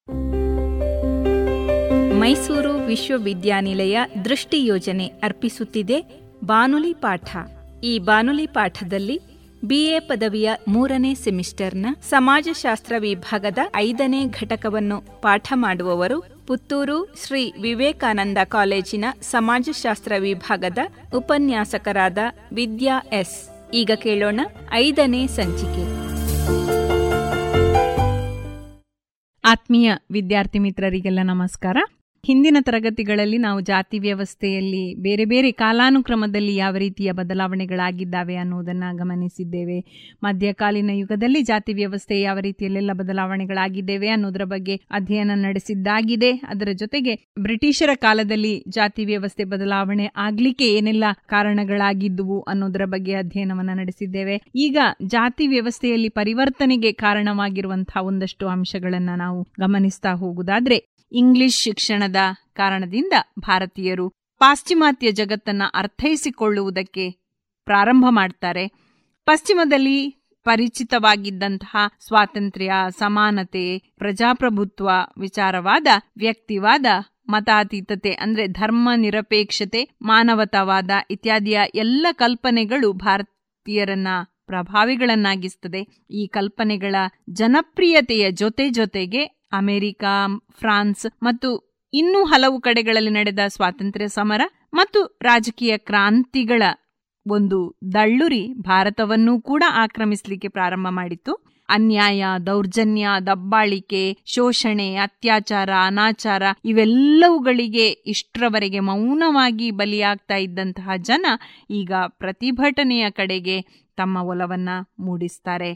ಮೈಸೂರು ವಿಶ್ವವಿದ್ಯಾನಿಲಯ ದೃಷ್ಟಿ ಯೋಜನೆ ಅರ್ಪಿಸುತ್ತಿದೆ ಬಾನುಲಿ ಪಾಠ ಈ ಬಾನುಲಿ ಪಾಠದಲ್ಲಿ ಬಿಎ ಪದವಿಯ ಮೂರನೇ ಸೆಮಿಸ್ಟರ್ನ ಸಮಾಜಶಾಸ್ತ್ರ ವಿಭಾಗದ ಐದನೇ ಘಟಕವನ್ನು ಪಾಠ ಮಾಡುವವರು ಪುತ್ತೂರು ಶ್ರೀ ವಿವೇಕಾನಂದ ಕಾಲೇಜಿನ ಸಮಾಜಶಾಸ್ತ್ರ ವಿಭಾಗದ ಉಪನ್ಯಾಸಕರಾದ ವಿದ್ಯಾ ಎಸ್ ಈಗ ಕೇಳೋಣ ಐದನೇ ಸಂಚಿಕೆ ಆತ್ಮೀಯ ವಿದ್ಯಾರ್ಥಿ ಮಿತ್ರರಿಗೆಲ್ಲ ನಮಸ್ಕಾರ ಹಿಂದಿನ ತರಗತಿಗಳಲ್ಲಿ ನಾವು ಜಾತಿ ವ್ಯವಸ್ಥೆಯಲ್ಲಿ ಬೇರೆ ಬೇರೆ ಕಾಲಾನುಕ್ರಮದಲ್ಲಿ ಯಾವ ರೀತಿಯ ಬದಲಾವಣೆಗಳಾಗಿದ್ದಾವೆ ಅನ್ನುವುದನ್ನು ಗಮನಿಸಿದ್ದೇವೆ ಮಧ್ಯಕಾಲೀನ ಯುಗದಲ್ಲಿ ಜಾತಿ ವ್ಯವಸ್ಥೆ ಯಾವ ರೀತಿಯಲ್ಲೆಲ್ಲ ಬದಲಾವಣೆಗಳಾಗಿದ್ದೇವೆ ಅನ್ನೋದರ ಬಗ್ಗೆ ಅಧ್ಯಯನ ನಡೆಸಿದ್ದಾಗಿದೆ ಅದರ ಜೊತೆಗೆ ಬ್ರಿಟಿಷರ ಕಾಲದಲ್ಲಿ ಜಾತಿ ವ್ಯವಸ್ಥೆ ಬದಲಾವಣೆ ಆಗ್ಲಿಕ್ಕೆ ಏನೆಲ್ಲ ಕಾರಣಗಳಾಗಿದ್ದುವು ಅನ್ನೋದರ ಬಗ್ಗೆ ಅಧ್ಯಯನವನ್ನ ನಡೆಸಿದ್ದೇವೆ ಈಗ ಜಾತಿ ವ್ಯವಸ್ಥೆಯಲ್ಲಿ ಪರಿವರ್ತನೆಗೆ ಕಾರಣವಾಗಿರುವಂತಹ ಒಂದಷ್ಟು ಅಂಶಗಳನ್ನ ನಾವು ಗಮನಿಸ್ತಾ ಹೋಗುವುದಾದ್ರೆ ಇಂಗ್ಲಿಷ್ ಶಿಕ್ಷಣದ ಕಾರಣದಿಂದ ಭಾರತೀಯರು ಪಾಶ್ಚಿಮಾತ್ಯ ಜಗತ್ತನ್ನ ಅರ್ಥೈಸಿಕೊಳ್ಳುವುದಕ್ಕೆ ಪ್ರಾರಂಭ ಮಾಡ್ತಾರೆ ಪಶ್ಚಿಮದಲ್ಲಿ ಪರಿಚಿತವಾಗಿದ್ದಂತಹ ಸ್ವಾತಂತ್ರ್ಯ ಸಮಾನತೆ ಪ್ರಜಾಪ್ರಭುತ್ವ ವಿಚಾರವಾದ ವ್ಯಕ್ತಿವಾದ ಮತಾತೀತತೆ ಅಂದ್ರೆ ಧರ್ಮ ನಿರಪೇಕ್ಷತೆ ಮಾನವತಾವಾದ ಇತ್ಯಾದಿಯ ಎಲ್ಲ ಕಲ್ಪನೆಗಳು ಭಾರತೀಯರನ್ನ ಪ್ರಭಾವಿಗಳನ್ನಾಗಿಸ್ತದೆ ಈ ಕಲ್ಪನೆಗಳ ಜನಪ್ರಿಯತೆಯ ಜೊತೆ ಜೊತೆಗೆ ಅಮೆರಿಕ ಫ್ರಾನ್ಸ್ ಮತ್ತು ಇನ್ನೂ ಹಲವು ಕಡೆಗಳಲ್ಲಿ ನಡೆದ ಸ್ವಾತಂತ್ರ್ಯ ಸಮರ ಮತ್ತು ರಾಜಕೀಯ ಕ್ರಾಂತಿಗಳ ಒಂದು ದಳ್ಳುರಿ ಭಾರತವನ್ನೂ ಕೂಡ ಆಕ್ರಮಿಸಲಿಕ್ಕೆ ಪ್ರಾರಂಭ ಮಾಡಿತ್ತು ಅನ್ಯಾಯ ದೌರ್ಜನ್ಯ ದಬ್ಬಾಳಿಕೆ ಶೋಷಣೆ ಅತ್ಯಾಚಾರ ಅನಾಚಾರ ಇವೆಲ್ಲವುಗಳಿಗೆ ಇಷ್ಟರವರೆಗೆ ಮೌನವಾಗಿ ಬಲಿಯಾಗ್ತಾ ಇದ್ದಂತಹ ಜನ ಈಗ ಪ್ರತಿಭಟನೆಯ ಕಡೆಗೆ ತಮ್ಮ ಒಲವನ್ನ ಮೂಡಿಸ್ತಾರೆ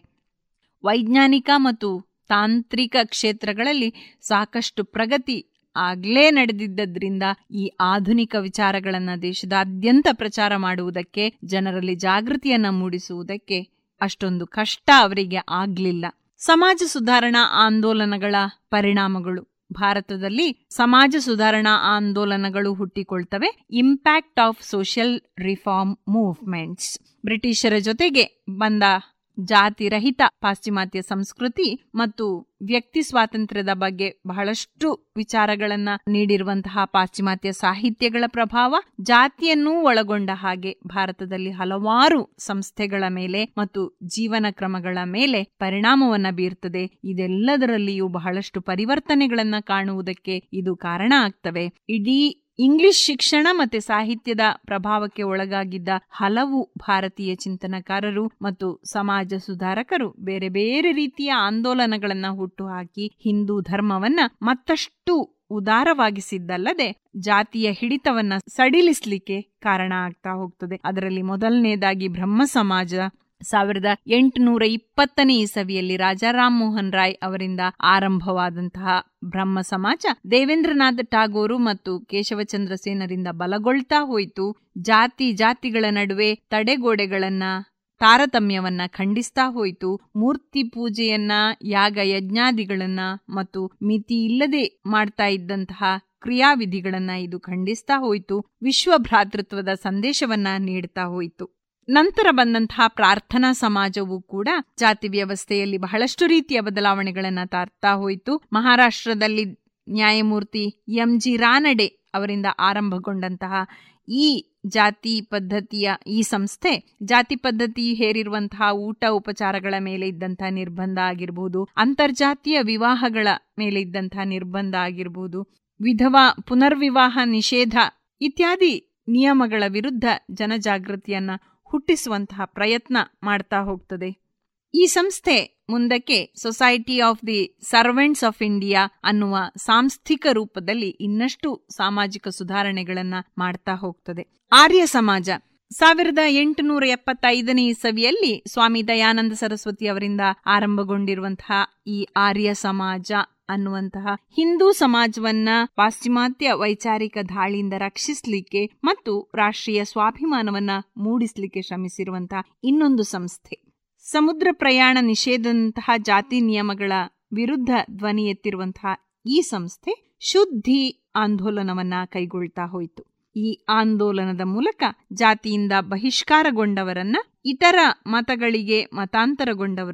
ವೈಜ್ಞಾನಿಕ ಮತ್ತು ತಾಂತ್ರಿಕ ಕ್ಷೇತ್ರಗಳಲ್ಲಿ ಸಾಕಷ್ಟು ಪ್ರಗತಿ ಆಗ್ಲೇ ನಡೆದಿದ್ದರಿಂದ ಈ ಆಧುನಿಕ ವಿಚಾರಗಳನ್ನ ದೇಶದಾದ್ಯಂತ ಪ್ರಚಾರ ಮಾಡುವುದಕ್ಕೆ ಜನರಲ್ಲಿ ಜಾಗೃತಿಯನ್ನ ಮೂಡಿಸುವುದಕ್ಕೆ ಅಷ್ಟೊಂದು ಕಷ್ಟ ಅವರಿಗೆ ಆಗ್ಲಿಲ್ಲ ಸಮಾಜ ಸುಧಾರಣಾ ಆಂದೋಲನಗಳ ಪರಿಣಾಮಗಳು ಭಾರತದಲ್ಲಿ ಸಮಾಜ ಸುಧಾರಣಾ ಆಂದೋಲನಗಳು ಹುಟ್ಟಿಕೊಳ್ತವೆ impact of social reform movements ಬ್ರಿಟಿಷರ ಜೊತೆಗೆ ಬಂದ ಜಾತಿರಹಿತ ಪಾಶ್ಚಿಮಾತ್ಯ ಸಂಸ್ಕೃತಿ ಮತ್ತು ವ್ಯಕ್ತಿ ಸ್ವಾತಂತ್ರ್ಯದ ಬಗ್ಗೆ ಬಹಳಷ್ಟು ವಿಚಾರಗಳನ್ನ ನೀಡಿರುವಂತಹ ಪಾಶ್ಚಿಮಾತ್ಯ ಸಾಹಿತ್ಯಗಳ ಪ್ರಭಾವ ಜಾತಿಯನ್ನೂ ಒಳಗೊಂಡ ಹಾಗೆ ಭಾರತದಲ್ಲಿ ಹಲವಾರು ಸಂಸ್ಥೆಗಳ ಮೇಲೆ ಮತ್ತು ಜೀವನ ಕ್ರಮಗಳ ಮೇಲೆ ಪರಿಣಾಮವನ್ನ ಬೀರ್ತದೆ ಇದೆಲ್ಲದರಲ್ಲಿಯೂ ಬಹಳಷ್ಟು ಪರಿವರ್ತನೆಗಳನ್ನ ಕಾಣುವುದಕ್ಕೆ ಇದು ಕಾರಣ ಆಗ್ತವೆ ಇಡೀ ಇಂಗ್ಲಿಷ್ ಶಿಕ್ಷಣ ಮತ್ತೆ ಸಾಹಿತ್ಯದ ಪ್ರಭಾವಕ್ಕೆ ಒಳಗಾಗಿದ್ದ ಹಲವು ಭಾರತೀಯ ಚಿಂತನಕಾರರು ಮತ್ತು ಸಮಾಜ ಸುಧಾರಕರು ಬೇರೆ ಬೇರೆ ರೀತಿಯ ಆಂದೋಲನಗಳನ್ನ ಹುಟ್ಟುಹಾಕಿ ಹಿಂದೂ ಧರ್ಮವನ್ನ ಮತ್ತಷ್ಟು ಉದಾರವಾಗಿಸಿದ್ದಲ್ಲದೆ ಜಾತಿಯ ಹಿಡಿತವನ್ನ ಸಡಿಲಿಸ್ಲಿಕ್ಕೆ ಕಾರಣ ಆಗ್ತಾ ಹೋಗ್ತದೆ ಅದರಲ್ಲಿ ಮೊದಲನೇದಾಗಿ ಬ್ರಹ್ಮ ಸಮಾಜ ಸಾವಿರದ ಎಂಟುನೂರ ಇಪ್ಪತ್ತನೇ ಇಸವಿಯಲ್ಲಿ ರಾಜಾ ರಾಮ್ ಮೋಹನ್ ರಾಯ್ ಅವರಿಂದ ಆರಂಭವಾದಂತಹ ಬ್ರಹ್ಮ ಸಮಾಜ ದೇವೇಂದ್ರನಾಥ್ ಟಾಗೋರು ಮತ್ತು ಕೇಶವಚಂದ್ರ ಸೇನರಿಂದ ಬಲಗೊಳ್ತಾ ಹೋಯಿತು ಜಾತಿ ಜಾತಿಗಳ ನಡುವೆ ತಡೆಗೋಡೆಗಳನ್ನ ತಾರತಮ್ಯವನ್ನ ಖಂಡಿಸ್ತಾ ಹೋಯಿತು ಮೂರ್ತಿ ಪೂಜೆಯನ್ನ ಯಾಗ ಯಜ್ಞಾದಿಗಳನ್ನ ಮತ್ತು ಮಿತಿ ಇಲ್ಲದೆ ಮಾಡ್ತಾ ಇದ್ದಂತಹ ಕ್ರಿಯಾವಿಧಿಗಳನ್ನ ಇದು ಖಂಡಿಸ್ತಾ ಹೋಯಿತು ವಿಶ್ವ ಭ್ರಾತೃತ್ವದ ಸಂದೇಶವನ್ನ ನೀಡ್ತಾ ಹೋಯಿತು ನಂತರ ಬಂದಂತಹ ಪ್ರಾರ್ಥನಾ ಸಮಾಜವೂ ಕೂಡ ಜಾತಿ ವ್ಯವಸ್ಥೆಯಲ್ಲಿ ಬಹಳಷ್ಟು ರೀತಿಯ ಬದಲಾವಣೆಗಳನ್ನ ತಾರ್ತಾ ಹೋಯಿತು ಮಹಾರಾಷ್ಟ್ರದಲ್ಲಿ ನ್ಯಾಯಮೂರ್ತಿ ಎಂ ಜಿ ರಾನಡೆ ಅವರಿಂದ ಆರಂಭಗೊಂಡಂತಹ ಈ ಜಾತಿ ಪದ್ಧತಿಯ ಈ ಸಂಸ್ಥೆ ಜಾತಿ ಪದ್ಧತಿ ಹೇರಿರುವಂತಹ ಊಟ ಉಪಚಾರಗಳ ಮೇಲೆ ಇದ್ದಂತಹ ನಿರ್ಬಂಧ ಆಗಿರಬಹುದು ಅಂತರ್ಜಾತೀಯ ವಿವಾಹಗಳ ಮೇಲೆ ಇದ್ದಂತಹ ನಿರ್ಬಂಧ ಆಗಿರಬಹುದು ವಿಧವಾ ಪುನರ್ವಿವಾಹ ನಿಷೇಧ ಇತ್ಯಾದಿ ನಿಯಮಗಳ ವಿರುದ್ಧ ಜನಜಾಗೃತಿಯನ್ನ ಹುಟ್ಟಿಸುವಂತಹ ಪ್ರಯತ್ನ ಮಾಡ್ತಾ ಹೋಗ್ತದೆ ಈ ಸಂಸ್ಥೆ ಮುಂದಕ್ಕೆ society of the servants of India ಅನ್ನುವ ಸಾಂಸ್ಥಿಕ ರೂಪದಲ್ಲಿ ಇನ್ನಷ್ಟು ಸಾಮಾಜಿಕ ಸುಧಾರಣೆಗಳನ್ನ ಮಾಡ್ತಾ ಹೋಗ್ತದೆ ಆರ್ಯ ಸಮಾಜ ಸಾವಿರದ ಎಂಟುನೂರ ಎಪ್ಪತ್ತೈದನೇ ಇಸವಿಯಲ್ಲಿ ಸ್ವಾಮಿ ದಯಾನಂದ ಸರಸ್ವತಿ ಅವರಿಂದ ಆರಂಭಗೊಂಡಿರುವಂತಹ ಈ ಆರ್ಯ ಸಮಾಜ ಅನ್ನುವಂತಹ ಹಿಂದೂ ಸಮಾಜವನ್ನ ಪಾಶ್ಚಿಮಾತ್ಯ ವೈಚಾರಿಕ ಧಾಳಿಯಿಂದ ರಕ್ಷಿಸಲಿಕ್ಕೆ ಮತ್ತು ರಾಷ್ಟ್ರೀಯ ಸ್ವಾಭಿಮಾನವನ್ನ ಮೂಡಿಸಲಿಕ್ಕೆ ಶ್ರಮಿಸಿರುವಂತಹ ಇನ್ನೊಂದು ಸಂಸ್ಥೆ ಸಮುದ್ರ ಪ್ರಯಾಣ ನಿಷೇಧದಂತಹ ಜಾತಿ ನಿಯಮಗಳ ವಿರುದ್ಧ ಧ್ವನಿ ಎತ್ತಿರುವಂತಹ ಈ ಸಂಸ್ಥೆ ಶುದ್ಧಿ ಆಂದೋಲನವನ್ನ ಕೈಗೊಳ್ತಾ ಹೋಯಿತು ಈ ಆಂದೋಲನದ ಮೂಲಕ ಜಾತಿಯಿಂದ ಬಹಿಷ್ಕಾರಗೊಂಡವರನ್ನ ಇತರ ಮತಗಳಿಗೆ ಮತಾಂತರಗೊಂಡವರನ್ನು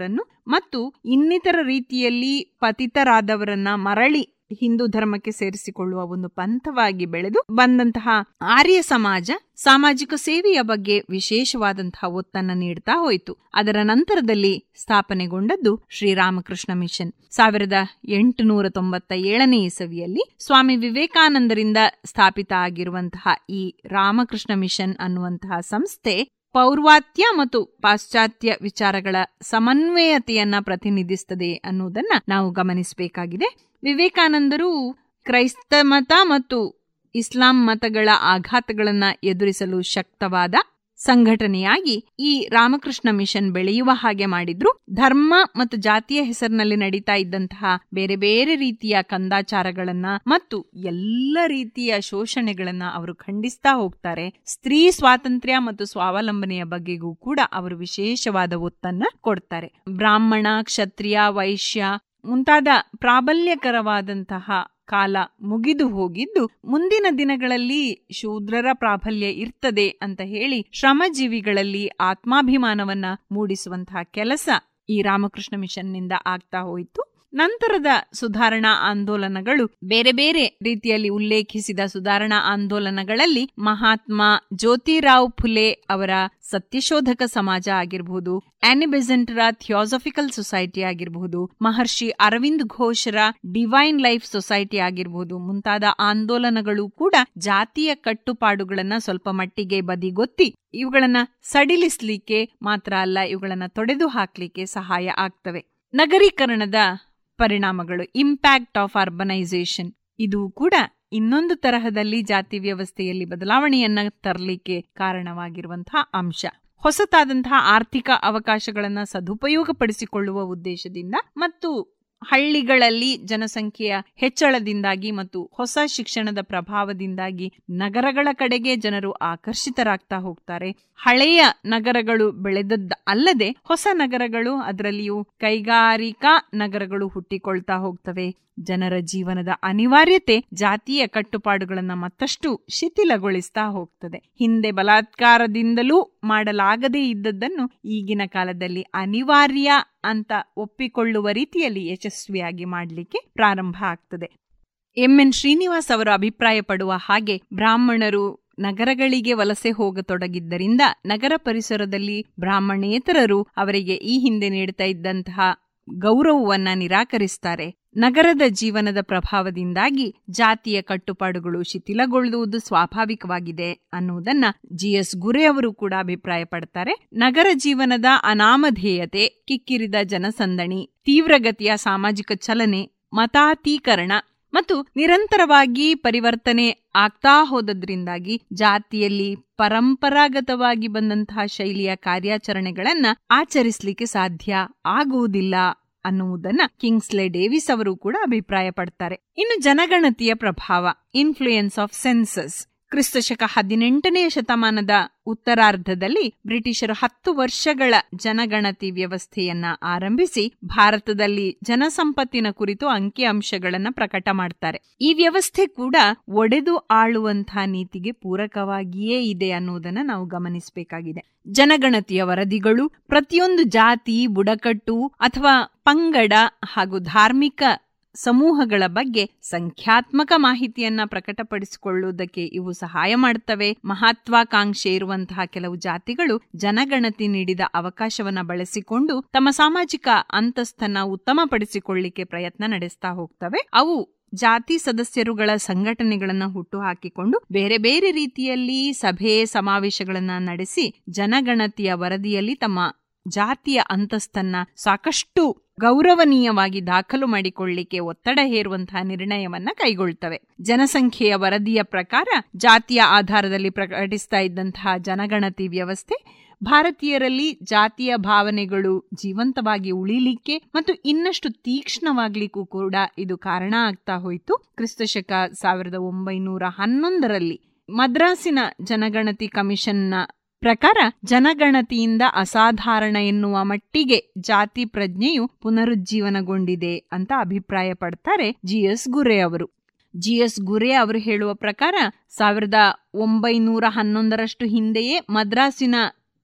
ಮತ್ತು ಇನ್ನಿತರ ರೀತಿಯಲ್ಲಿ ಪತಿತರಾದವರನ್ನ ಮರಳಿ ಹಿಂದೂ ಧರ್ಮಕ್ಕೆ ಸೇರಿಸಿಕೊಳ್ಳುವ ಒಂದು ಪಂಥವಾಗಿ ಬೆಳೆದು ಬಂದಂತಹ ಆರ್ಯ ಸಮಾಜ ಸಾಮಾಜಿಕ ಸೇವೆಯ ಬಗ್ಗೆ ವಿಶೇಷವಾದಂತಹ ಒತ್ತನ್ನ ನೀಡ್ತಾ ಹೋಯಿತು ಅದರ ನಂತರದಲ್ಲಿ ಸ್ಥಾಪನೆಗೊಂಡದ್ದು ಶ್ರೀರಾಮಕೃಷ್ಣ ಮಿಷನ್ ಸಾವಿರದ ಎಂಟುನೂರ ತೊಂಬತ್ತ ಏಳನೇ ಇಸವಿಯಲ್ಲಿ ಸ್ವಾಮಿ ವಿವೇಕಾನಂದರಿಂದ ಸ್ಥಾಪಿತ ಆಗಿರುವಂತಹ ಈ ರಾಮಕೃಷ್ಣ ಮಿಷನ್ ಅನ್ನುವಂತಹ ಸಂಸ್ಥೆ ಪೌರ್ವಾತ್ಯ ಮತ್ತು ಪಾಶ್ಚಾತ್ಯ ವಿಚಾರಗಳ ಸಮನ್ವಯತೆಯನ್ನ ಪ್ರತಿನಿಧಿಸುತ್ತದೆ ಅನ್ನುವುದನ್ನ ನಾವು ಗಮನಿಸಬೇಕಾಗಿದೆ ವಿವೇಕಾನಂದರು ಕ್ರೈಸ್ತ ಮತ ಮತ್ತು ಇಸ್ಲಾಂ ಮತಗಳ ಆಘಾತಗಳನ್ನ ಎದುರಿಸಲು ಶಕ್ತವಾದ ಸಂಘಟನೆಯಾಗಿ ಈ ರಾಮಕೃಷ್ಣ ಮಿಷನ್ ಬೆಳೆಯುವ ಹಾಗೆ ಮಾಡಿದ್ರು ಧರ್ಮ ಮತ್ತು ಜಾತಿಯ ಹೆಸರಿನಲ್ಲಿ ನಡೀತಾ ಇದ್ದಂತಹ ಬೇರೆ ಬೇರೆ ರೀತಿಯ ಕಂದಾಚಾರಗಳನ್ನ ಮತ್ತು ಎಲ್ಲ ರೀತಿಯ ಶೋಷಣೆಗಳನ್ನ ಅವರು ಖಂಡಿಸ್ತಾ ಹೋಗ್ತಾರೆ ಸ್ತ್ರೀ ಸ್ವಾತಂತ್ರ್ಯ ಮತ್ತು ಸ್ವಾವಲಂಬನೆಯ ಬಗ್ಗೆಗೂ ಕೂಡ ಅವರು ವಿಶೇಷವಾದ ಒತ್ತನ್ನ ಕೊಡ್ತಾರೆ ಬ್ರಾಹ್ಮಣ ಕ್ಷತ್ರಿಯ ವೈಶ್ಯ ಮುಂತಾದ ಪ್ರಾಬಲ್ಯಕರವಾದಂತಹ ಕಾಲ ಮುಗಿದು ಹೋಗಿದ್ದು ಮುಂದಿನ ದಿನಗಳಲ್ಲಿ ಶೂದ್ರರ ಪ್ರಾಬಲ್ಯ ಇರ್ತದೆ ಅಂತ ಹೇಳಿ ಶ್ರಮಜೀವಿಗಳಲ್ಲಿ ಆತ್ಮಾಭಿಮಾನವನ್ನ ಮೂಡಿಸುವಂತಹ ಕೆಲಸ ಈ ರಾಮಕೃಷ್ಣ ಮಿಷನ್ನಿಂದ ಆಗ್ತಾ ಹೋಯಿತು ನಂತರದ ಸುಧಾರಣಾ ಆಂದೋಲನಗಳು ಬೇರೆ ಬೇರೆ ರೀತಿಯಲ್ಲಿ ಉಲ್ಲೇಖಿಸಿದ ಸುಧಾರಣಾ ಆಂದೋಲನಗಳಲ್ಲಿ ಮಹಾತ್ಮ ಜ್ಯೋತಿರಾವ್ ಫುಲೆ ಅವರ ಸತ್ಯಶೋಧಕ ಸಮಾಜ ಆಗಿರಬಹುದು ಆನಿಬೆಸೆಂಟರ ಥಿಯಾಸಫಿಕಲ್ ಸೊಸೈಟಿ ಆಗಿರಬಹುದು ಮಹರ್ಷಿ ಅರವಿಂದ್ ಘೋಷರ ಡಿವೈನ್ ಲೈಫ್ ಸೊಸೈಟಿ ಆಗಿರಬಹುದು ಮುಂತಾದ ಆಂದೋಲನಗಳು ಕೂಡ ಜಾತಿಯ ಕಟ್ಟುಪಾಡುಗಳನ್ನ ಸ್ವಲ್ಪ ಮಟ್ಟಿಗೆ ಬದಿಗೊತ್ತಿ ಇವುಗಳನ್ನ ಸಡಿಲಿಸ್ಲಿಕ್ಕೆ ಮಾತ್ರ ಅಲ್ಲ ಇವುಗಳನ್ನ ತೊಡೆದು ಹಾಕ್ಲಿಕ್ಕೆ ಸಹಾಯ ಆಗ್ತವೆ ನಗರೀಕರಣದ ಪರಿಣಾಮಗಳು ಇಂಪ್ಯಾಕ್ಟ್ ಆಫ್ ಅರ್ಬನೈಸೇಷನ್ ಇದು ಕೂಡ ಇನ್ನೊಂದು ತರಹದಲ್ಲಿ ಜಾತಿ ವ್ಯವಸ್ಥೆಯಲ್ಲಿ ಬದಲಾವಣೆಯನ್ನ ತರಲಿಕ್ಕೆ ಕಾರಣವಾಗಿರುವಂತಹ ಅಂಶ ಹೊಸತಾದಂತಹ ಆರ್ಥಿಕ ಅವಕಾಶಗಳನ್ನ ಸದುಪಯೋಗಪಡಿಸಿಕೊಳ್ಳುವ ಉದ್ದೇಶದಿಂದ ಮತ್ತು ಹಳ್ಳಿಗಳಲ್ಲಿ ಜನಸಂಖ್ಯೆಯ ಹೆಚ್ಚಳದಿಂದಾಗಿ ಮತ್ತು ಹೊಸ ಶಿಕ್ಷಣದ ಪ್ರಭಾವದಿಂದಾಗಿ ನಗರಗಳ ಕಡೆಗೆ ಜನರು ಆಕರ್ಷಿತರಾಗ್ತಾ ಹೋಗ್ತಾರೆ ಹಳೆಯ ನಗರಗಳು ಬೆಳೆದದ್ದ ಅಲ್ಲದೆ ಹೊಸ ನಗರಗಳು ಅದರಲ್ಲಿಯೂ ಕೈಗಾರಿಕಾ ನಗರಗಳು ಹುಟ್ಟಿಕೊಳ್ತಾ ಹೋಗ್ತವೆ ಜನರ ಜೀವನದ ಅನಿವಾರ್ಯತೆ ಜಾತಿಯ ಕಟ್ಟುಪಾಡುಗಳನ್ನ ಮತ್ತಷ್ಟು ಶಿಥಿಲಗೊಳಿಸ್ತಾ ಹೋಗ್ತದೆ ಹಿಂದೆ ಬಲಾತ್ಕಾರದಿಂದಲೂ ಮಾಡಲಾಗದೇ ಇದ್ದದ್ದನ್ನು ಈಗಿನ ಕಾಲದಲ್ಲಿ ಅನಿವಾರ್ಯ ಅಂತ ಒಪ್ಪಿಕೊಳ್ಳುವ ರೀತಿಯಲ್ಲಿ ಯಶಸ್ವಿಯಾಗಿ ಮಾಡಲಿಕ್ಕೆ ಪ್ರಾರಂಭ ಆಗ್ತದೆ ಎಂ ಎನ್ ಶ್ರೀನಿವಾಸ್ ಅವರು ಅಭಿಪ್ರಾಯ ಪಡುವ ಹಾಗೆ ಬ್ರಾಹ್ಮಣರು ನಗರಗಳಿಗೆ ವಲಸೆ ಹೋಗತೊಡಗಿದ್ದರಿಂದ ನಗರ ಪರಿಸರದಲ್ಲಿ ಬ್ರಾಹ್ಮಣೇತರರು ಅವರಿಗೆ ಈ ಹಿಂದೆ ನೀಡುತ್ತಾ ಇದ್ದಂತಹ ಗೌರವವನ್ನ ನಿರಾಕರಿಸ್ತಾರೆ ನಗರದ ಜೀವನದ ಪ್ರಭಾವದಿಂದಾಗಿ ಜಾತಿಯ ಕಟ್ಟುಪಾಡುಗಳು ಶಿಥಿಲಗೊಳ್ಳುವುದು ಸ್ವಾಭಾವಿಕವಾಗಿದೆ ಅನ್ನುವುದನ್ನ ಜಿಎಸ್ ಗುರೆ ಅವರು ಕೂಡ ಅಭಿಪ್ರಾಯ ಪಡ್ತಾರೆ ನಗರ ಜೀವನದ ಅನಾಮಧೇಯತೆ ಕಿಕ್ಕಿರಿದ ಜನಸಂದಣಿ ತೀವ್ರಗತಿಯ ಸಾಮಾಜಿಕ ಚಲನೆ ಮತಾತೀಕರಣ ಮತ್ತು ನಿರಂತರವಾಗಿ ಪರಿವರ್ತನೆ ಆಗ್ತಾ ಹೋದದ್ರಿಂದಾಗಿ ಜಾತಿಯಲ್ಲಿ ಪರಂಪರಾಗತವಾಗಿ ಬಂದಂತಹ ಶೈಲಿಯ ಕಾರ್ಯಾಚರಣೆಗಳನ್ನ ಆಚರಿಸಲಿಕ್ಕೆ ಸಾಧ್ಯ ಆಗುವುದಿಲ್ಲ ಅನ್ನುವುದನ್ನ ಕಿಂಗ್ಸ್ಲೆ ಡೇವಿಸ್ ಅವರು ಕೂಡ ಅಭಿಪ್ರಾಯ ಪಡ್ತಾರೆ ಇನ್ನು ಜನಗಣತಿಯ ಪ್ರಭಾವ ಇನ್ಫ್ಲೂಯೆನ್ಸ್ ಆಫ್ ಸೆನ್ಸಸ್ ಕ್ರಿಸ್ತಶಕ ಹದಿನೆಂಟನೆಯ ಶತಮಾನದ ಉತ್ತರಾರ್ಧದಲ್ಲಿ ಬ್ರಿಟಿಷರು ಹತ್ತು ವರ್ಷಗಳ ಜನಗಣತಿ ವ್ಯವಸ್ಥೆಯನ್ನ ಆರಂಭಿಸಿ ಭಾರತದಲ್ಲಿ ಜನಸಂಪತ್ತಿನ ಕುರಿತು ಅಂಕಿಅಂಶಗಳನ್ನ ಪ್ರಕಟ ಮಾಡ್ತಾರೆ ಈ ವ್ಯವಸ್ಥೆ ಕೂಡ ಒಡೆದು ಆಳುವಂತಹ ನೀತಿಗೆ ಪೂರಕವಾಗಿಯೇ ಇದೆ ಅನ್ನುವುದನ್ನ ನಾವು ಗಮನಿಸಬೇಕಾಗಿದೆ ಜನಗಣತಿಯ ವರದಿಗಳು ಪ್ರತಿಯೊಂದು ಜಾತಿ ಬುಡಕಟ್ಟು ಅಥವಾ ಪಂಗಡ ಹಾಗೂ ಧಾರ್ಮಿಕ ಸಮೂಹಗಳ ಬಗ್ಗೆ ಸಂಖ್ಯಾತ್ಮಕ ಮಾಹಿತಿಯನ್ನ ಪ್ರಕಟಪಡಿಸಿಕೊಳ್ಳುವುದಕ್ಕೆ ಇವು ಸಹಾಯ ಮಾಡುತ್ತವೆ ಮಹತ್ವಾಕಾಂಕ್ಷೆ ಇರುವಂತಹ ಕೆಲವು ಜಾತಿಗಳು ಜನಗಣತಿ ನೀಡಿದ ಅವಕಾಶವನ್ನ ಬಳಸಿಕೊಂಡು ತಮ್ಮ ಸಾಮಾಜಿಕ ಅಂತಸ್ತನ್ನ ಉತ್ತಮಪಡಿಸಿಕೊಳ್ಳಿಕ್ಕೆ ಪ್ರಯತ್ನ ನಡೆಸ್ತಾ ಹೋಗ್ತವೆ ಅವು ಜಾತಿ ಸದಸ್ಯರುಗಳ ಸಂಘಟನೆಗಳನ್ನ ಹುಟ್ಟು ಹಾಕಿಕೊಂಡು ಬೇರೆ ಬೇರೆ ರೀತಿಯಲ್ಲಿ ಸಭೆ ಸಮಾವೇಶಗಳನ್ನ ನಡೆಸಿ ಜನಗಣತಿಯ ವರದಿಯಲ್ಲಿ ತಮ್ಮ ಜಾತಿಯ ಅಂತಸ್ತನ್ನ ಸಾಕಷ್ಟು ಗೌರವನೀಯವಾಗಿ ದಾಖಲು ಮಾಡಿಕೊಳ್ಳಿಕ್ಕೆ ಒತ್ತಡ ಹೇರುವಂತಹ ನಿರ್ಣಯವನ್ನ ಕೈಗೊಳ್ತವೆ ಜನಸಂಖ್ಯೆಯ ವರದಿಯ ಪ್ರಕಾರ ಜಾತಿಯ ಆಧಾರದಲ್ಲಿ ಪ್ರಕಟಿಸ್ತಾ ಇದ್ದಂತಹ ಜನಗಣತಿ ವ್ಯವಸ್ಥೆ ಭಾರತೀಯರಲ್ಲಿ ಜಾತಿಯ ಭಾವನೆಗಳು ಜೀವಂತವಾಗಿ ಉಳಿಲಿಕ್ಕೆ ಮತ್ತು ಇನ್ನಷ್ಟು ತೀಕ್ಷ್ಣವಾಗ್ಲಿಕ್ಕೂ ಕೂಡ ಇದು ಕಾರಣ ಆಗ್ತಾ ಹೋಯಿತು ಕ್ರಿಸ್ತಶಕ ಸಾವಿರದ ಒಂಬೈನೂರ ಹನ್ನೊಂದರಲ್ಲಿ ಮದ್ರಾಸಿನ ಜನಗಣತಿ ಕಮಿಷನ್ನ ಪ್ರಕಾರ ಜನಗಣತಿಯಿಂದ ಅಸಾಧಾರಣ ಎನ್ನುವ ಮಟ್ಟಿಗೆ ಜಾತಿ ಪ್ರಜ್ಞೆಯು ಪುನರುಜ್ಜೀವನಗೊಂಡಿದೆ ಅಂತ ಅಭಿಪ್ರಾಯ ಪಡ್ತಾರೆ ಜಿಎಸ್ ಗುರೆ ಅವರು ಜಿಎಸ್ ಗುರೆ ಅವರು ಹೇಳುವ ಪ್ರಕಾರ ಸಾವಿರದ ಒಂಬೈನೂರ ಹನ್ನೊಂದರಷ್ಟು ಹಿಂದೆಯೇ ಮದ್ರಾಸಿನ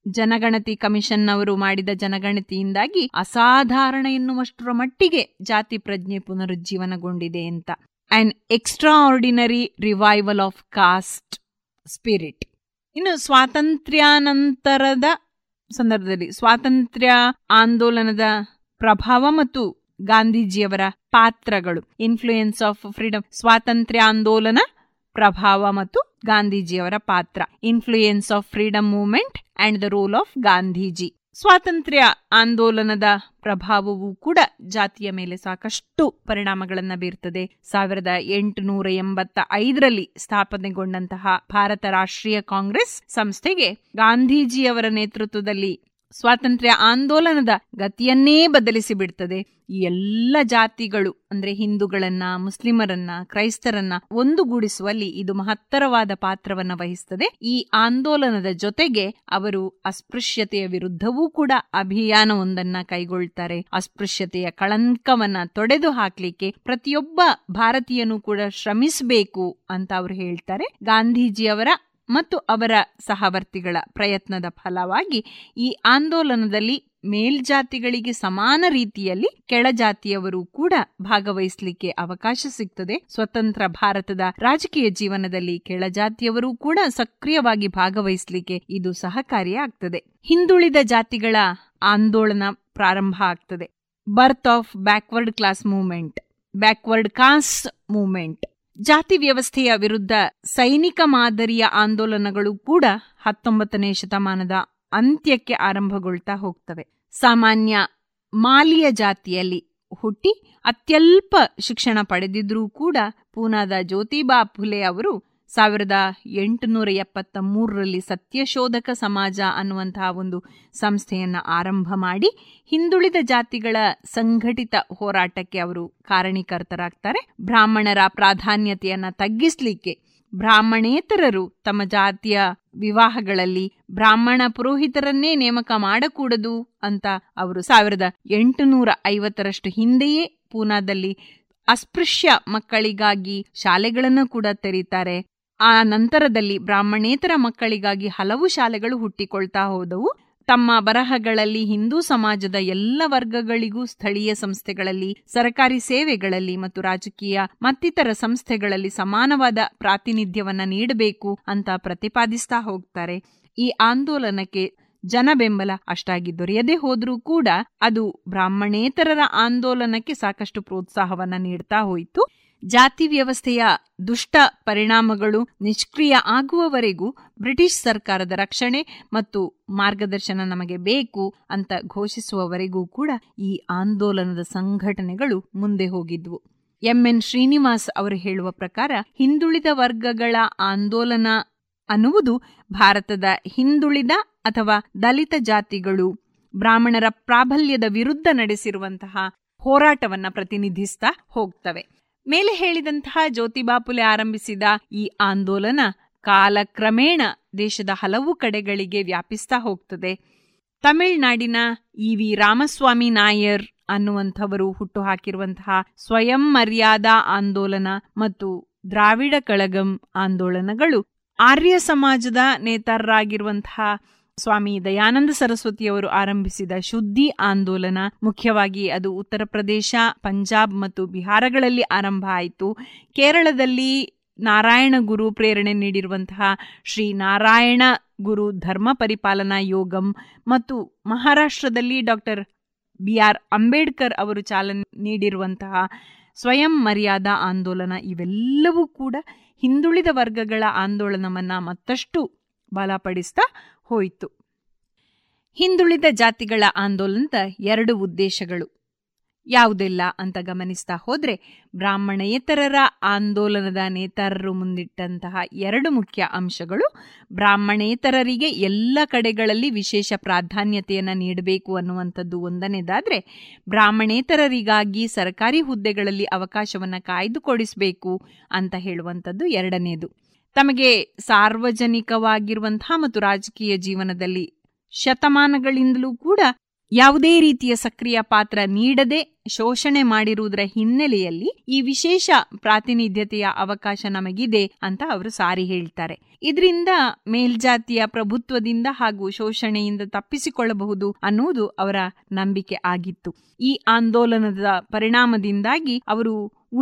ಜನಗಣತಿ ಕಮಿಷನ್ ಅವರು ಮಾಡಿದ ಜನಗಣತಿಯಿಂದಾಗಿ ಅಸಾಧಾರಣ ಎನ್ನುವಷ್ಟರ ಮಟ್ಟಿಗೆ ಜಾತಿ ಪ್ರಜ್ಞೆ ಪುನರುಜ್ಜೀವನಗೊಂಡಿದೆ ಅಂತ and extraordinary revival of caste spirit ಇನ್ನು ಸ್ವಾತಂತ್ರ್ಯಾನಂತರದ ಸಂದರ್ಭದಲ್ಲಿ ಸ್ವಾತಂತ್ರ್ಯ ಆಂದೋಲನದ ಪ್ರಭಾವ ಮತ್ತು ಗಾಂಧೀಜಿಯವರ ಪಾತ್ರಗಳು ಇನ್ಫ್ಲೂಯೆನ್ಸ್ ಆಫ್ ಫ್ರೀಡಮ್ ಸ್ವಾತಂತ್ರ್ಯ ಆಂದೋಲನ ಪ್ರಭಾವ ಮತ್ತು ಗಾಂಧೀಜಿಯವರ ಪಾತ್ರ influence of freedom movement and the role of Gandhiji ಸ್ವಾತಂತ್ರ್ಯ ಆಂದೋಲನದ ಪ್ರಭಾವವು ಕೂಡ ಜಾತಿಯ ಮೇಲೆ ಸಾಕಷ್ಟು ಪರಿಣಾಮಗಳನ್ನ ಬೀರ್ತದೆ ಸಾವಿರದ ಎಂಟುನೂರ ಎಂಬತ್ತ ಐದರಲ್ಲಿ ಸ್ಥಾಪನೆಗೊಂಡಂತಹ ಭಾರತ ರಾಷ್ಟ್ರೀಯ ಕಾಂಗ್ರೆಸ್ ಸಂಸ್ಥೆಗೆ ಗಾಂಧೀಜಿಯವರ ನೇತೃತ್ವದಲ್ಲಿ ಸ್ವಾತಂತ್ರ್ಯ ಆಂದೋಲನದ ಗತಿಯನ್ನೇ ಬದಲಿಸಿ ಬಿಡ್ತದೆ ಈ ಎಲ್ಲ ಜಾತಿಗಳು ಅಂದ್ರೆ ಹಿಂದೂಗಳನ್ನ ಮುಸ್ಲಿಮರನ್ನ ಕ್ರೈಸ್ತರನ್ನ ಒಂದುಗೂಡಿಸುವಲ್ಲಿ ಇದು ಮಹತ್ತರವಾದ ಪಾತ್ರವನ್ನ ವಹಿಸ್ತದೆ ಈ ಆಂದೋಲನದ ಜೊತೆಗೆ ಅವರು ಅಸ್ಪೃಶ್ಯತೆಯ ವಿರುದ್ಧವೂ ಕೂಡ ಅಭಿಯಾನವೊಂದನ್ನ ಕೈಗೊಳ್ತಾರೆ ಅಸ್ಪೃಶ್ಯತೆಯ ಕಳಂಕವನ್ನ ತೊಡೆದು ಹಾಕ್ಲಿಕ್ಕೆ ಪ್ರತಿಯೊಬ್ಬ ಭಾರತೀಯನೂ ಕೂಡ ಶ್ರಮಿಸಬೇಕು ಅಂತ ಅವರು ಹೇಳ್ತಾರೆ ಗಾಂಧೀಜಿಯವರ ಮತ್ತು ಅವರ ಸಹವರ್ತಿಗಳ ಪ್ರಯತ್ನದ ಫಲವಾಗಿ ಈ ಆಂದೋಲನದಲ್ಲಿ ಮೇಲ್ಜಾತಿಗಳಿಗೆ ಸಮಾನ ರೀತಿಯಲ್ಲಿ ಕೆಳಜಾತಿಯವರು ಕೂಡ ಭಾಗವಹಿಸಲಿಕ್ಕೆ ಅವಕಾಶ ಸಿಗ್ತದೆ ಸ್ವತಂತ್ರ ಭಾರತದ ರಾಜಕೀಯ ಜೀವನದಲ್ಲಿ ಕೆಳಜಾತಿಯವರು ಕೂಡ ಸಕ್ರಿಯವಾಗಿ ಭಾಗವಹಿಸಲಿಕ್ಕೆ ಇದು ಸಹಕಾರಿಯಾಗ್ತದೆ ಹಿಂದುಳಿದ ಜಾತಿಗಳ ಆಂದೋಲನ ಪ್ರಾರಂಭ ಆಗ್ತದೆ birth of backward class movement backward caste movement ಜಾತಿ ವ್ಯವಸ್ಥೆಯ ವಿರುದ್ಧ ಸೈನಿಕ ಮಾದರಿಯ ಆಂದೋಲನಗಳು ಕೂಡ ಹತ್ತೊಂಬತ್ತನೇ ಶತಮಾನದ ಅಂತ್ಯಕ್ಕೆ ಆರಂಭಗೊಳ್ತಾ ಹೋಗ್ತವೆ ಸಾಮಾನ್ಯ ಮಾಲಿಯ ಜಾತಿಯಲ್ಲಿ ಹುಟ್ಟಿ ಅತ್ಯಲ್ಪ ಶಿಕ್ಷಣ ಪಡೆದಿದ್ರೂ ಕೂಡ ಪೂನಾದ ಜ್ಯೋತಿಬಾ ಫುಲೆ ಅವರು ಸಾವಿರದ ಎಂಟುನೂರ ಎಪ್ಪತ್ತ ಮೂರರಲ್ಲಿ ಸತ್ಯಶೋಧಕ ಸಮಾಜ ಅನ್ನುವಂತಹ ಒಂದು ಸಂಸ್ಥೆಯನ್ನ ಆರಂಭ ಮಾಡಿ ಹಿಂದುಳಿದ ಜಾತಿಗಳ ಸಂಘಟಿತ ಹೋರಾಟಕ್ಕೆ ಅವರು ಕಾರಣೀಕರ್ತರಾಗ್ತಾರೆ ಬ್ರಾಹ್ಮಣರ ಪ್ರಾಧಾನ್ಯತೆಯನ್ನ ತಗ್ಗಿಸ್ಲಿಕ್ಕೆ ಬ್ರಾಹ್ಮಣೇತರರು ತಮ್ಮ ಜಾತಿಯ ವಿವಾಹಗಳಲ್ಲಿ ಬ್ರಾಹ್ಮಣ ಪುರೋಹಿತರನ್ನೇ ನೇಮಕ ಮಾಡಕೂಡದು ಅಂತ ಅವರು ಸಾವಿರದ ಎಂಟುನೂರ ಐವತ್ತರಷ್ಟು ಹಿಂದೆಯೇ ಪೂನಾದಲ್ಲಿ ಅಸ್ಪೃಶ್ಯ ಮಕ್ಕಳಿಗಾಗಿ ಶಾಲೆಗಳನ್ನು ಕೂಡ ತೆರೀತಾರೆ ಆ ನಂತರದಲ್ಲಿ ಬ್ರಾಹ್ಮಣೇತರ ಮಕ್ಕಳಿಗಾಗಿ ಹಲವು ಶಾಲೆಗಳು ಹುಟ್ಟಿಕೊಳ್ತಾ ಹೋದವು ತಮ್ಮ ಬರಹಗಳಲ್ಲಿ ಹಿಂದೂ ಸಮಾಜದ ಎಲ್ಲ ವರ್ಗಗಳಿಗೂ ಸ್ಥಳೀಯ ಸಂಸ್ಥೆಗಳಲ್ಲಿ ಸರ್ಕಾರಿ ಸೇವೆಗಳಲ್ಲಿ ಮತ್ತು ರಾಜಕೀಯ ಮತ್ತಿತರ ಸಂಸ್ಥೆಗಳಲ್ಲಿ ಸಮಾನವಾದ ಪ್ರಾತಿನಿಧ್ಯವನ್ನ ನೀಡಬೇಕು ಅಂತ ಪ್ರತಿಪಾದಿಸ್ತಾ ಹೋಗ್ತಾರೆ ಈ ಆಂದೋಲನಕ್ಕೆ ಜನ ಬೆಂಬಲ ಅಷ್ಟಾಗಿ ದೊರೆಯದೇ ಹೋದ್ರೂ ಕೂಡ ಅದು ಬ್ರಾಹ್ಮಣೇತರರ ಆಂದೋಲನಕ್ಕೆ ಸಾಕಷ್ಟು ಪ್ರೋತ್ಸಾಹವನ್ನ ನೀಡ್ತಾ ಹೋಯಿತು ಜಾತಿ ವ್ಯವಸ್ಥೆಯ ದುಷ್ಟ ಪರಿಣಾಮಗಳು ನಿಷ್ಕ್ರಿಯ ಆಗುವವರೆಗೂ ಬ್ರಿಟಿಷ್ ಸರ್ಕಾರದ ರಕ್ಷಣೆ ಮತ್ತು ಮಾರ್ಗದರ್ಶನ ನಮಗೆ ಬೇಕು ಅಂತ ಘೋಷಿಸುವವರೆಗೂ ಕೂಡ ಈ ಆಂದೋಲನದ ಸಂಘಟನೆಗಳು ಮುಂದೆ ಹೋಗಿದ್ವು ಎಂಎನ್ ಶ್ರೀನಿವಾಸ್ ಅವರು ಹೇಳುವ ಪ್ರಕಾರ ಹಿಂದುಳಿದ ವರ್ಗಗಳ ಆಂದೋಲನ ಅನ್ನುವುದು ಭಾರತದ ಹಿಂದುಳಿದ ಅಥವಾ ದಲಿತ ಜಾತಿಗಳು ಬ್ರಾಹ್ಮಣರ ಪ್ರಾಬಲ್ಯದ ವಿರುದ್ಧ ನಡೆಸಿರುವಂತಹ ಹೋರಾಟವನ್ನ ಪ್ರತಿನಿಧಿಸ್ತಾ ಹೋಗ್ತವೆ ಮೇಲೆ ಹೇಳಿದಂತಹ ಜ್ಯೋತಿಬಾಪುಲೆ ಆರಂಭಿಸಿದ ಈ ಆಂದೋಲನ ಕಾಲಕ್ರಮೇಣ ದೇಶದ ಹಲವು ಕಡೆಗಳಿಗೆ ವ್ಯಾಪಿಸ್ತಾ ಹೋಗ್ತದೆ ತಮಿಳುನಾಡಿನ ಇ ವಿ ರಾಮಸ್ವಾಮಿ ನಾಯರ್ ಅನ್ನುವಂಥವರು ಹುಟ್ಟುಹಾಕಿರುವಂತಹ ಸ್ವಯಂ ಮರ್ಯಾದಾ ಆಂದೋಲನ ಮತ್ತು ದ್ರಾವಿಡ ಕಳಗಂ ಆಂದೋಲನಗಳು ಆರ್ಯ ಸಮಾಜದ ನೇತಾರರಾಗಿರುವಂತಹ ಸ್ವಾಮಿ ದಯಾನಂದ ಸರಸ್ವತಿಯವರು ಆರಂಭಿಸಿದ ಶುದ್ಧಿ ಆಂದೋಲನ ಮುಖ್ಯವಾಗಿ ಅದು ಉತ್ತರ ಪ್ರದೇಶ ಪಂಜಾಬ್ ಮತ್ತು ಬಿಹಾರಗಳಲ್ಲಿ ಆರಂಭ ಆಯಿತು ಕೇರಳದಲ್ಲಿ ನಾರಾಯಣ ಗುರು ಪ್ರೇರಣೆ ನೀಡಿರುವಂತಹ ಶ್ರೀ ನಾರಾಯಣ ಗುರು ಧರ್ಮ ಪರಿಪಾಲನಾ ಯೋಗಂ ಮತ್ತು ಮಹಾರಾಷ್ಟ್ರದಲ್ಲಿ ಡಾಕ್ಟರ್ ಬಿ ಆರ್ ಅಂಬೇಡ್ಕರ್ ಅವರು ಚಾಲನೆ ನೀಡಿರುವಂತಹ ಸ್ವಯಂ ಮರ್ಯಾದಾ ಆಂದೋಲನ ಇವೆಲ್ಲವೂ ಕೂಡ ಹಿಂದುಳಿದ ವರ್ಗಗಳ ಆಂದೋಲನವನ್ನ ಮತ್ತಷ್ಟು ಬಲಪಡಿಸ್ತಾ ಹೋಯಿತು ಹಿಂದುಳಿದ ಜಾತಿಗಳ ಆಂದೋಲನದ ಎರಡು ಉದ್ದೇಶಗಳು ಯಾವುದೆಲ್ಲ ಅಂತ ಗಮನಿಸ್ತಾ ಹೋದ್ರೆ ಬ್ರಾಹ್ಮಣೇತರರ ಆಂದೋಲನದ ನೇತಾರರು ಮುಂದಿಟ್ಟಂತಹ ಎರಡು ಮುಖ್ಯ ಅಂಶಗಳು ಬ್ರಾಹ್ಮಣೇತರರಿಗೆ ಎಲ್ಲ ಕಡೆಗಳಲ್ಲಿ ವಿಶೇಷ ಪ್ರಾಧಾನ್ಯತೆಯನ್ನು ನೀಡಬೇಕು ಅನ್ನುವಂಥದ್ದು ಒಂದನೇದಾದ್ರೆ ಬ್ರಾಹ್ಮಣೇತರರಿಗಾಗಿ ಸರ್ಕಾರಿ ಹುದ್ದೆಗಳಲ್ಲಿ ಅವಕಾಶವನ್ನು ಕಾಯ್ದುಕೊಡಿಸಬೇಕು ಅಂತ ಹೇಳುವಂಥದ್ದು ಎರಡನೇದು ತಮಗೆ ಸಾರ್ವಜನಿಕವಾಗಿರುವಂತಹ ಮತ್ತು ರಾಜಕೀಯ ಜೀವನದಲ್ಲಿ ಶತಮಾನಗಳಿಂದಲೂ ಕೂಡ ಯಾವುದೇ ರೀತಿಯ ಸಕ್ರಿಯ ಪಾತ್ರ ನೀಡದೆ ಶೋಷಣೆ ಮಾಡಿರುವುದರ ಹಿನ್ನೆಲೆಯಲ್ಲಿ ಈ ವಿಶೇಷ ಪ್ರಾತಿನಿಧ್ಯತೆಯ ಅವಕಾಶ ನಮಗಿದೆ ಅಂತ ಅವರು ಸಾರಿ ಹೇಳ್ತಾರೆ ಇದರಿಂದ ಮೇಲ್ಜಾತಿಯ ಪ್ರಭುತ್ವದಿಂದ ಹಾಗೂ ಶೋಷಣೆಯಿಂದ ತಪ್ಪಿಸಿಕೊಳ್ಳಬಹುದು ಅನ್ನುವುದು ಅವರ ನಂಬಿಕೆ ಆಗಿತ್ತು ಈ ಆಂದೋಲನದ ಪರಿಣಾಮದಿಂದಾಗಿ ಅವರು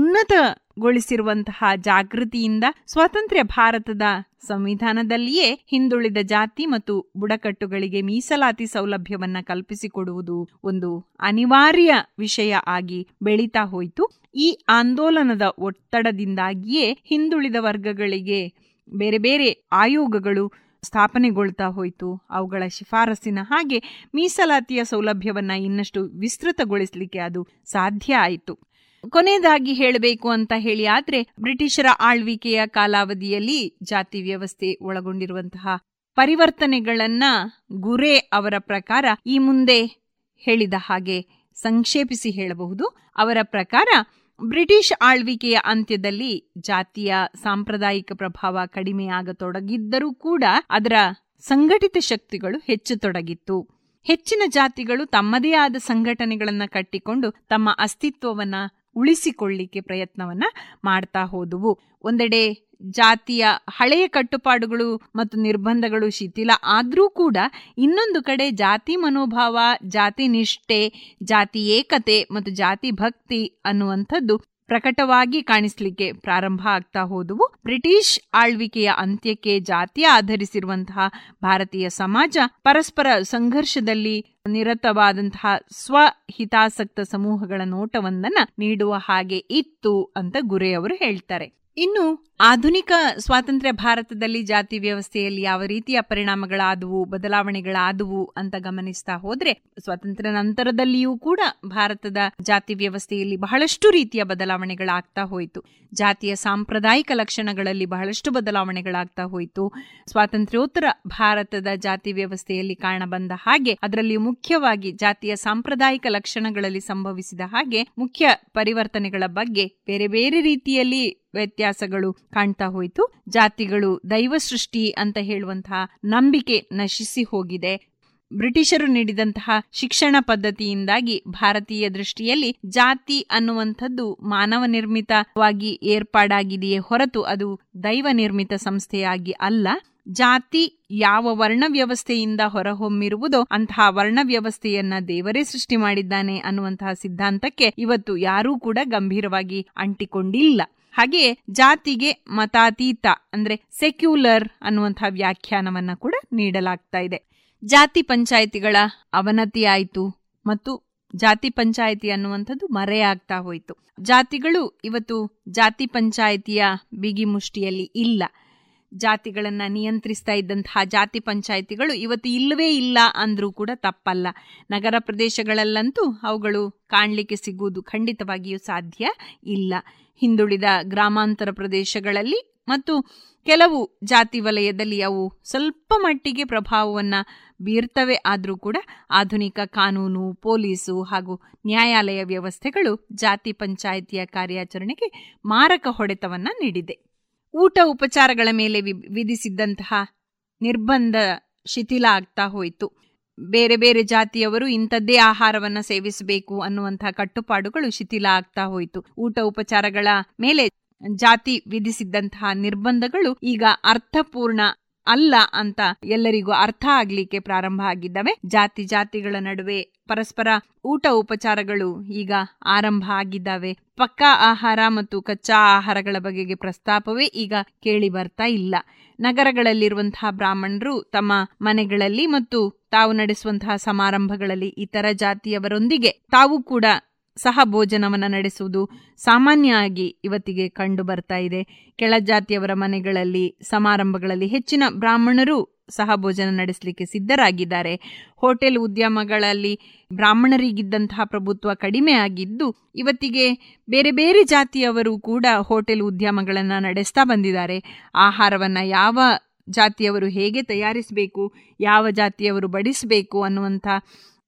ಉನ್ನತಗೊಳಿಸಿರುವಂತಹ ಜಾಗೃತಿಯಿಂದ ಸ್ವಾತಂತ್ರ್ಯ ಭಾರತದ ಸಂವಿಧಾನದಲ್ಲಿಯೇ ಹಿಂದುಳಿದ ಜಾತಿ ಮತ್ತು ಬುಡಕಟ್ಟುಗಳಿಗೆ ಮೀಸಲಾತಿ ಸೌಲಭ್ಯವನ್ನ ಕಲ್ಪಿಸಿಕೊಡುವುದು ಒಂದು ಅನಿವಾರ್ಯ ವಿಷಯ ಆಗಿ ಬೆಳೀತಾ ಹೋಯಿತು ಈ ಆಂದೋಲನದ ಒತ್ತಡದಿಂದಾಗಿಯೇ ಹಿಂದುಳಿದ ವರ್ಗಗಳಿಗೆ ಬೇರೆ ಬೇರೆ ಆಯೋಗಗಳು ಸ್ಥಾಪನೆಗೊಳ್ತಾ ಹೋಯಿತು ಅವುಗಳ ಶಿಫಾರಸಿನ ಹಾಗೆ ಮೀಸಲಾತಿಯ ಸೌಲಭ್ಯವನ್ನ ಇನ್ನಷ್ಟು ವಿಸ್ತೃತಗೊಳಿಸಲಿಕ್ಕೆ ಅದು ಸಾಧ್ಯ ಆಯಿತು ಕೊನೆಯದಾಗಿ ಹೇಳಬೇಕು ಅಂತ ಹೇಳಿ ಆದ್ರೆ ಬ್ರಿಟಿಷರ ಆಳ್ವಿಕೆಯ ಕಾಲಾವಧಿಯಲ್ಲಿ ಜಾತಿ ವ್ಯವಸ್ಥೆ ಒಳಗೊಂಡಿರುವಂತಹ ಪರಿವರ್ತನೆಗಳನ್ನ ಗುರೆ ಅವರ ಪ್ರಕಾರ ಈ ಮುಂದೆ ಹೇಳಿದ ಹಾಗೆ ಸಂಕ್ಷೇಪಿಸಿ ಹೇಳಬಹುದು ಅವರ ಪ್ರಕಾರ ಬ್ರಿಟಿಷ್ ಆಳ್ವಿಕೆಯ ಅಂತ್ಯದಲ್ಲಿ ಜಾತಿಯ ಸಾಂಪ್ರದಾಯಿಕ ಪ್ರಭಾವ ಕಡಿಮೆಯಾಗತೊಡಗಿದ್ದರೂ ಕೂಡ ಅದರ ಸಂಘಟಿತ ಶಕ್ತಿಗಳು ಹೆಚ್ಚತೊಡಗಿತ್ತು ಹೆಚ್ಚಿನ ಜಾತಿಗಳು ತಮ್ಮದೇ ಆದ ಸಂಘಟನೆಗಳನ್ನ ಕಟ್ಟಿಕೊಂಡು ತಮ್ಮ ಅಸ್ತಿತ್ವವನ್ನ ಉಳಿಸಿಕೊಳ್ಳಿಕ್ಕೆ ಪ್ರಯತ್ನವನ್ನ ಮಾಡ್ತಾ ಹೋದುವು ಒಂದೆಡೆ ಜಾತಿಯ ಹಳೆಯ ಕಟ್ಟುಪಾಡುಗಳು ಮತ್ತು ನಿರ್ಬಂಧಗಳು ಶಿಥಿಲ ಆದರೂ ಕೂಡ ಇನ್ನೊಂದು ಕಡೆ ಜಾತಿ ಮನೋಭಾವ ಜಾತಿ ನಿಷ್ಠೆ ಜಾತಿ ಏಕತೆ ಮತ್ತು ಜಾತಿ ಭಕ್ತಿ ಅನ್ನುವಂಥದ್ದು ಪ್ರಕಟವಾಗಿ ಕಾಣಿಸ್ಲಿಕ್ಕೆ ಪ್ರಾರಂಭ ಆಗ್ತಾ ಹೋದವು ಬ್ರಿಟಿಷ್ ಆಳ್ವಿಕೆಯ ಅಂತ್ಯಕ್ಕೆ ಜಾತಿ ಆಧರಿಸಿರುವಂತಹ ಭಾರತೀಯ ಸಮಾಜ ಪರಸ್ಪರ ಸಂಘರ್ಷದಲ್ಲಿ ನಿರತವಾದಂತಹ ಸ್ವಹಿತಾಸಕ್ತ ಸಮೂಹಗಳ ನೋಟವೊಂದನ್ನ ನೀಡುವ ಹಾಗೆ ಇತ್ತು ಅಂತ ಗುರೆಯವರು ಹೇಳ್ತಾರೆ ಇನ್ನು ಆಧುನಿಕ ಸ್ವಾತಂತ್ರ್ಯ ಭಾರತದಲ್ಲಿ ಜಾತಿ ವ್ಯವಸ್ಥೆಯಲ್ಲಿ ಯಾವ ರೀತಿಯ ಪರಿಣಾಮಗಳಾದವು ಬದಲಾವಣೆಗಳಾದವು ಅಂತ ಗಮನಿಸ್ತಾ ಹೋದ್ರೆ ಸ್ವಾತಂತ್ರ್ಯ ನಂತರದಲ್ಲಿಯೂ ಕೂಡ ಭಾರತದ ಜಾತಿ ವ್ಯವಸ್ಥೆಯಲ್ಲಿ ಬಹಳಷ್ಟು ರೀತಿಯ ಬದಲಾವಣೆಗಳಾಗ್ತಾ ಹೋಯಿತು ಜಾತಿಯ ಸಾಂಪ್ರದಾಯಿಕ ಲಕ್ಷಣಗಳಲ್ಲಿ ಬಹಳಷ್ಟು ಬದಲಾವಣೆಗಳಾಗ್ತಾ ಹೋಯಿತು ಸ್ವಾತಂತ್ರ್ಯೋತ್ತರ ಭಾರತದ ಜಾತಿ ವ್ಯವಸ್ಥೆಯಲ್ಲಿ ಕಾಣಬಂದ ಹಾಗೆ ಅದರಲ್ಲಿ ಮುಖ್ಯವಾಗಿ ಜಾತಿಯ ಸಾಂಪ್ರದಾಯಿಕ ಲಕ್ಷಣಗಳಲ್ಲಿ ಸಂಭವಿಸಿದ ಹಾಗೆ ಮುಖ್ಯ ಪರಿವರ್ತನೆಗಳ ಬಗ್ಗೆ ಬೇರೆ ಬೇರೆ ರೀತಿಯಲ್ಲಿ ವ್ಯತ್ಯಾಸಗಳು ಕಾಣ್ತಾ ಹೋಯಿತು ಜಾತಿಗಳು ದೈವ ಸೃಷ್ಟಿ ಅಂತ ಹೇಳುವಂತಹ ನಂಬಿಕೆ ನಶಿಸಿ ಹೋಗಿದೆ ಬ್ರಿಟಿಷರು ನೀಡಿದಂತಹ ಶಿಕ್ಷಣ ಪದ್ಧತಿಯಿಂದಾಗಿ ಭಾರತೀಯ ದೃಷ್ಟಿಯಲ್ಲಿ ಜಾತಿ ಅನ್ನುವಂಥದ್ದು ಮಾನವ ನಿರ್ಮಿತವಾಗಿ ಏರ್ಪಾಡಾಗಿದೆಯೇ ಹೊರತು ಅದು ದೈವ ನಿರ್ಮಿತ ಸಂಸ್ಥೆಯಾಗಿ ಅಲ್ಲ ಜಾತಿ ಯಾವ ವರ್ಣ ವ್ಯವಸ್ಥೆಯಿಂದ ಹೊರಹೊಮ್ಮಿರುವುದೋ ಅಂತಹ ವರ್ಣ ವ್ಯವಸ್ಥೆಯನ್ನ ದೇವರೇ ಸೃಷ್ಟಿ ಮಾಡಿದ್ದಾನೆ ಅನ್ನುವಂತಹ ಸಿದ್ಧಾಂತಕ್ಕೆ ಇವತ್ತು ಯಾರೂ ಕೂಡ ಗಂಭೀರವಾಗಿ ಅಂಟಿಕೊಂಡಿಲ್ಲ ಹಾಗೆ ಜಾತಿಗೆ ಮತಾತೀತ ಅಂದ್ರೆ ಸೆಕ್ಯುಲರ್ ಅನ್ನುವಂತಹ ವ್ಯಾಖ್ಯಾನವನ್ನ ಕೂಡ ನೀಡಲಾಗ್ತಾ ಇದೆ ಜಾತಿ ಪಂಚಾಯಿತಿಗಳ ಅವನತಿ ಆಯಿತು ಮತ್ತು ಜಾತಿ ಪಂಚಾಯಿತಿ ಅನ್ನುವಂಥದ್ದು ಮರೆಯಾಗ್ತಾ ಹೋಯಿತು ಜಾತಿಗಳು ಇವತ್ತು ಜಾತಿ ಪಂಚಾಯಿತಿಯ ಬಿಗಿ ಮುಷ್ಟಿಯಲ್ಲಿ ಇಲ್ಲ ಜಾತಿಗಳನ್ನ ನಿಯಂತ್ರಿಸ್ತಾ ಇದ್ದಂತಹ ಜಾತಿ ಪಂಚಾಯಿತಿಗಳು ಇವತ್ತು ಇಲ್ಲವೇ ಇಲ್ಲ ಅಂದ್ರೂ ಕೂಡ ತಪ್ಪಲ್ಲ ನಗರ ಪ್ರದೇಶಗಳಲ್ಲಂತೂ ಅವುಗಳು ಕಾಣಲಿಕ್ಕೆ ಸಿಗುವುದು ಖಂಡಿತವಾಗಿಯೂ ಸಾಧ್ಯ ಇಲ್ಲ ಹಿಂದುಳಿದ ಗ್ರಾಮಾಂತರ ಪ್ರದೇಶಗಳಲ್ಲಿ ಮತ್ತು ಕೆಲವು ಜಾತಿ ವಲಯದಲ್ಲಿ ಅವು ಸ್ವಲ್ಪ ಮಟ್ಟಿಗೆ ಪ್ರಭಾವವನ್ನ ಬೀರ್ತವೆ ಆದರೂ ಕೂಡ ಆಧುನಿಕ ಕಾನೂನು ಪೊಲೀಸು ಹಾಗೂ ನ್ಯಾಯಾಲಯ ವ್ಯವಸ್ಥೆಗಳು ಜಾತಿ ಪಂಚಾಯಿತಿಯ ಕಾರ್ಯಾಚರಣೆಗೆ ಮಾರಕ ಹೊಡೆತವನ್ನ ನೀಡಿದೆ ಊಟ ಉಪಚಾರಗಳ ಮೇಲೆ ವಿಧಿಸಿದ್ದಂತಹ ನಿರ್ಬಂಧ ಶಿಥಿಲ ಆಗ್ತಾ ಹೋಯಿತು ಬೇರೆ ಬೇರೆ ಜಾತಿಯವರು ಇಂಥದ್ದೇ ಆಹಾರವನ್ನ ಸೇವಿಸಬೇಕು ಅನ್ನುವಂತಹ ಕಟ್ಟುಪಾಡುಗಳು ಶಿಥಿಲ ಆಗ್ತಾ ಹೋಯಿತು ಊಟ ಉಪಚಾರಗಳ ಮೇಲೆ ಜಾತಿ ವಿಧಿಸಿದ್ದಂತಹ ನಿರ್ಬಂಧಗಳು ಈಗ ಅರ್ಥಪೂರ್ಣ ಅಲ್ಲ ಅಂತ ಎಲ್ಲರಿಗೂ ಅರ್ಥ ಆಗ್ಲಿಕ್ಕೆ ಪ್ರಾರಂಭ ಆಗಿದ್ದಾವೆ ಜಾತಿ ಜಾತಿಗಳ ನಡುವೆ ಪರಸ್ಪರ ಊಟ ಉಪಚಾರಗಳು ಈಗ ಆರಂಭ ಆಗಿದ್ದಾವೆ ಪಕ್ಕಾ ಆಹಾರ ಮತ್ತು ಕಚ್ಚಾ ಆಹಾರಗಳ ಬಗೆಗೆ ಪ್ರಸ್ತಾಪವೇ ಈಗ ಕೇಳಿ ಬರ್ತಾ ಇಲ್ಲ ನಗರಗಳಲ್ಲಿರುವಂತಹ ಬ್ರಾಹ್ಮಣರು ತಮ್ಮ ಮನೆಗಳಲ್ಲಿ ಮತ್ತು ತಾವು ನಡೆಸುವಂತಹ ಸಮಾರಂಭಗಳಲ್ಲಿ ಇತರ ಜಾತಿಯವರೊಂದಿಗೆ ತಾವು ಕೂಡ ಸಹ ಭೋಜನವನ್ನ ನಡೆಸುವುದು ಸಾಮಾನ್ಯ ಆಗಿ ಇವತ್ತಿಗೆ ಕಂಡು ಬರ್ತಾ ಇದೆ ಕೆಳಜಾತಿಯವರ ಮನೆಗಳಲ್ಲಿ ಸಮಾರಂಭಗಳಲ್ಲಿ ಹೆಚ್ಚಿನ ಬ್ರಾಹ್ಮಣರು ಸಹ ಭೋಜನ ನಡೆಸಲಿಕ್ಕೆ ಸಿದ್ಧರಾಗಿದ್ದಾರೆ ಹೋಟೆಲ್ ಉದ್ಯಮಗಳಲ್ಲಿ ಬ್ರಾಹ್ಮಣರಿಗಿದ್ದಂತಹ ಪ್ರಭುತ್ವ ಕಡಿಮೆ ಆಗಿದ್ದು ಇವತ್ತಿಗೆ ಬೇರೆ ಬೇರೆ ಜಾತಿಯವರು ಕೂಡ ಹೋಟೆಲ್ ಉದ್ಯಮಗಳನ್ನು ನಡೆಸ್ತಾ ಬಂದಿದ್ದಾರೆ ಆಹಾರವನ್ನ ಯಾವ ಜಾತಿಯವರು ಹೇಗೆ ತಯಾರಿಸಬೇಕು ಯಾವ ಜಾತಿಯವರು ಬಡಿಸಬೇಕು ಅನ್ನುವಂಥ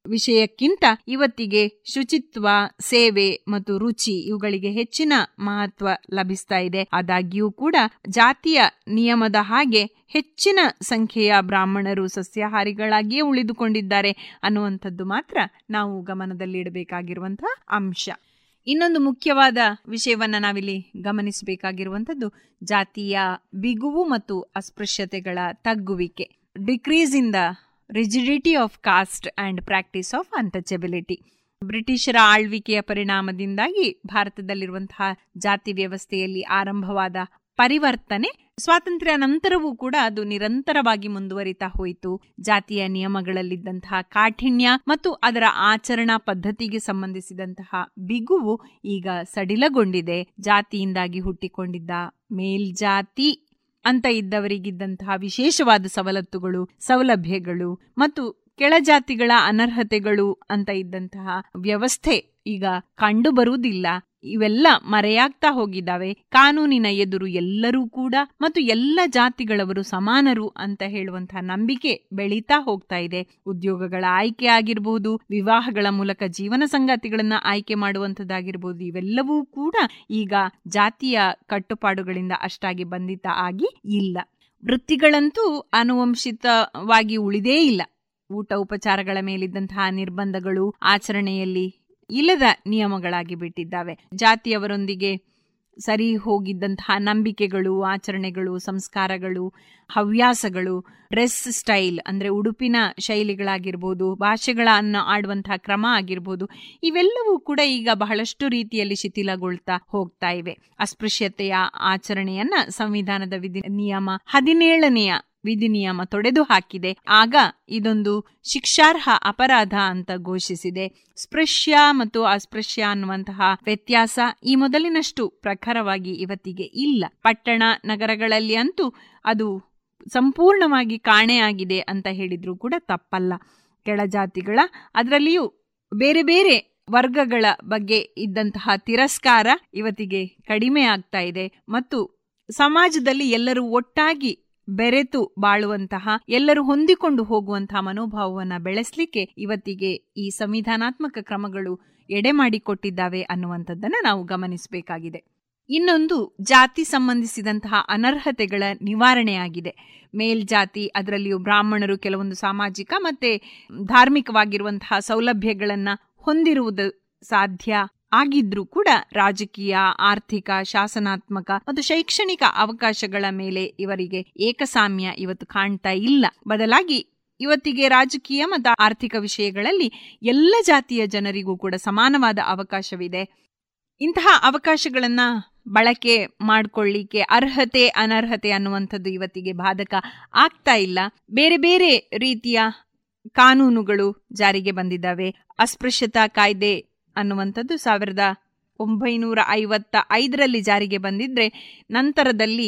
ವಿಷಯಕ್ಕಿಂತ ಇವತ್ತಿಗೆ ಶುಚಿತ್ವ ಸೇವೆ ಮತ್ತು ರುಚಿ ಇವುಗಳಿಗೆ ಹೆಚ್ಚಿನ ಮಹತ್ವ ಲಭಿಸ್ತಾ ಇದೆ ಆದಾಗ್ಯೂ ಕೂಡ ಜಾತಿಯ ನಿಯಮದ ಹಾಗೆ ಹೆಚ್ಚಿನ ಸಂಖ್ಯೆಯ ಬ್ರಾಹ್ಮಣರು ಸಸ್ಯಾಹಾರಿಗಳಾಗಿಯೇ ಉಳಿದುಕೊಂಡಿದ್ದಾರೆ ಅನ್ನುವಂಥದ್ದು ಮಾತ್ರ ನಾವು ಗಮನದಲ್ಲಿಡಬೇಕಾಗಿರುವಂತಹ ಅಂಶ ಇನ್ನೊಂದು ಮುಖ್ಯವಾದ ವಿಷಯವನ್ನ ನಾವಿಲ್ಲಿ ಗಮನಿಸಬೇಕಾಗಿರುವಂಥದ್ದು ಜಾತಿಯ ಬಿಗುವು ಮತ್ತು ಅಸ್ಪೃಶ್ಯತೆಗಳ ತಗ್ಗುವಿಕೆ decrease in the rigidity of caste and practice of untouchability ಬ್ರಿಟಿಷರ ಆಳ್ವಿಕೆಯ ಪರಿಣಾಮದಿಂದಾಗಿ ಭಾರತದಲ್ಲಿರುವಂತಹ ಜಾತಿ ವ್ಯವಸ್ಥೆಯಲ್ಲಿ ಆರಂಭವಾದ ಪರಿವರ್ತನೆ ಸ್ವಾತಂತ್ರ್ಯ ನಂತರವೂ ಕೂಡ ಅದು ನಿರಂತರವಾಗಿ ಮುಂದುವರಿತಾ ಹೋಯಿತು ಜಾತಿಯ ನಿಯಮಗಳಲ್ಲಿದ್ದಂತಹ ಕಾಠಿಣ್ಯ ಮತ್ತು ಅದರ ಆಚರಣಾ ಪದ್ಧತಿಗೆ ಸಂಬಂಧಿಸಿದಂತಹ ಬಿಗುವು ಈಗ ಸಡಿಲಗೊಂಡಿದೆ ಜಾತಿಯಿಂದಾಗಿ ಹುಟ್ಟಿಕೊಂಡಿದ್ದ ಮೇಲ್ಜಾತಿ ಅಂತ ಇದ್ದವರಿಗಿದ್ದಂತಹ ವಿಶೇಷವಾದ ಸವಲತ್ತುಗಳು ಸೌಲಭ್ಯಗಳು ಮತ್ತು ಕೆಳಜಾತಿಗಳ ಅನರ್ಹತೆಗಳು ಅಂತ ಇದ್ದಂತಹ ವ್ಯವಸ್ಥೆ ಈಗ ಕಂಡು ಬರುವುದಿಲ್ಲ ಇವೆಲ್ಲ ಮರೆಯಾಗ್ತಾ ಹೋಗಿದ್ದಾವೆ ಕಾನೂನಿನ ಎದುರು ಎಲ್ಲರೂ ಕೂಡ ಮತ್ತು ಎಲ್ಲ ಜಾತಿಗಳವರು ಸಮಾನರು ಅಂತ ಹೇಳುವಂತಹ ನಂಬಿಕೆ ಬೆಳೀತಾ ಹೋಗ್ತಾ ಇದೆ ಉದ್ಯೋಗಗಳ ಆಯ್ಕೆ ಆಗಿರಬಹುದು ವಿವಾಹಗಳ ಮೂಲಕ ಜೀವನ ಸಂಗಾತಿಗಳನ್ನ ಆಯ್ಕೆ ಮಾಡುವಂಥದ್ದಾಗಿರ್ಬೋದು ಇವೆಲ್ಲವೂ ಕೂಡ ಈಗ ಜಾತಿಯ ಕಟ್ಟುಪಾಡುಗಳಿಂದ ಅಷ್ಟಾಗಿ ಬಂಧಿತ ಆಗಿ ಇಲ್ಲ ವೃತ್ತಿಗಳಂತೂ ಆನುವಂಶಿತವಾಗಿ ಉಳಿದೇ ಇಲ್ಲ ಊಟ ಉಪಚಾರಗಳ ಮೇಲಿದ್ದಂತಹ ನಿರ್ಬಂಧಗಳು ಆಚರಣೆಯಲ್ಲಿ ಇಲ್ಲದ ನಿಯಮಗಳಾಗಿ ಬಿಟ್ಟಿದ್ದಾವೆ ಜಾತಿಯವರೊಂದಿಗೆ ಸರಿ ಹೋಗಿದ್ದಂತಹ ನಂಬಿಕೆಗಳು ಆಚರಣೆಗಳು ಸಂಸ್ಕಾರಗಳು ಹವ್ಯಾಸಗಳು ಡ್ರೆಸ್ ಸ್ಟೈಲ್ ಅಂದ್ರೆ ಉಡುಪಿನ ಶೈಲಿಗಳಾಗಿರ್ಬೋದು ಭಾಷೆಗಳನ್ನ ಆಡುವಂತಹ ಕ್ರಮ ಆಗಿರ್ಬೋದು ಇವೆಲ್ಲವೂ ಕೂಡ ಈಗ ಬಹಳಷ್ಟು ರೀತಿಯಲ್ಲಿ ಶಿಥಿಲಗೊಳ್ತಾ ಹೋಗ್ತಾ ಇವೆ ಅಸ್ಪೃಶ್ಯತೆಯ ಆಚರಣೆಯನ್ನ ಸಂವಿಧಾನದ ವಿಧಿ ನಿಯಮ ಹದಿನೇಳನೆಯ ವಿಧಿ ನಿಯಮ ತೊಡೆದು ಹಾಕಿದೆ ಆಗ ಇದೊಂದು ಶಿಕ್ಷಾರ್ಹ ಅಪರಾಧ ಅಂತ ಘೋಷಿಸಿದೆ ಸ್ಪೃಶ್ಯ ಮತ್ತು ಅಸ್ಪೃಶ್ಯ ಅನ್ನುವಂತಹ ವ್ಯತ್ಯಾಸ ಈ ಮೊದಲಿನಷ್ಟು ಪ್ರಖರವಾಗಿ ಇವತ್ತಿಗೆ ಇಲ್ಲ ಪಟ್ಟಣ ನಗರಗಳಲ್ಲಿ ಅಂತೂ ಅದು ಸಂಪೂರ್ಣವಾಗಿ ಕಾಣೆಯಾಗಿದೆ ಅಂತ ಹೇಳಿದ್ರೂ ಕೂಡ ತಪ್ಪಲ್ಲ ಕೆಳಜಾತಿಗಳ ಅದರಲ್ಲಿಯೂ ಬೇರೆ ಬೇರೆ ವರ್ಗಗಳ ಬಗ್ಗೆ ಇದ್ದಂತಹ ತಿರಸ್ಕಾರ ಇವತ್ತಿಗೆ ಕಡಿಮೆ ಆಗ್ತಾ ಇದೆ ಮತ್ತು ಸಮಾಜದಲ್ಲಿ ಎಲ್ಲರೂ ಒಟ್ಟಾಗಿ ಬೆರೆತು ಬಾಳುವಂತಹ ಎಲ್ಲರೂ ಹೊಂದಿಕೊಂಡು ಹೋಗುವಂತಹ ಮನೋಭಾವವನ್ನು ಬೆಳೆಸಲಿಕ್ಕೆ ಇವತ್ತಿಗೆ ಈ ಸಂವಿಧಾನಾತ್ಮಕ ಕ್ರಮಗಳು ಎಡೆ ಮಾಡಿಕೊಟ್ಟಿದ್ದಾವೆ ಅನ್ನುವಂಥದ್ದನ್ನ ನಾವು ಗಮನಿಸಬೇಕಾಗಿದೆ ಇನ್ನೊಂದು ಜಾತಿ ಸಂಬಂಧಿಸಿದಂತಹ ಅನರ್ಹತೆಗಳ ನಿವಾರಣೆಯಾಗಿದೆ ಮೇಲ್ಜಾತಿ ಅದರಲ್ಲಿಯೂ ಬ್ರಾಹ್ಮಣರು ಕೆಲವೊಂದು ಸಾಮಾಜಿಕ ಮತ್ತೆ ಧಾರ್ಮಿಕವಾಗಿರುವಂತಹ ಸೌಲಭ್ಯಗಳನ್ನ ಹೊಂದಿರುವುದು ಸಾಧ್ಯ ಆಗಿದ್ರೂ ಕೂಡ ರಾಜಕೀಯ ಆರ್ಥಿಕ ಶಾಸನಾತ್ಮಕ ಮತ್ತು ಶೈಕ್ಷಣಿಕ ಅವಕಾಶಗಳ ಮೇಲೆ ಇವರಿಗೆ ಏಕಸಾಮ್ಯ ಇವತ್ತು ಕಾಣ್ತಾ ಇಲ್ಲ ಬದಲಾಗಿ ಇವತ್ತಿಗೆ ರಾಜಕೀಯ ಮತ್ತು ಆರ್ಥಿಕ ವಿಷಯಗಳಲ್ಲಿ ಎಲ್ಲ ಜಾತಿಯ ಜನರಿಗೂ ಕೂಡ ಸಮಾನವಾದ ಅವಕಾಶವಿದೆ ಇಂತಹ ಅವಕಾಶಗಳನ್ನ ಬಳಕೆ ಮಾಡಿಕೊಳ್ಳಿಕ್ಕೆ ಅರ್ಹತೆ ಅನರ್ಹತೆ ಅನ್ನುವಂಥದ್ದು ಇವತ್ತಿಗೆ ಬಾಧಕ ಆಗ್ತಾ ಇಲ್ಲ ಬೇರೆ ಬೇರೆ ರೀತಿಯ ಕಾನೂನುಗಳು ಜಾರಿಗೆ ಬಂದಿದ್ದಾವೆ ಅಸ್ಪೃಶ್ಯತಾ ಕಾಯ್ದೆ ಅನ್ನುವಂಥದ್ದು ಸಾವಿರದ ಒಂಬೈನೂರ ಐವತ್ತ ಐದರಲ್ಲಿ ಜಾರಿಗೆ ಬಂದಿದ್ರೆ ನಂತರದಲ್ಲಿ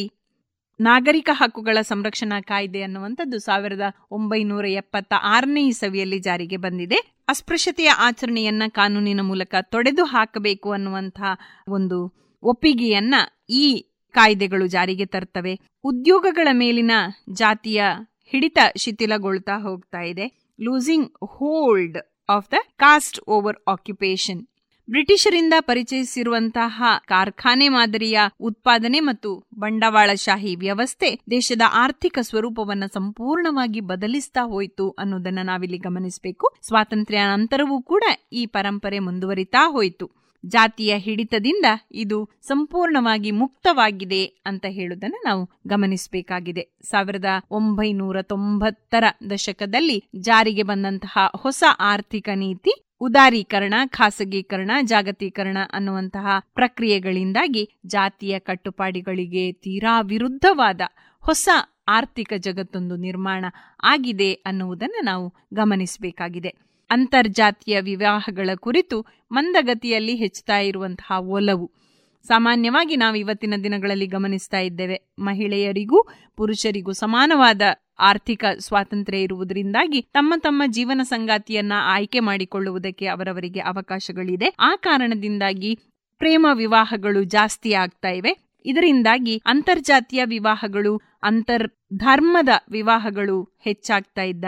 ನಾಗರಿಕ ಹಕ್ಕುಗಳ ಸಂರಕ್ಷಣಾ ಕಾಯ್ದೆ ಅನ್ನುವಂಥದ್ದು ಸಾವಿರದ ಒಂಬೈನೂರ ಎಪ್ಪತ್ತ ಆರನೇ ಇಸವಿಯಲ್ಲಿ ಜಾರಿಗೆ ಬಂದಿದೆ ಅಸ್ಪೃಶ್ಯತೆಯ ಆಚರಣೆಯನ್ನ ಕಾನೂನಿನ ಮೂಲಕ ತೊಡೆದು ಹಾಕಬೇಕು ಅನ್ನುವಂತಹ ಒಂದು ಒಪ್ಪಿಗೆಯನ್ನ ಈ ಕಾಯ್ದೆಗಳು ಜಾರಿಗೆ ತರ್ತವೆ ಉದ್ಯೋಗಗಳ ಮೇಲಿನ ಜಾತಿಯ ಹಿಡಿತ ಶಿಥಿಲಗೊಳ್ತಾ ಹೋಗ್ತಾ ಇದೆ losing hold of the caste over occupation ಬ್ರಿಟಿಷರಿಂದ ಪರಿಚಯಿಸಿರುವಂತಹ ಕಾರ್ಖಾನೆ ಮಾದರಿಯ ಉತ್ಪಾದನೆ ಮತ್ತು ಬಂಡವಾಳಶಾಹಿ ವ್ಯವಸ್ಥೆ ದೇಶದ ಆರ್ಥಿಕ ಸ್ವರೂಪವನ್ನ ಸಂಪೂರ್ಣವಾಗಿ ಬದಲಿಸ್ತಾ ಹೋಯಿತು ಅನ್ನೋದನ್ನ ನಾವಿಲ್ಲಿ ಗಮನಿಸಬೇಕು ಸ್ವಾತಂತ್ರ್ಯ ನಂತರವೂ ಕೂಡ ಈ ಪರಂಪರೆ ಮುಂದುವರಿತಾ ಹೋಯಿತು ಜಾತಿಯ ಹಿಡಿತದಿಂದ ಇದು ಸಂಪೂರ್ಣವಾಗಿ ಮುಕ್ತವಾಗಿದೆ ಅಂತ ಹೇಳುವುದನ್ನು ನಾವು ಗಮನಿಸಬೇಕಾಗಿದೆ ಸಾವಿರದ ಒಂಬೈನೂರ ತೊಂಬತ್ತರ ದಶಕದಲ್ಲಿ ಜಾರಿಗೆ ಬಂದಂತಹ ಹೊಸ ಆರ್ಥಿಕ ನೀತಿ ಉದಾರೀಕರಣ ಖಾಸಗೀಕರಣ ಜಾಗತೀಕರಣ ಅನ್ನುವಂತಹ ಪ್ರಕ್ರಿಯೆಗಳಿಂದಾಗಿ ಜಾತಿಯ ಕಟ್ಟುಪಾಡುಗಳಿಗೆ ತೀರಾ ವಿರುದ್ಧವಾದ ಹೊಸ ಆರ್ಥಿಕ ಜಗತ್ತೊಂದು ನಿರ್ಮಾಣ ಆಗಿದೆ ಅನ್ನುವುದನ್ನು ನಾವು ಗಮನಿಸಬೇಕಾಗಿದೆ ಅಂತರ್ಜಾತೀಯ ವಿವಾಹಗಳ ಕುರಿತು ಮಂದಗತಿಯಲ್ಲಿ ಹೆಚ್ಚುತ್ತಾ ಇರುವಂತಹ ಒಲವು ಸಾಮಾನ್ಯವಾಗಿ ನಾವು ಇವತ್ತಿನ ದಿನಗಳಲ್ಲಿ ಗಮನಿಸ್ತಾ ಇದ್ದೇವೆ ಮಹಿಳೆಯರಿಗೂ ಪುರುಷರಿಗೂ ಸಮಾನವಾದ ಆರ್ಥಿಕ ಸ್ವಾತಂತ್ರ್ಯ ಇರುವುದರಿಂದಾಗಿ ತಮ್ಮ ತಮ್ಮ ಜೀವನ ಸಂಗಾತಿಯನ್ನ ಆಯ್ಕೆ ಮಾಡಿಕೊಳ್ಳುವುದಕ್ಕೆ ಅವರವರಿಗೆ ಅವಕಾಶಗಳಿದೆ ಆ ಕಾರಣದಿಂದಾಗಿ ಪ್ರೇಮ ವಿವಾಹಗಳು ಜಾಸ್ತಿ ಆಗ್ತಾ ಇವೆ ಇದರಿಂದಾಗಿ ಅಂತರ್ಜಾತೀಯ ವಿವಾಹಗಳು ಅಂತರ್ ಧರ್ಮದ ವಿವಾಹಗಳು ಹೆಚ್ಚಾಗ್ತಾ ಇದ್ದಾವೆ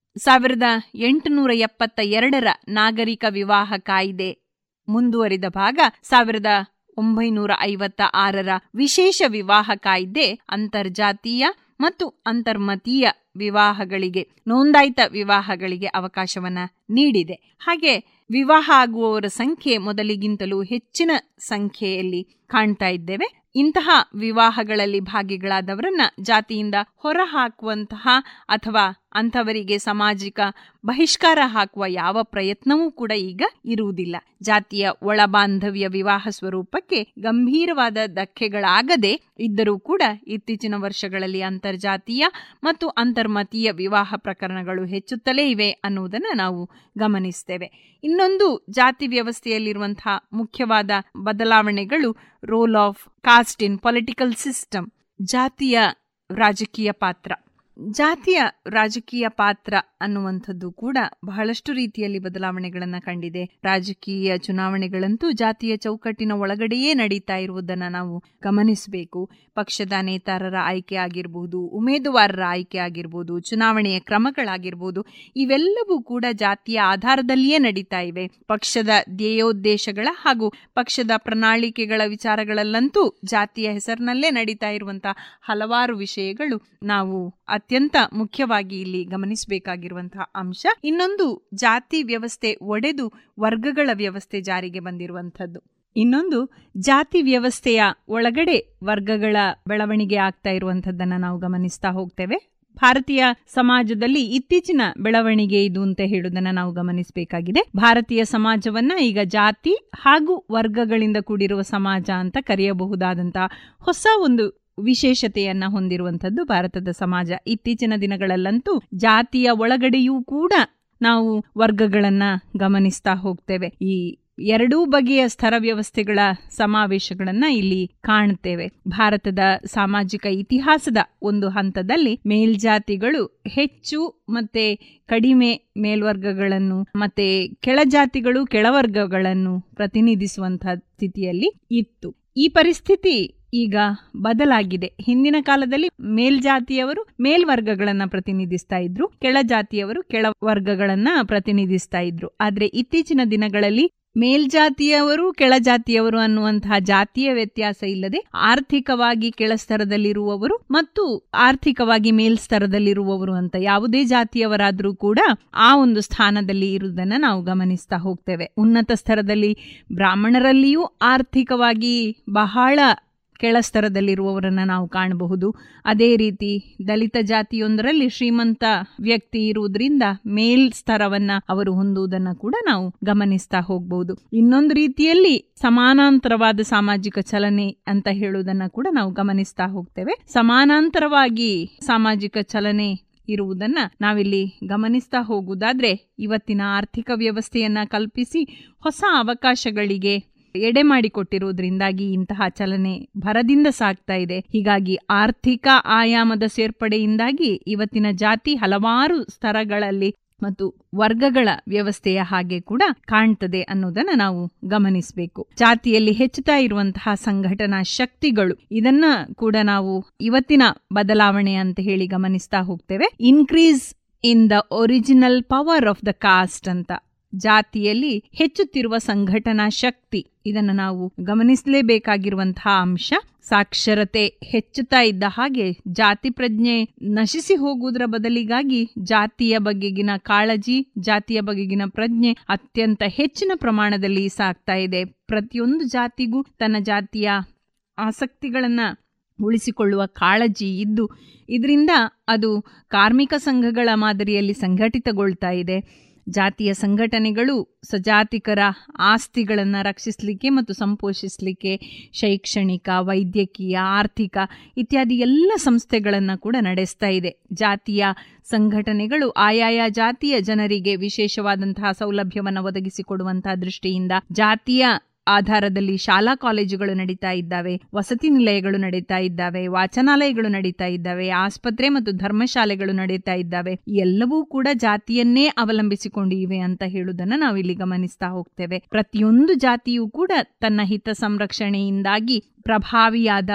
ಸಾವಿರದ ಎಂಟುನೂರ ಎಪ್ಪತ್ತ ಎರಡರ ನಾಗರಿಕ ವಿವಾಹ ಕಾಯ್ದೆ ಮುಂದುವರಿದ ಭಾಗ ಸಾವಿರದ ಒಂಬೈನೂರ ಐವತ್ತ ಆರರ ವಿಶೇಷ ವಿವಾಹ ಕಾಯ್ದೆ ಅಂತರ್ಜಾತೀಯ ಮತ್ತು ಅಂತರ್ಮತೀಯ ವಿವಾಹಗಳಿಗೆ ನೋಂದಾಯಿತ ವಿವಾಹಗಳಿಗೆ ಅವಕಾಶವನ್ನ ನೀಡಿದೆ ಹಾಗೆ ವಿವಾಹ ಆಗುವವರ ಸಂಖ್ಯೆ ಮೊದಲಿಗಿಂತಲೂ ಹೆಚ್ಚಿನ ಸಂಖ್ಯೆಯಲ್ಲಿ ಕಾಣ್ತಾ ಇದ್ದೇವೆ ಇಂತಹ ವಿವಾಹಗಳಲ್ಲಿ ಭಾಗಿಗಳಾದವರನ್ನ ಜಾತಿಯಿಂದ ಹೊರಹಾಕುವಂತಹ ಅಥವಾ ಅಂಥವರಿಗೆ ಸಾಮಾಜಿಕ ಬಹಿಷ್ಕಾರ ಹಾಕುವ ಯಾವ ಪ್ರಯತ್ನವೂ ಕೂಡ ಈಗ ಇರುವುದಿಲ್ಲ ಜಾತಿಯ ಒಳಬಾಂಧವ್ಯ ವಿವಾಹ ಸ್ವರೂಪಕ್ಕೆ ಗಂಭೀರವಾದ ಧಕ್ಕೆಗಳಾಗದೆ ಇದ್ದರೂ ಕೂಡ ಇತ್ತೀಚಿನ ವರ್ಷಗಳಲ್ಲಿ ಅಂತರ್ಜಾತೀಯ ಮತ್ತು ಅಂತರ್ಮತೀಯ ವಿವಾಹ ಪ್ರಕರಣಗಳು ಹೆಚ್ಚುತ್ತಲೇ ಇವೆ ಅನ್ನುವುದನ್ನು ನಾವು ಗಮನಿಸ್ತೇವೆ ಇನ್ನೊಂದು ಜಾತಿ ವ್ಯವಸ್ಥೆಯಲ್ಲಿರುವಂತಹ ಮುಖ್ಯವಾದ ಬದಲಾವಣೆಗಳು role of caste in political system ಜಾತಿಯ ರಾಜಕೀಯ ಪಾತ್ರ ಜಾತಿಯ ರಾಜಕೀಯ ಪಾತ್ರ ಅನ್ನುವಂಥದ್ದು ಕೂಡ ಬಹಳಷ್ಟು ರೀತಿಯಲ್ಲಿ ಬದಲಾವಣೆಗಳನ್ನು ಕಂಡಿದೆ ರಾಜಕೀಯ ಚುನಾವಣೆಗಳಂತೂ ಜಾತಿಯ ಚೌಕಟ್ಟಿನ ಒಳಗಡೆಯೇ ನಡೀತಾ ಇರುವುದನ್ನು ನಾವು ಗಮನಿಸಬೇಕು ಪಕ್ಷದ ನೇತಾರರ ಆಯ್ಕೆ ಆಗಿರಬಹುದು ಉಮೇದುವಾರರ ಆಯ್ಕೆ ಆಗಿರ್ಬೋದು ಚುನಾವಣೆಯ ಕ್ರಮಗಳಾಗಿರ್ಬೋದು ಇವೆಲ್ಲವೂ ಕೂಡ ಜಾತಿಯ ಆಧಾರದಲ್ಲಿಯೇ ನಡೀತಾ ಇವೆ ಪಕ್ಷದ ಧ್ಯೇಯೋದ್ದೇಶಗಳ ಹಾಗೂ ಪಕ್ಷದ ಪ್ರಣಾಳಿಕೆಗಳ ವಿಚಾರಗಳಲ್ಲಂತೂ ಜಾತಿಯ ಹೆಸರಿನಲ್ಲೇ ನಡೀತಾ ಇರುವಂತಹ ಹಲವಾರು ವಿಷಯಗಳು ನಾವು ಅತ್ಯಂತ ಮುಖ್ಯವಾಗಿ ಇಲ್ಲಿ ಗಮನಿಸಬೇಕಾಗಿರುವಂತಹ ಅಂಶ ಇನ್ನೊಂದು ಜಾತಿ ವ್ಯವಸ್ಥೆ ಒಡೆದು ವರ್ಗಗಳ ವ್ಯವಸ್ಥೆ ಜಾರಿಗೆ ಬಂದಿರುವಂಥದ್ದು ಇನ್ನೊಂದು ಜಾತಿ ವ್ಯವಸ್ಥೆಯ ಒಳಗಡೆ ವರ್ಗಗಳ ಬೆಳವಣಿಗೆ ಆಗ್ತಾ ಇರುವಂಥದ್ದನ್ನ ನಾವು ಗಮನಿಸ್ತಾ ಹೋಗ್ತೇವೆ ಭಾರತೀಯ ಸಮಾಜದಲ್ಲಿ ಇತ್ತೀಚಿನ ಬೆಳವಣಿಗೆ ಇದು ಅಂತ ಹೇಳುವುದನ್ನ ನಾವು ಗಮನಿಸಬೇಕಾಗಿದೆ ಭಾರತೀಯ ಸಮಾಜವನ್ನ ಈಗ ಜಾತಿ ಹಾಗೂ ವರ್ಗಗಳಿಂದ ಕೂಡಿರುವ ಸಮಾಜ ಅಂತ ಕರೆಯಬಹುದಾದಂತಹ ಹೊಸ ಒಂದು ವಿಶೇಷತೆಯನ್ನ ಹೊಂದಿರುವಂಥದ್ದು ಭಾರತದ ಸಮಾಜ ಇತ್ತೀಚಿನ ದಿನಗಳಲ್ಲಂತೂ ಜಾತಿಯ ಒಳಗಡೆಯೂ ಕೂಡ ನಾವು ವರ್ಗಗಳನ್ನ ಗಮನಿಸ್ತಾ ಹೋಗ್ತೇವೆ ಈ ಎರಡೂ ಬಗೆಯ ಸ್ಥರ ವ್ಯವಸ್ಥೆಗಳ ಸಮಾವೇಶಗಳನ್ನ ಇಲ್ಲಿ ಕಾಣುತ್ತೇವೆ ಭಾರತದ ಸಾಮಾಜಿಕ ಇತಿಹಾಸದ ಒಂದು ಹಂತದಲ್ಲಿ ಮೇಲ್ಜಾತಿಗಳು ಹೆಚ್ಚು ಮತ್ತೆ ಕಡಿಮೆ ಮೇಲ್ವರ್ಗಗಳನ್ನು ಮತ್ತೆ ಕೆಳಜಾತಿಗಳು ಕೆಳವರ್ಗಗಳನ್ನು ಪ್ರತಿನಿಧಿಸುವಂತಹ ಸ್ಥಿತಿಯಲ್ಲಿ ಇತ್ತು ಈ ಪರಿಸ್ಥಿತಿ ಈಗ ಬದಲಾಗಿದೆ ಹಿಂದಿನ ಕಾಲದಲ್ಲಿ ಮೇಲ್ಜಾತಿಯವರು ಮೇಲ್ವರ್ಗಗಳನ್ನ ಪ್ರತಿನಿಧಿಸ್ತಾ ಇದ್ರು ಕೆಳಜಾತಿಯವರು ಕೆಳ ವರ್ಗಗಳನ್ನ ಪ್ರತಿನಿಧಿಸ್ತಾ ಇದ್ರು ಆದ್ರೆ ಇತ್ತೀಚಿನ ದಿನಗಳಲ್ಲಿ ಮೇಲ್ಜಾತಿಯವರು ಕೆಳಜಾತಿಯವರು ಅನ್ನುವಂತಹ ಜಾತಿಯ ವ್ಯತ್ಯಾಸ ಇಲ್ಲದೆ ಆರ್ಥಿಕವಾಗಿ ಕೆಳಸ್ತರದಲ್ಲಿರುವವರು ಮತ್ತು ಆರ್ಥಿಕವಾಗಿ ಮೇಲ್ಸ್ತರದಲ್ಲಿರುವವರು ಅಂತ ಯಾವುದೇ ಜಾತಿಯವರಾದರೂ ಕೂಡ ಆ ಒಂದು ಸ್ಥಾನದಲ್ಲಿ ಇರುವುದನ್ನ ನಾವು ಗಮನಿಸ್ತಾ ಹೋಗ್ತೇವೆ ಉನ್ನತ ಸ್ತರದಲ್ಲಿ ಬ್ರಾಹ್ಮಣರಲ್ಲಿಯೂ ಆರ್ಥಿಕವಾಗಿ ಬಹಳ ಕೆಳಸ್ತರದಲ್ಲಿರುವವರನ್ನ ನಾವು ಕಾಣಬಹುದು ಅದೇ ರೀತಿ ದಲಿತ ಜಾತಿಯೊಂದರಲ್ಲಿ ಶ್ರೀಮಂತ ವ್ಯಕ್ತಿ ಇರುವುದರಿಂದ ಮೇಲ್ ಸ್ತರವನ್ನ ಅವರು ಹೊಂದುವುದನ್ನ ಕೂಡ ನಾವು ಗಮನಿಸ್ತಾ ಹೋಗಬಹುದು ಇನ್ನೊಂದು ರೀತಿಯಲ್ಲಿ ಸಮಾನಾಂತರವಾದ ಸಾಮಾಜಿಕ ಚಲನೆ ಅಂತ ಹೇಳುವುದನ್ನ ಕೂಡ ನಾವು ಗಮನಿಸ್ತಾ ಹೋಗ್ತೇವೆ ಸಮಾನಾಂತರವಾಗಿ ಸಾಮಾಜಿಕ ಚಲನೆ ಇರುವುದನ್ನ ನಾವಿಲ್ಲಿ ಗಮನಿಸ್ತಾ ಹೋಗುವುದಾದ್ರೆ ಇವತ್ತಿನ ಆರ್ಥಿಕ ವ್ಯವಸ್ಥೆಯನ್ನ ಕಲ್ಪಿಸಿ ಹೊಸ ಅವಕಾಶಗಳಿಗೆ ಎಡೆ ಮಾಡಿಕೊಟ್ಟಿರುವುದರಿಂದಾಗಿ ಇಂತಹ ಚಲನೆ ಭರದಿಂದ ಸಾಗ್ತಾ ಇದೆ ಹೀಗಾಗಿ ಆರ್ಥಿಕ ಆಯಾಮದ ಸೇರ್ಪಡೆಯಿಂದಾಗಿ ಇವತ್ತಿನ ಜಾತಿ ಹಲವಾರು ಸ್ತರಗಳಲ್ಲಿ ಮತ್ತು ವರ್ಗಗಳ ವ್ಯವಸ್ಥೆಯ ಹಾಗೆ ಕೂಡ ಕಾಣ್ತದೆ ಅನ್ನೋದನ್ನ ನಾವು ಗಮನಿಸಬೇಕು ಜಾತಿಯಲ್ಲಿ ಹೆಚ್ಚುತ್ತಾ ಇರುವಂತಹ ಸಂಘಟನಾ ಶಕ್ತಿಗಳು ಇದನ್ನ ಕೂಡ ನಾವು ಇವತ್ತಿನ ಬದಲಾವಣೆ ಅಂತ ಹೇಳಿ ಗಮನಿಸ್ತಾ ಹೋಗ್ತೇವೆ increase in the original power of the caste ಅಂತ ಜಾತಿಯಲ್ಲಿ ಹೆಚ್ಚುತ್ತಿರುವ ಸಂಘಟನಾ ಶಕ್ತಿ ಇದನ್ನು ನಾವು ಗಮನಿಸಲೇಬೇಕಾಗಿರುವಂತಹ ಅಂಶ ಸಾಕ್ಷರತೆ ಹೆಚ್ಚುತ್ತಾ ಇದ್ದ ಹಾಗೆ ಜಾತಿ ಪ್ರಜ್ಞೆ ನಶಿಸಿ ಹೋಗುವುದರ ಬದಲಿಗಾಗಿ ಜಾತಿಯ ಬಗೆಗಿನ ಕಾಳಜಿ ಜಾತಿಯ ಬಗೆಗಿನ ಪ್ರಜ್ಞೆ ಅತ್ಯಂತ ಹೆಚ್ಚಿನ ಪ್ರಮಾಣದಲ್ಲಿ ಸಾಗ್ತಾ ಇದೆ ಪ್ರತಿಯೊಂದು ಜಾತಿಗೂ ತನ್ನ ಜಾತಿಯ ಆಸಕ್ತಿಗಳನ್ನ ಉಳಿಸಿಕೊಳ್ಳುವ ಕಾಳಜಿ ಇದ್ದು ಇದರಿಂದ ಅದು ಕಾರ್ಮಿಕ ಸಂಘಗಳ ಮಾದರಿಯಲ್ಲಿ ಸಂಘಟಿತಗೊಳ್ತಾ ಇದೆ ಜಾತಿಯ ಸಂಘಟನೆಗಳು ಸಜಾತಿಕರ ಆಸ್ತಿಗಳನ್ನು ರಕ್ಷಿಸಲಿಕ್ಕೆ ಮತ್ತು ಸಂಪೋಷಿಸಲಿಕ್ಕೆ ಶೈಕ್ಷಣಿಕ ವೈದ್ಯಕೀಯ ಆರ್ಥಿಕ ಇತ್ಯಾದಿ ಎಲ್ಲ ಸಂಸ್ಥೆಗಳನ್ನು ಕೂಡ ನಡೆಸ್ತಾ ಇದೆ ಜಾತಿಯ ಸಂಘಟನೆಗಳು ಆಯಾಯ ಜಾತಿಯ ಜನರಿಗೆ ವಿಶೇಷವಾದಂತಹ ಸೌಲಭ್ಯವನ್ನು ಒದಗಿಸಿಕೊಡುವಂತಹ ದೃಷ್ಟಿಯಿಂದ ಜಾತಿಯ ಆಧಾರದಲ್ಲಿ ಶಾಲಾ ಕಾಲೇಜುಗಳು ನಡೀತಾ ಇದ್ದಾವೆ ವಸತಿ ನಿಲಯಗಳು ನಡೀತಾ ಇದ್ದಾವೆ ವಾಚನಾಲಯಗಳು ನಡೀತಾ ಇದ್ದಾವೆ ಆಸ್ಪತ್ರೆ ಮತ್ತು ಧರ್ಮಶಾಲೆಗಳು ನಡೀತಾ ಇದ್ದಾವೆ ಎಲ್ಲವೂ ಕೂಡ ಜಾತಿಯನ್ನೇ ಅವಲಂಬಿಸಿಕೊಂಡು ಇವೆ ಅಂತ ಹೇಳುವುದನ್ನ ನಾವು ಇಲ್ಲಿ ಗಮನಿಸ್ತಾ ಹೋಗ್ತೇವೆ ಪ್ರತಿಯೊಂದು ಜಾತಿಯೂ ಕೂಡ ತನ್ನ ಹಿತ ಸಂರಕ್ಷಣೆಯಿಂದಾಗಿ ಪ್ರಭಾವಿಯಾದ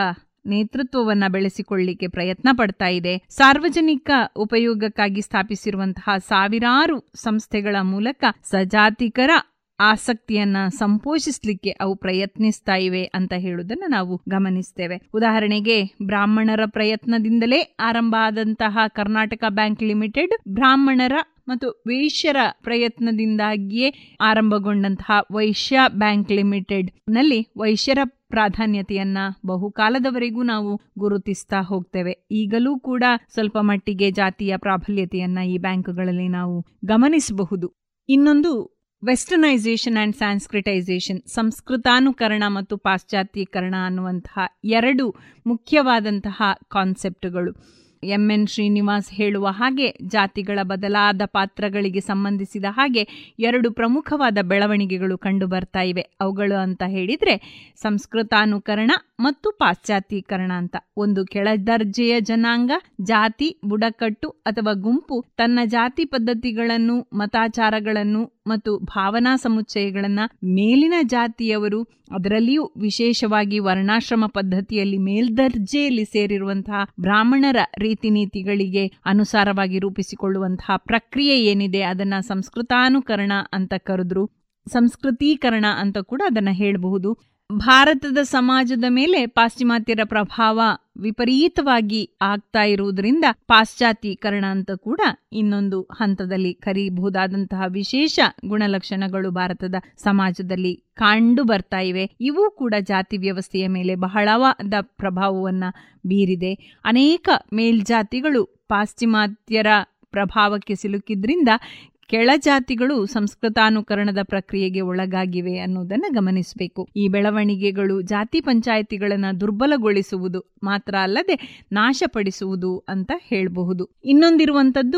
ನೇತೃತ್ವವನ್ನ ಬೆಳೆಸಿಕೊಳ್ಳಿಕ್ಕೆ ಪ್ರಯತ್ನ ಪಡ್ತಾ ಇದೆ ಸಾರ್ವಜನಿಕ ಉಪಯೋಗಕ್ಕಾಗಿ ಸ್ಥಾಪಿಸಿರುವಂತಹ ಸಾವಿರಾರು ಸಂಸ್ಥೆಗಳ ಮೂಲಕ ಸಜಾತಿಕರ ಆಸಕ್ತಿಯನ್ನ ಸಂಪೋಷಿಸಲಿಕ್ಕೆ ಅವು ಪ್ರಯತ್ನಿಸ್ತಾ ಇವೆ ಅಂತ ಹೇಳುವುದನ್ನು ನಾವು ಗಮನಿಸ್ತೇವೆ ಉದಾಹರಣೆಗೆ ಬ್ರಾಹ್ಮಣರ ಪ್ರಯತ್ನದಿಂದಲೇ ಆರಂಭ ಆದಂತಹ ಕರ್ನಾಟಕ ಬ್ಯಾಂಕ್ ಲಿಮಿಟೆಡ್ ಬ್ರಾಹ್ಮಣರ ಮತ್ತು ವೈಶ್ಯರ ಪ್ರಯತ್ನದಿಂದಾಗಿಯೇ ಆರಂಭಗೊಂಡಂತಹ ವೈಶ್ಯ ಬ್ಯಾಂಕ್ ಲಿಮಿಟೆಡ್ ನಲ್ಲಿ ವೈಶ್ಯರ ಪ್ರಾಧಾನ್ಯತೆಯನ್ನ ಬಹುಕಾಲದವರೆಗೂ ನಾವು ಗುರುತಿಸ್ತಾ ಹೋಗ್ತೇವೆ ಈಗಲೂ ಕೂಡ ಸ್ವಲ್ಪ ಮಟ್ಟಿಗೆ ಜಾತಿಯ ಪ್ರಾಬಲ್ಯತೆಯನ್ನ ಈ ಬ್ಯಾಂಕುಗಳಲ್ಲಿ ನಾವು ಗಮನಿಸಬಹುದು ಇನ್ನೊಂದು ವೆಸ್ಟರ್ನೈಸೇಷನ್ ಅಂಡ್ ಸಾಂಸ್ಕ್ರಿಟೈಸೇಷನ್ ಸಂಸ್ಕೃತಾನುಕರಣ ಮತ್ತು ಪಾಶ್ಚಾತ್ಯೀಕರಣ ಅನ್ನುವಂತಹ ಎರಡು ಮುಖ್ಯವಾದಂತಹ ಕಾನ್ಸೆಪ್ಟ್ಗಳು ಎಂ ಎನ್ ಶ್ರೀನಿವಾಸ್ ಹೇಳುವ ಹಾಗೆ ಜಾತಿಗಳ ಬದಲಾದ ಪಾತ್ರಗಳಿಗೆ ಸಂಬಂಧಿಸಿದ ಹಾಗೆ ಎರಡು ಪ್ರಮುಖವಾದ ಬೆಳವಣಿಗೆಗಳು ಕಂಡು ಬರ್ತಾ ಇವೆ ಅವುಗಳು ಅಂತ ಹೇಳಿದ್ರೆ ಸಂಸ್ಕೃತಾನುಕರಣ ಮತ್ತು ಪಾಶ್ಚಾತ್ಯೀಕರಣ ಅಂತ ಒಂದು ಕೆಳದರ್ಜೆಯ ಜನಾಂಗ ಜಾತಿ ಬುಡಕಟ್ಟು ಅಥವಾ ಗುಂಪು ತನ್ನ ಜಾತಿ ಪದ್ಧತಿಗಳನ್ನು ಮತಾಚಾರಗಳನ್ನು ಮತ್ತು ಭಾವನಾ ಸಮುಚ್ಚಯಗಳನ್ನ ಮೇಲಿನ ಜಾತಿಯವರು ಅದರಲ್ಲಿಯೂ ವಿಶೇಷವಾಗಿ ವರ್ಣಾಶ್ರಮ ಪದ್ಧತಿಯಲ್ಲಿ ಮೇಲ್ದರ್ಜೆಯಲ್ಲಿ ಸೇರಿರುವಂತಹ ಬ್ರಾಹ್ಮಣರ ರೀತಿ ನೀತಿಗಳಿಗೆ ಅನುಸಾರವಾಗಿ ರೂಪಿಸಿಕೊಳ್ಳುವಂತಹ ಪ್ರಕ್ರಿಯೆ ಏನಿದೆ ಅದನ್ನ ಸಂಸ್ಕೃತಾನುಕರಣ ಅಂತ ಕರೆದ್ರು ಸಂಸ್ಕೃತೀಕರಣ ಅಂತ ಕೂಡ ಅದನ್ನ ಹೇಳಬಹುದು ಭಾರತದ ಸಮಾಜದ ಮೇಲೆ ಪಾಶ್ಚಿಮಾತ್ಯರ ಪ್ರಭಾವ ವಿಪರೀತವಾಗಿ ಆಗ್ತಾ ಇರುವುದರಿಂದ ಪಾಶ್ಚಾತ್ಯೀಕರಣ ಅಂತ ಕೂಡ ಇನ್ನೊಂದು ಹಂತದಲ್ಲಿ ಕರೀಬಹುದಾದಂತಹ ವಿಶೇಷ ಗುಣಲಕ್ಷಣಗಳು ಭಾರತದ ಸಮಾಜದಲ್ಲಿ ಕಂಡು ಬರ್ತಾ ಇವೆ ಇವು ಕೂಡ ಜಾತಿ ವ್ಯವಸ್ಥೆಯ ಮೇಲೆ ಬಹಳವಾದ ಪ್ರಭಾವವನ್ನ ಬೀರಿದೆ ಅನೇಕ ಮೇಲ್ಜಾತಿಗಳು ಪಾಶ್ಚಿಮಾತ್ಯರ ಪ್ರಭಾವಕ್ಕೆ ಸಿಲುಕಿದ್ರಿಂದ ಕೆಳಜಾತಿಗಳು ಸಂಸ್ಕೃತಾನುಕರಣದ ಪ್ರಕ್ರಿಯೆಗೆ ಒಳಗಾಗಿವೆ ಅನ್ನೋದನ್ನು ಗಮನಿಸಬೇಕು ಈ ಬೆಳವಣಿಗೆಗಳು ಜಾತಿ ಪಂಚಾಯಿತಿಗಳನ್ನು ದುರ್ಬಲಗೊಳಿಸುವುದು ಮಾತ್ರ ಅಲ್ಲದೆ ನಾಶಪಡಿಸುವುದು ಅಂತ ಹೇಳಬಹುದು ಇನ್ನೊಂದಿರುವಂಥದ್ದು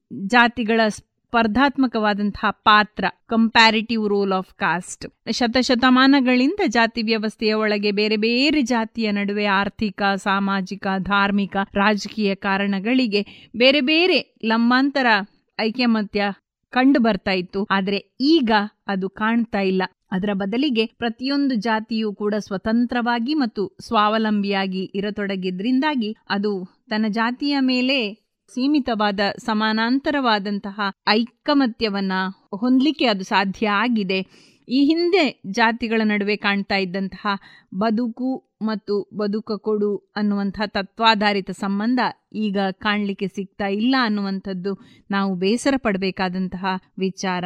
ಜಾತಿಗಳ ಸ್ಪರ್ಧಾತ್ಮಕವಾದಂತಹ ಪಾತ್ರ ಕಂಪ್ಯಾರಿಟಿವ್ ರೋಲ್ ಆಫ್ ಕಾಸ್ಟ್ ಶತಶತಮಾನಗಳಿಂದ ಜಾತಿ ವ್ಯವಸ್ಥೆಯ ಒಳಗೆ ಬೇರೆ ಬೇರೆ ಜಾತಿಯ ನಡುವೆ ಆರ್ಥಿಕ ಸಾಮಾಜಿಕ ಧಾರ್ಮಿಕ ರಾಜಕೀಯ ಕಾರಣಗಳಿಗೆ ಬೇರೆ ಬೇರೆ ಲಂಬಾಂತರ ಐಕ್ಯಮತ್ಯ ಕಂಡು ಬರ್ತಾ ಇತ್ತು ಆದ್ರೆ ಈಗ ಅದು ಕಾಣ್ತಾ ಇಲ್ಲ ಅದರ ಬದಲಿಗೆ ಪ್ರತಿಯೊಂದು ಜಾತಿಯೂ ಕೂಡ ಸ್ವತಂತ್ರವಾಗಿ ಮತ್ತು ಸ್ವಾವಲಂಬಿಯಾಗಿ ಇರತೊಡಗಿದ್ರಿಂದಾಗಿ ಅದು ತನ್ನ ಜಾತಿಯ ಮೇಲೆ ಸೀಮಿತವಾದ ಸಮಾನಾಂತರವಾದಂತಹ ಐಕಮತ್ಯವನ್ನ ಹೊಂದಲಿಕ್ಕೆ ಅದು ಸಾಧ್ಯ ಆಗಿದೆ ಈ ಹಿಂದೆ ಜಾತಿಗಳ ನಡುವೆ ಕಾಣ್ತಾ ಇದ್ದಂತಹ ಬದುಕು ಮತ್ತು ಬದುಕ ಕೊಡು ಅನ್ನುವಂತಹ ತತ್ವಾಧಾರಿತ ಸಂಬಂಧ ಈಗ ಕಾಣಲಿಕ್ಕೆ ಸಿಗ್ತಾ ಇಲ್ಲ ಅನ್ನುವಂಥದ್ದು ನಾವು ಬೇಸರ ಪಡಬೇಕಾದಂತಹ ವಿಚಾರ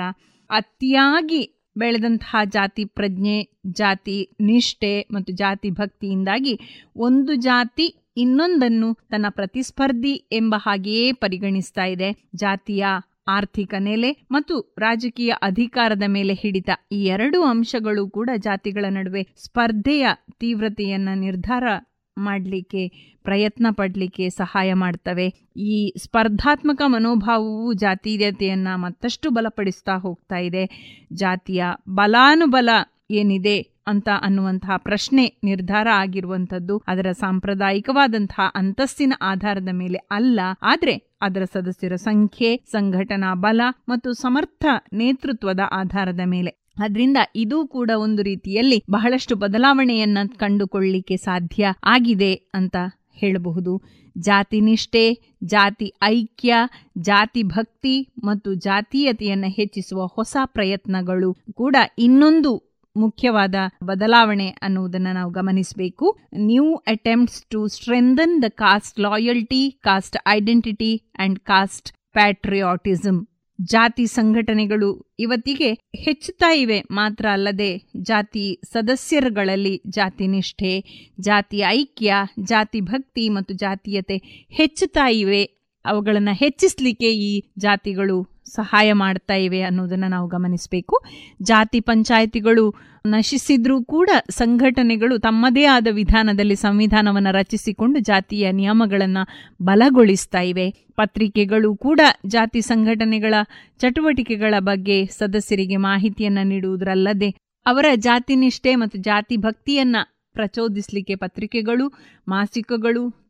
ಅತಿಯಾಗಿ ಬೆಳೆದಂತಹ ಜಾತಿ ಪ್ರಜ್ಞೆ ಜಾತಿ ನಿಷ್ಠೆ ಮತ್ತು ಜಾತಿ ಭಕ್ತಿಯಿಂದಾಗಿ ಒಂದು ಜಾತಿ ಇನ್ನೊಂದನ್ನು ತನ್ನ ಪ್ರತಿಸ್ಪರ್ಧಿ ಎಂಬ ಹಾಗೆಯೇ ಪರಿಗಣಿಸ್ತಾ ಇದೆ ಜಾತಿಯ ಆರ್ಥಿಕ ನೆಲೆ ಮತ್ತು ರಾಜಕೀಯ ಅಧಿಕಾರದ ಮೇಲೆ ಹಿಡಿತ ಈ ಎರಡು ಅಂಶಗಳು ಕೂಡ ಜಾತಿಗಳ ನಡುವೆ ಸ್ಪರ್ಧೆಯ ತೀವ್ರತೆಯನ್ನ ನಿರ್ಧಾರ ಮಾಡಲಿಕ್ಕೆ ಪ್ರಯತ್ನ ಪಡಲಿಕ್ಕೆ ಸಹಾಯ ಮಾಡ್ತವೆ ಈ ಸ್ಪರ್ಧಾತ್ಮಕ ಮನೋಭಾವವು ಜಾತೀಯತೆಯನ್ನ ಮತ್ತಷ್ಟು ಬಲಪಡಿಸ್ತಾ ಹೋಗ್ತಾ ಇದೆ ಜಾತಿಯ ಬಲಾನುಬಲ ಏನಿದೆ ಅಂತ ಅನ್ನುವಂತಹ ಪ್ರಶ್ನೆ ನಿರ್ಧಾರ ಆಗಿರುವಂಥದ್ದು ಅದರ ಸಾಂಪ್ರದಾಯಿಕವಾದಂತಹ ಅಂತಸ್ತಿನ ಆಧಾರದ ಮೇಲೆ ಅಲ್ಲ ಆದ್ರೆ ಅದರ ಸದಸ್ಯರ ಸಂಖ್ಯೆ ಸಂಘಟನಾ ಬಲ ಮತ್ತು ಸಮರ್ಥ ನೇತೃತ್ವದ ಆಧಾರದ ಮೇಲೆ ಅದರಿಂದ ಇದು ಕೂಡ ಒಂದು ರೀತಿಯಲ್ಲಿ ಬಹಳಷ್ಟು ಬದಲಾವಣೆಯನ್ನ ಕಂಡುಕೊಳ್ಳಿಕ್ಕೆ ಸಾಧ್ಯ ಆಗಿದೆ ಅಂತ ಹೇಳಬಹುದು ಜಾತಿ ನಿಷ್ಠೆ ಜಾತಿ ಐಕ್ಯ ಜಾತಿ ಭಕ್ತಿ ಮತ್ತು ಜಾತೀಯತೆಯನ್ನು ಹೆಚ್ಚಿಸುವ ಹೊಸ ಪ್ರಯತ್ನಗಳು ಕೂಡ ಇನ್ನೊಂದು ಮುಖ್ಯವಾದ ಬದಲಾವಣೆ ಅನ್ನುವುದನ್ನು ನಾವು ಗಮನಿಸಬೇಕು new attempts to strengthen the caste loyalty caste identity and caste patriotism ಜಾತಿ ಸಂಘಟನೆಗಳು ಇವತ್ತಿಗೆ ಹೆಚ್ಚುತ್ತಾ ಇವೆ ಮಾತ್ರ ಅಲ್ಲದೆ ಜಾತಿ ಸದಸ್ಯರುಗಳಲ್ಲಿ ಜಾತಿ ನಿಷ್ಠೆ ಜಾತಿ ಐಕ್ಯ ಜಾತಿ ಭಕ್ತಿ ಮತ್ತು ಜಾತೀಯತೆ ಹೆಚ್ಚುತ್ತಾ ಇವೆ ಅವುಗಳನ್ನು ಹೆಚ್ಚಿಸಲಿಕ್ಕೆ ಈ ಜಾತಿಗಳು ಸಹಾಯ ಮಾಡ್ತಾ ಇವೆ ಅನ್ನೋದನ್ನು ನಾವು ಗಮನಿಸಬೇಕು ಜಾತಿ ಪಂಚಾಯಿತಿಗಳು ನಶಿಸಿದ್ರೂ ಕೂಡ ಸಂಘಟನೆಗಳು ತಮ್ಮದೇ ಆದ ವಿಧಾನದಲ್ಲಿ ಸಂವಿಧಾನವನ್ನು ರಚಿಸಿಕೊಂಡು ಜಾತಿಯ ನಿಯಮಗಳನ್ನು ಬಲಗೊಳಿಸ್ತಾ ಇವೆ ಪತ್ರಿಕೆಗಳು ಕೂಡ ಜಾತಿ ಸಂಘಟನೆಗಳ ಚಟುವಟಿಕೆಗಳ ಬಗ್ಗೆ ಸದಸ್ಯರಿಗೆ ಮಾಹಿತಿಯನ್ನ ನೀಡುವುದರಲ್ಲದೆ ಅವರ ಜಾತಿ ನಿಷ್ಠೆ ಮತ್ತು ಜಾತಿ ಭಕ್ತಿಯನ್ನ ಪ್ರಚೋದಿಸಲಿಕ್ಕೆ ಪತ್ರಿಕೆಗಳು ಮಾಸಿಕಗಳು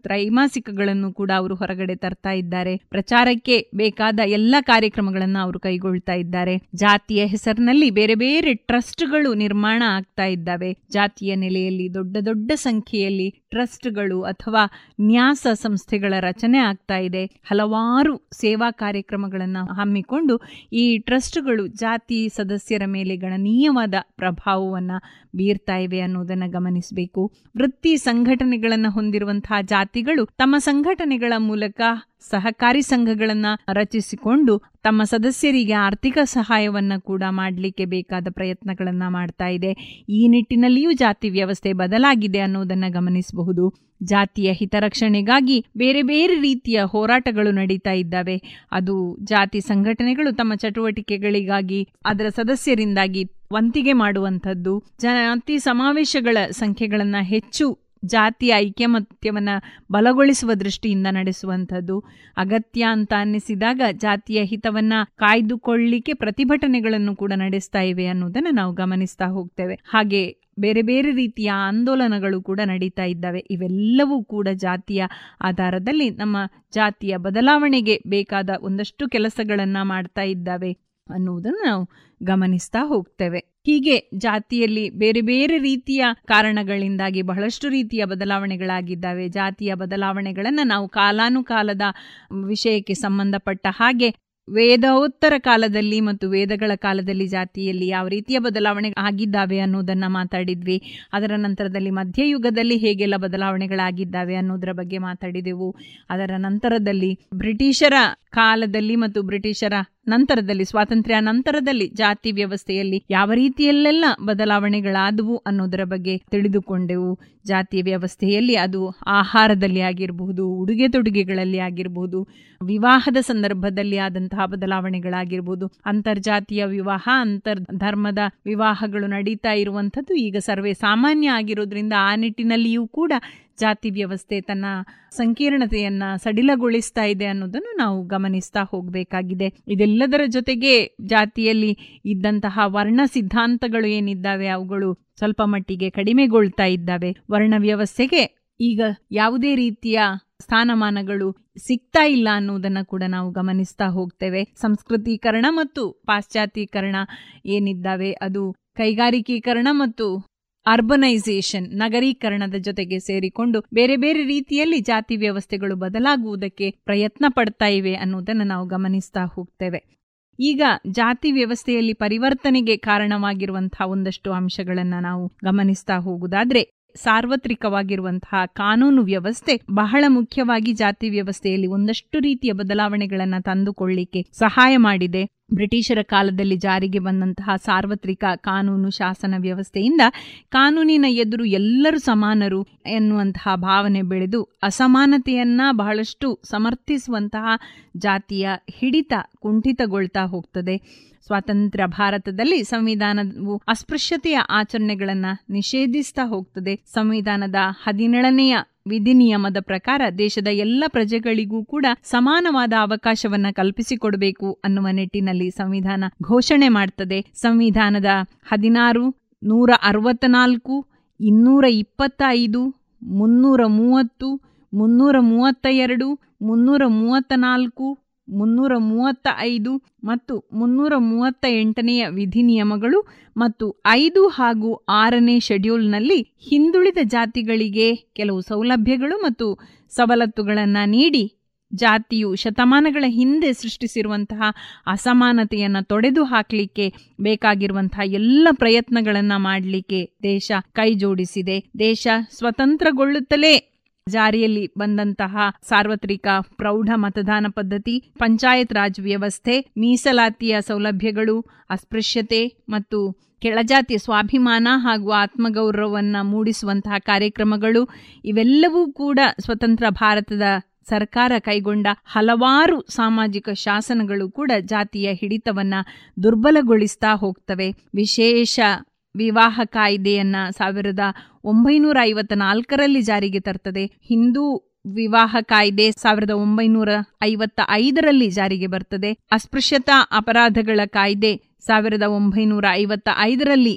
ತ್ರೈಮಾಸಿಕಗಳನ್ನು ಕೂಡ ಅವರು ಹೊರಗಡೆ ತರ್ತಾ ಇದ್ದಾರೆ ಪ್ರಚಾರಕ್ಕೆ ಬೇಕಾದ ಎಲ್ಲ ಕಾರ್ಯಕ್ರಮಗಳನ್ನ ಅವರು ಕೈಗೊಳ್ತಾ ಇದ್ದಾರೆ ಜಾತಿಯ ಹೆಸರಿನಲ್ಲಿ ಬೇರೆ ಬೇರೆ ಟ್ರಸ್ಟ್ಗಳು ನಿರ್ಮಾಣ ಆಗ್ತಾ ಇದ್ದಾವೆ ಜಾತಿಯ ನೆಲೆಯಲ್ಲಿ ದೊಡ್ಡ ದೊಡ್ಡ ಸಂಖ್ಯೆಯಲ್ಲಿ ಟ್ರಸ್ಟ್ಗಳು ಅಥವಾ ನ್ಯಾಸ ಸಂಸ್ಥೆಗಳ ರಚನೆ ಆಗ್ತಾ ಇದೆ ಹಲವಾರು ಸೇವಾ ಕಾರ್ಯಕ್ರಮಗಳನ್ನು ಹಮ್ಮಿಕೊಂಡು ಈ ಟ್ರಸ್ಟ್ಗಳು ಜಾತಿ ಸದಸ್ಯರ ಮೇಲೆ ಗಣನೀಯವಾದ ಪ್ರಭಾವವನ್ನು ಬೀರ್ತಾ ಇವೆ ಅನ್ನೋದನ್ನು ಗಮನಿಸಬೇಕು ವೃತ್ತಿ ಸಂಘಟನೆಗಳನ್ನು ಹೊಂದಿರುವಂತಹ ಜಾತಿಗಳು ತಮ್ಮ ಸಂಘಟನೆಗಳ ಮೂಲಕ ಸಹಕಾರಿ ಸಂಘಗಳನ್ನ ರಚಿಸಿಕೊಂಡು ತಮ್ಮ ಸದಸ್ಯರಿಗೆ ಆರ್ಥಿಕ ಸಹಾಯವನ್ನ ಕೂಡ ಮಾಡಲಿಕ್ಕೆ ಬೇಕಾದ ಪ್ರಯತ್ನಗಳನ್ನ ಮಾಡ್ತಾ ಇದೆ ಈ ನಿಟ್ಟಿನಲ್ಲಿಯೂ ಜಾತಿ ವ್ಯವಸ್ಥೆ ಬದಲಾಗಿದೆ ಅನ್ನೋದನ್ನ ಗಮನಿಸಬಹುದು ಜಾತಿಯ ಹಿತರಕ್ಷಣೆಗಾಗಿ ಬೇರೆ ಬೇರೆ ರೀತಿಯ ಹೋರಾಟಗಳು ನಡೀತಾ ಇದ್ದಾವೆ ಅದು ಜಾತಿ ಸಂಘಟನೆಗಳು ತಮ್ಮ ಚಟುವಟಿಕೆಗಳಿಗಾಗಿ ಅದರ ಸದಸ್ಯರಿಂದಾಗಿ ವಂತಿಗೆ ಮಾಡುವಂಥದ್ದು ಜಾತಿ ಸಮಾವೇಶಗಳ ಸಂಖ್ಯೆಗಳನ್ನ ಹೆಚ್ಚು ಜಾತಿಯ ಐಕ್ಯಮತ್ಯವನ್ನ ಬಲಗೊಳಿಸುವ ದೃಷ್ಟಿಯಿಂದ ನಡೆಸುವಂಥದ್ದು ಅಗತ್ಯ ಅಂತ ಅನ್ನಿಸಿದಾಗ ಜಾತಿಯ ಹಿತವನ್ನ ಕಾಯ್ದುಕೊಳ್ಳಿಕ್ಕೆ ಪ್ರತಿಭಟನೆಗಳನ್ನು ಕೂಡ ನಡೆಸ್ತಾ ಇವೆ ಅನ್ನೋದನ್ನ ನಾವು ಗಮನಿಸ್ತಾ ಹೋಗ್ತೇವೆ ಹಾಗೆ ಬೇರೆ ಬೇರೆ ರೀತಿಯ ಆಂದೋಲನಗಳು ಕೂಡ ನಡೀತಾ ಇದ್ದಾವೆ ಇವೆಲ್ಲವೂ ಕೂಡ ಜಾತಿಯ ಆಧಾರದಲ್ಲಿ ನಮ್ಮ ಜಾತಿಯ ಬದಲಾವಣೆಗೆ ಬೇಕಾದ ಒಂದಷ್ಟು ಕೆಲಸಗಳನ್ನ ಮಾಡ್ತಾ ಇದ್ದಾವೆ ಅನ್ನುವುದನ್ನು ನಾವು ಗಮನಿಸ್ತಾ ಹೋಗ್ತೇವೆ ಹೀಗೆ ಜಾತಿಯಲ್ಲಿ ಬೇರೆ ಬೇರೆ ರೀತಿಯ ಕಾರಣಗಳಿಂದಾಗಿ ಬಹಳಷ್ಟು ರೀತಿಯ ಬದಲಾವಣೆಗಳಾಗಿದ್ದಾವೆ ಜಾತಿಯ ಬದಲಾವಣೆಗಳನ್ನು ನಾವು ಕಾಲಾನುಕಾಲದ ವಿಷಯಕ್ಕೆ ಸಂಬಂಧಪಟ್ಟ ಹಾಗೆ ವೇದೋತ್ತರ ಕಾಲದಲ್ಲಿ ಮತ್ತು ವೇದಗಳ ಕಾಲದಲ್ಲಿ ಜಾತಿಯಲ್ಲಿ ಯಾವ ರೀತಿಯ ಬದಲಾವಣೆ ಆಗಿದ್ದಾವೆ ಅನ್ನೋದನ್ನ ಮಾತಾಡಿದ್ವಿ ಅದರ ನಂತರದಲ್ಲಿ ಮಧ್ಯಯುಗದಲ್ಲಿ ಹೇಗೆಲ್ಲ ಬದಲಾವಣೆಗಳಾಗಿದ್ದಾವೆ ಅನ್ನೋದರ ಬಗ್ಗೆ ಮಾತಾಡಿದೆವು ಅದರ ನಂತರದಲ್ಲಿ ಬ್ರಿಟಿಷರ ಕಾಲದಲ್ಲಿ ಮತ್ತು ಬ್ರಿಟಿಷರ ನಂತರದಲ್ಲಿ ಸ್ವಾತಂತ್ರ್ಯ ನಂತರದಲ್ಲಿ ಜಾತಿ ವ್ಯವಸ್ಥೆಯಲ್ಲಿ ಯಾವ ರೀತಿಯಲ್ಲೆಲ್ಲ ಬದಲಾವಣೆಗಳಾದವು ಅನ್ನೋದರ ಬಗ್ಗೆ ತಿಳಿದುಕೊಂಡೆವು ಜಾತಿ ವ್ಯವಸ್ಥೆಯಲ್ಲಿ ಅದು ಆಹಾರದಲ್ಲಿ ಆಗಿರಬಹುದು ಉಡುಗೆ ತೊಡುಗೆಗಳಲ್ಲಿ ಆಗಿರಬಹುದು ವಿವಾಹದ ಸಂದರ್ಭದಲ್ಲಿ ಆದಂತಹ ಬದಲಾವಣೆಗಳಾಗಿರ್ಬೋದು ಅಂತರ್ಜಾತೀಯ ವಿವಾಹ ಅಂತರ್ ಧರ್ಮದ ವಿವಾಹಗಳು ನಡೀತಾ ಇರುವಂಥದ್ದು ಈಗ ಸರ್ವೇ ಸಾಮಾನ್ಯ ಆಗಿರೋದ್ರಿಂದ ಆ ನಿಟ್ಟಿನಲ್ಲಿಯೂ ಕೂಡ ಜಾತಿ ವ್ಯವಸ್ಥೆ ತನ್ನ ಸಂಕೀರ್ಣತೆಯನ್ನ ಸಡಿಲಗೊಳಿಸ್ತಾ ಇದೆ ಅನ್ನೋದನ್ನು ನಾವು ಗಮನಿಸ್ತಾ ಹೋಗಬೇಕಾಗಿದೆ ಇದೆಲ್ಲದರ ಜೊತೆಗೆ ಜಾತಿಯಲ್ಲಿ ಇದ್ದಂತಹ ವರ್ಣ ಸಿದ್ಧಾಂತಗಳು ಏನಿದ್ದಾವೆ ಅವುಗಳು ಸ್ವಲ್ಪ ಮಟ್ಟಿಗೆ ಕಡಿಮೆಗೊಳ್ತಾ ಇದ್ದಾವೆ ವರ್ಣ ವ್ಯವಸ್ಥೆಗೆ ಈಗ ಯಾವುದೇ ರೀತಿಯ ಸ್ಥಾನಮಾನಗಳು ಸಿಗ್ತಾ ಇಲ್ಲ ಅನ್ನೋದನ್ನ ಕೂಡ ನಾವು ಗಮನಿಸ್ತಾ ಹೋಗ್ತೇವೆ ಸಂಸ್ಕೃತೀಕರಣ ಮತ್ತು ಪಾಶ್ಚಾತ್ಯೀಕರಣ ಏನಿದ್ದಾವೆ ಅದು ಕೈಗಾರಿಕೀಕರಣ ಮತ್ತು ಅರ್ಬನೈಸೇಷನ್ ನಗರೀಕರಣದ ಜೊತೆಗೆ ಸೇರಿಕೊಂಡು ಬೇರೆ ಬೇರೆ ರೀತಿಯಲ್ಲಿ ಜಾತಿ ವ್ಯವಸ್ಥೆಗಳು ಬದಲಾಗುವುದಕ್ಕೆ ಪ್ರಯತ್ನ ಪಡ್ತಾ ಇವೆ ಅನ್ನೋದನ್ನು ನಾವು ಗಮನಿಸ್ತಾ ಹೋಗ್ತೇವೆ ಈಗ ಜಾತಿ ವ್ಯವಸ್ಥೆಯಲ್ಲಿ ಪರಿವರ್ತನೆಗೆ ಕಾರಣವಾಗಿರುವಂತಹ ಒಂದಷ್ಟು ಅಂಶಗಳನ್ನ ನಾವು ಗಮನಿಸ್ತಾ ಹೋಗುವುದಾದ್ರೆ ಸಾರ್ವತ್ರಿಕವಾಗಿರುವಂತಹ ಕಾನೂನು ವ್ಯವಸ್ಥೆ ಬಹಳ ಮುಖ್ಯವಾಗಿ ಜಾತಿ ವ್ಯವಸ್ಥೆಯಲ್ಲಿ ಒಂದಷ್ಟು ರೀತಿಯ ಬದಲಾವಣೆಗಳನ್ನು ತಂದುಕೊಳ್ಳಿಕ್ಕೆ ಸಹಾಯ ಮಾಡಿದೆ ಬ್ರಿಟಿಷರ ಕಾಲದಲ್ಲಿ ಜಾರಿಗೆ ಬಂದಂತಹ ಸಾರ್ವತ್ರಿಕ ಕಾನೂನು ಶಾಸನ ವ್ಯವಸ್ಥೆಯಿಂದ ಕಾನೂನಿನ ಎದುರು ಎಲ್ಲರೂ ಸಮಾನರು ಎನ್ನುವಂತಹ ಭಾವನೆ ಬೆಳೆದು ಅಸಮಾನತೆಯನ್ನ ಬಹಳಷ್ಟು ಸಮರ್ಥಿಸುವಂತಹ ಜಾತಿಯ ಹಿಡಿತ ಕುಂಠಿತಗೊಳ್ತಾ ಹೋಗ್ತದೆ ಸ್ವಾತಂತ್ರ್ಯ ಭಾರತದಲ್ಲಿ ಸಂವಿಧಾನವು ಅಸ್ಪೃಶ್ಯತೆಯ ಆಚರಣೆಗಳನ್ನ ನಿಷೇಧಿಸ್ತಾ ಹೋಗ್ತದೆ ಸಂವಿಧಾನದ ಹದಿನೇಳನೆಯ ವಿಧಿನಿಯಮದ ಪ್ರಕಾರ ದೇಶದ ಎಲ್ಲ ಪ್ರಜೆಗಳಿಗೂ ಕೂಡ ಸಮಾನವಾದ ಅವಕಾಶವನ್ನ ಕಲ್ಪಿಸಿಕೊಡಬೇಕು ಅನ್ನುವ ನಿಟ್ಟಿನಲ್ಲಿ ಸಂವಿಧಾನ ಘೋಷಣೆ ಮಾಡ್ತದೆ ಸಂವಿಧಾನದ ಹದಿನಾರು ನೂರ ಅರವತ್ನಾಲ್ಕು ಇನ್ನೂರ ಇಪ್ಪತ್ತೈದು ಮುನ್ನೂರ ಮೂವತ್ತು ಮುನ್ನೂರ ಮೂವತ್ತ ಎರಡು ಮುನ್ನೂರ ಮೂವತ್ತ ನಾಲ್ಕು ಮುನ್ನೂರ ಮೂವತ್ತ ಐದು ಮತ್ತು ಮುನ್ನೂರ ಮೂವತ್ತ ಎಂಟನೆಯ ವಿಧಿನಿಯಮಗಳು ಮತ್ತು ಐದು ಹಾಗೂ ಆರನೇ ಶೆಡ್ಯೂಲ್ನಲ್ಲಿ ಹಿಂದುಳಿದ ಜಾತಿಗಳಿಗೆ ಕೆಲವು ಸೌಲಭ್ಯಗಳು ಮತ್ತು ಸವಲತ್ತುಗಳನ್ನು ನೀಡಿ ಜಾತಿಯು ಶತಮಾನಗಳ ಹಿಂದೆ ಸೃಷ್ಟಿಸಿರುವಂತಹ ಅಸಮಾನತೆಯನ್ನು ತೊಡೆದು ಹಾಕಲಿಕ್ಕೆ ಬೇಕಾಗಿರುವಂತಹ ಎಲ್ಲ ಪ್ರಯತ್ನಗಳನ್ನು ಮಾಡಲಿಕ್ಕೆ ದೇಶ ಕೈ ಜೋಡಿಸಿದೆ ದೇಶ ಸ್ವತಂತ್ರಗೊಳ್ಳುತ್ತಲೇ ಜಾರಿಯಲ್ಲಿ ಬಂದಂತಹ ಸಾರ್ವತ್ರಿಕ ಪ್ರೌಢ ಮತದಾನ ಪದ್ಧತಿ ಪಂಚಾಯತ್ ರಾಜ್ ವ್ಯವಸ್ಥೆ ಮೀಸಲಾತಿಯ ಸೌಲಭ್ಯಗಳು ಅಸ್ಪೃಶ್ಯತೆ ಮತ್ತು ಕೆಳಜಾತಿಯ ಸ್ವಾಭಿಮಾನ ಹಾಗೂ ಆತ್ಮಗೌರವವನ್ನು ಮೂಡಿಸುವಂತಹ ಕಾರ್ಯಕ್ರಮಗಳು ಇವೆಲ್ಲವೂ ಕೂಡ ಸ್ವತಂತ್ರ ಭಾರತದ ಸರ್ಕಾರ ಕೈಗೊಂಡ ಹಲವಾರು ಸಾಮಾಜಿಕ ಶಾಸನಗಳು ಕೂಡ ಜಾತಿಯ ಹಿಡಿತವನ್ನ ದುರ್ಬಲಗೊಳಿಸ್ತಾ ಹೋಗ್ತವೆ ವಿಶೇಷ ವಿವಾಹ ಕಾಯ್ದೆಯನ್ನ ಸಾವಿರದ ಒಂಬೈನೂರ ಐವತ್ತ ನಾಲ್ಕರಲ್ಲಿ ಜಾರಿಗೆ ತರ್ತದೆ ಹಿಂದೂ ವಿವಾಹ ಕಾಯ್ದೆ ಸಾವಿರದ ಒಂಬೈನೂರ ಐವತ್ತ ಐದರಲ್ಲಿ ಜಾರಿಗೆ ಬರ್ತದೆ ಅಸ್ಪೃಶ್ಯತಾ ಅಪರಾಧಗಳ ಕಾಯ್ದೆ ಸಾವಿರದ ಒಂಬೈನೂರ ಐವತ್ತ ಐದರಲ್ಲಿ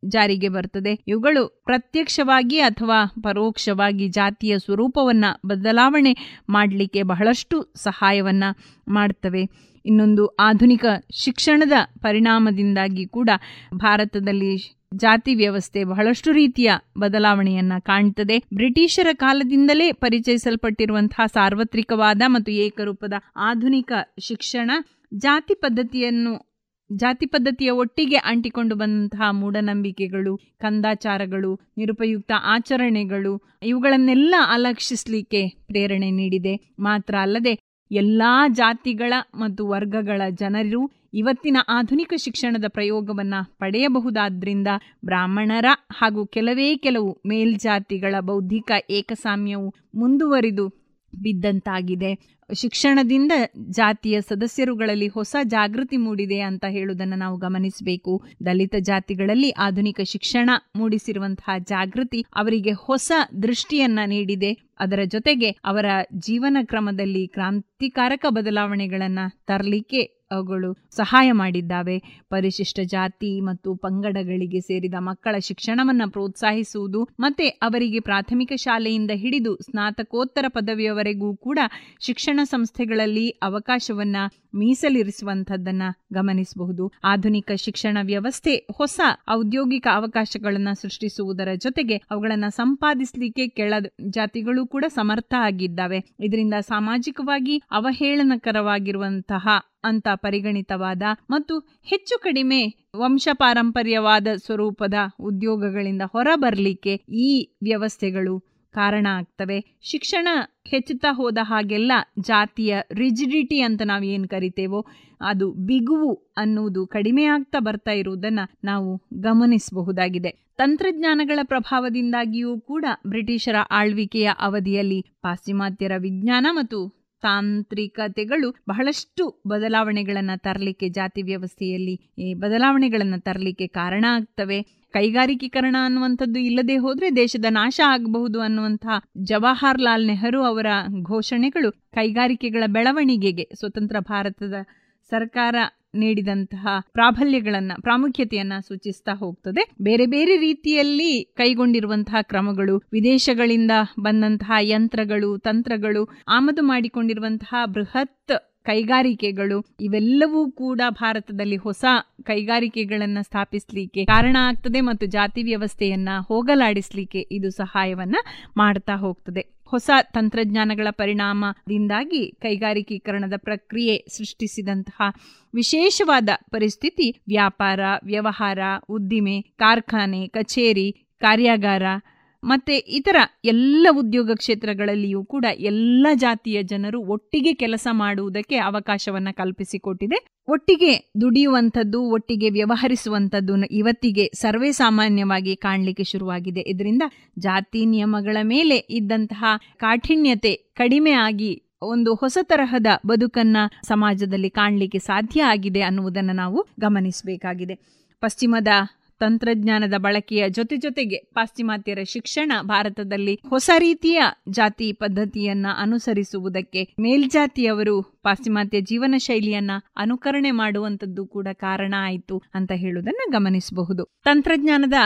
ಜಾರಿಗೆ ಬರ್ತದೆ ಇವುಗಳು ಪ್ರತ್ಯಕ್ಷವಾಗಿ ಅಥವಾ ಪರೋಕ್ಷವಾಗಿ ಜಾತಿಯ ಸ್ವರೂಪವನ್ನ ಬದಲಾವಣೆ ಮಾಡಲಿಕ್ಕೆ ಬಹಳಷ್ಟು ಸಹಾಯವನ್ನ ಮಾಡ್ತವೆ ಇನ್ನೊಂದು ಆಧುನಿಕ ಶಿಕ್ಷಣದ ಪರಿಣಾಮದಿಂದಾಗಿ ಕೂಡ ಭಾರತದಲ್ಲಿ ಜಾತಿ ವ್ಯವಸ್ಥೆ ಬಹಳಷ್ಟು ರೀತಿಯ ಬದಲಾವಣೆಯನ್ನ ಕಾಣ್ತದೆ ಬ್ರಿಟಿಷರ ಕಾಲದಿಂದಲೇ ಪರಿಚಯಿಸಲ್ಪಟ್ಟಿರುವಂತಹ ಸಾರ್ವತ್ರಿಕವಾದ ಮತ್ತು ಏಕರೂಪದ ಆಧುನಿಕ ಶಿಕ್ಷಣ ಜಾತಿ ಪದ್ಧತಿಯನ್ನು ಜಾತಿ ಪದ್ಧತಿಯ ಒಟ್ಟಿಗೆ ಅಂಟಿಕೊಂಡು ಬಂದಂತಹ ಮೂಢನಂಬಿಕೆಗಳು ಕಂದಾಚಾರಗಳು ನಿರುಪಯುಕ್ತ ಆಚರಣೆಗಳು ಇವುಗಳನ್ನೆಲ್ಲ ಅಲಕ್ಷಿಸಲಿಕ್ಕೆ ಪ್ರೇರಣೆ ನೀಡಿದೆ ಮಾತ್ರ ಅಲ್ಲದೆ ಎಲ್ಲಾ ಜಾತಿಗಳ ಮತ್ತು ವರ್ಗಗಳ ಜನರು ಇವತ್ತಿನ ಆಧುನಿಕ ಶಿಕ್ಷಣದ ಪ್ರಯೋಗವನ್ನ ಪಡೆಯಬಹುದಾದ್ರಿಂದ ಬ್ರಾಹ್ಮಣರ ಹಾಗೂ ಕೆಲವೇ ಕೆಲವು ಮೇಲ್ಜಾತಿಗಳ ಬೌದ್ಧಿಕ ಏಕಸಾಮ್ಯವು ಮುಂದುವರಿದು ಬಿದ್ದಂತಾಗಿದೆ ಶಿಕ್ಷಣದಿಂದ ಜಾತಿಯ ಸದಸ್ಯರುಗಳಲ್ಲಿ ಹೊಸ ಜಾಗೃತಿ ಮೂಡಿದೆ ಅಂತ ಹೇಳುವುದನ್ನು ನಾವು ಗಮನಿಸಬೇಕು ದಲಿತ ಜಾತಿಗಳಲ್ಲಿ ಆಧುನಿಕ ಶಿಕ್ಷಣ ಮೂಡಿಸಿರುವಂತಹ ಜಾಗೃತಿ ಅವರಿಗೆ ಹೊಸ ದೃಷ್ಟಿಯನ್ನ ನೀಡಿದೆ ಅದರ ಜೊತೆಗೆ ಅವರ ಜೀವನ ಕ್ರಮದಲ್ಲಿ ಕ್ರಾಂತಿಕಾರಕ ಬದಲಾವಣೆಗಳನ್ನ ತರಲಿಕ್ಕೆ ಅವುಗಳು ಸಹಾಯ ಮಾಡಿದ್ದಾವೆ ಪರಿಶಿಷ್ಟ ಜಾತಿ ಮತ್ತು ಪಂಗಡಗಳಿಗೆ ಸೇರಿದ ಮಕ್ಕಳ ಶಿಕ್ಷಣವನ್ನ ಪ್ರೋತ್ಸಾಹಿಸುವುದು ಮತ್ತೆ ಅವರಿಗೆ ಪ್ರಾಥಮಿಕ ಶಾಲೆಯಿಂದ ಹಿಡಿದು ಸ್ನಾತಕೋತ್ತರ ಪದವಿಯವರೆಗೂ ಕೂಡ ಶಿಕ್ಷಣ ಸಂಸ್ಥೆಗಳಲ್ಲಿ ಅವಕಾಶವನ್ನ ಮೀಸಲಿರಿಸುವಂತಹದ್ದನ್ನ ಗಮನಿಸಬಹುದು ಆಧುನಿಕ ಶಿಕ್ಷಣ ವ್ಯವಸ್ಥೆ ಹೊಸ ಔದ್ಯೋಗಿಕ ಅವಕಾಶಗಳನ್ನ ಸೃಷ್ಟಿಸುವುದರ ಜೊತೆಗೆ ಅವುಗಳನ್ನ ಸಂಪಾದಿಸಲಿಕ್ಕೆ ಕೆಳ ಜಾತಿಗಳು ಕೂಡ ಸಮರ್ಥ ಆಗಿದ್ದಾವೆ ಇದರಿಂದ ಸಾಮಾಜಿಕವಾಗಿ ಅವಹೇಳನಕರವಾಗಿರುವಂತಹ ಅಂತ ಪರಿಗಣಿತವಾದ ಮತ್ತು ಹೆಚ್ಚು ಕಡಿಮೆ ವಂಶ ಪಾರಂಪರ್ಯವಾದ ಸ್ವರೂಪದ ಉದ್ಯೋಗಗಳಿಂದ ಹೊರಬರಲಿಕ್ಕೆ ಈ ವ್ಯವಸ್ಥೆಗಳು ಕಾರಣ ಆಗ್ತವೆ ಶಿಕ್ಷಣ ಹೆಚ್ಚುತ್ತಾ ಹೋದ ಹಾಗೆಲ್ಲ ಜಾತಿಯ ರಿಜಿಡಿಟಿ ಅಂತ ನಾವು ಏನು ಕರಿತೇವೋ ಅದು ಬಿಗುವು ಅನ್ನುವುದು ಕಡಿಮೆ ಆಗ್ತಾ ಬರ್ತಾ ಇರುವುದನ್ನ ನಾವು ಗಮನಿಸಬಹುದಾಗಿದೆ ತಂತ್ರಜ್ಞಾನಗಳ ಪ್ರಭಾವದಿಂದಾಗಿಯೂ ಕೂಡ ಬ್ರಿಟಿಷರ ಆಳ್ವಿಕೆಯ ಅವಧಿಯಲ್ಲಿ ಪಾಶ್ಚಿಮಾತ್ಯರ ವಿಜ್ಞಾನ ಮತ್ತು ತಾಂತ್ರಿಕತೆಗಳು ಬಹಳಷ್ಟು ಬದಲಾವಣೆಗಳನ್ನ ತರಲಿಕ್ಕೆ ಜಾತಿ ವ್ಯವಸ್ಥೆಯಲ್ಲಿ ಬದಲಾವಣೆಗಳನ್ನ ತರಲಿಕ್ಕೆ ಕಾರಣ ಆಗ್ತವೆ ಕೈಗಾರಿಕೀಕರಣ ಅನ್ನುವಂಥದ್ದು ಇಲ್ಲದೆ ಹೋದ್ರೆ ದೇಶದ ನಾಶ ಆಗಬಹುದು ಅನ್ನುವಂತಹ ಜವಾಹರ್ ಲಾಲ್ ನೆಹರು ಅವರ ಘೋಷಣೆಗಳು ಕೈಗಾರಿಕೆಗಳ ಬೆಳವಣಿಗೆಗೆ ಸ್ವತಂತ್ರ ಭಾರತದ ಸರ್ಕಾರ ನೀಡಿದಂತಹ ಪ್ರಾಬಲ್ಯಗಳನ್ನ ಪ್ರಾಮುಖ್ಯತೆಯನ್ನ ಸೂಚಿಸ್ತಾ ಹೋಗ್ತದೆ ಬೇರೆ ಬೇರೆ ರೀತಿಯಲ್ಲಿ ಕೈಗೊಂಡಿರುವಂತಹ ಕ್ರಮಗಳು ವಿದೇಶಗಳಿಂದ ಬಂದಂತಹ ಯಂತ್ರಗಳು ತಂತ್ರಗಳು ಆಮದು ಮಾಡಿಕೊಂಡಿರುವಂತಹ ಬೃಹತ್ ಕೈಗಾರಿಕೆಗಳು ಇವೆಲ್ಲವೂ ಕೂಡ ಭಾರತದಲ್ಲಿ ಹೊಸ ಕೈಗಾರಿಕೆಗಳನ್ನ ಸ್ಥಾಪಿಸಲಿಕ್ಕೆ ಕಾರಣ ಆಗ್ತದೆ ಮತ್ತು ಜಾತಿ ವ್ಯವಸ್ಥೆಯನ್ನ ಹೋಗಲಾಡಿಸ್ಲಿಕ್ಕೆ ಇದು ಸಹಾಯವನ್ನ ಮಾಡ್ತಾ ಹೋಗ್ತದೆ ಹೊಸ ತಂತ್ರಜ್ಞಾನಗಳ ಪರಿಣಾಮದಿಂದಾಗಿ ಕೈಗಾರಿಕೀಕರಣದ ಪ್ರಕ್ರಿಯೆ ಸೃಷ್ಟಿಸಿದಂತಹ ವಿಶೇಷವಾದ ಪರಿಸ್ಥಿತಿ ವ್ಯಾಪಾರ ವ್ಯವಹಾರ ಉದ್ದಿಮೆ ಕಾರ್ಖಾನೆ ಕಚೇರಿ ಕಾರ್ಯಾಗಾರ ಮತ್ತೆ ಇತರ ಎಲ್ಲ ಉದ್ಯೋಗ ಕ್ಷೇತ್ರಗಳಲ್ಲಿಯೂ ಕೂಡ ಎಲ್ಲ ಜಾತಿಯ ಜನರು ಒಟ್ಟಿಗೆ ಕೆಲಸ ಮಾಡುವುದಕ್ಕೆ ಅವಕಾಶವನ್ನ ಕಲ್ಪಿಸಿಕೊಟ್ಟಿದೆ ಒಟ್ಟಿಗೆ ದುಡಿಯುವಂಥದ್ದು ಒಟ್ಟಿಗೆ ವ್ಯವಹರಿಸುವಂಥದ್ದು ಇವತ್ತಿಗೆ ಸರ್ವೇ ಸಾಮಾನ್ಯವಾಗಿ ಕಾಣಲಿಕ್ಕೆ ಶುರುವಾಗಿದೆ ಇದರಿಂದ ಜಾತಿ ನಿಯಮಗಳ ಮೇಲೆ ಇದ್ದಂತಹ ಕಾಠಿಣ್ಯತೆ ಕಡಿಮೆ ಆಗಿ ಒಂದು ಹೊಸ ತರಹದ ಬದುಕನ್ನ ಸಮಾಜದಲ್ಲಿ ಕಾಣಲಿಕ್ಕೆ ಸಾಧ್ಯ ಆಗಿದೆ ಅನ್ನುವುದನ್ನು ನಾವು ಗಮನಿಸಬೇಕಾಗಿದೆ ಪಶ್ಚಿಮದ ತಂತ್ರಜ್ಞಾನದ ಬಳಕೆಯ ಜೊತೆ ಜೊತೆಗೆ ಪಾಶ್ಚಿಮಾತ್ಯರ ಶಿಕ್ಷಣ ಭಾರತದಲ್ಲಿ ಹೊಸ ರೀತಿಯ ಜಾತಿ ಪದ್ಧತಿಯನ್ನ ಅನುಸರಿಸುವುದಕ್ಕೆ ಮೇಲ್ಜಾತಿಯವರು ಪಾಶ್ಚಿಮಾತ್ಯ ಜೀವನ ಶೈಲಿಯನ್ನ ಅನುಕರಣೆ ಮಾಡುವಂತದ್ದು ಕೂಡ ಕಾರಣ ಆಯಿತು ಅಂತ ಹೇಳುವುದನ್ನ ಗಮನಿಸಬಹುದು ತಂತ್ರಜ್ಞಾನದ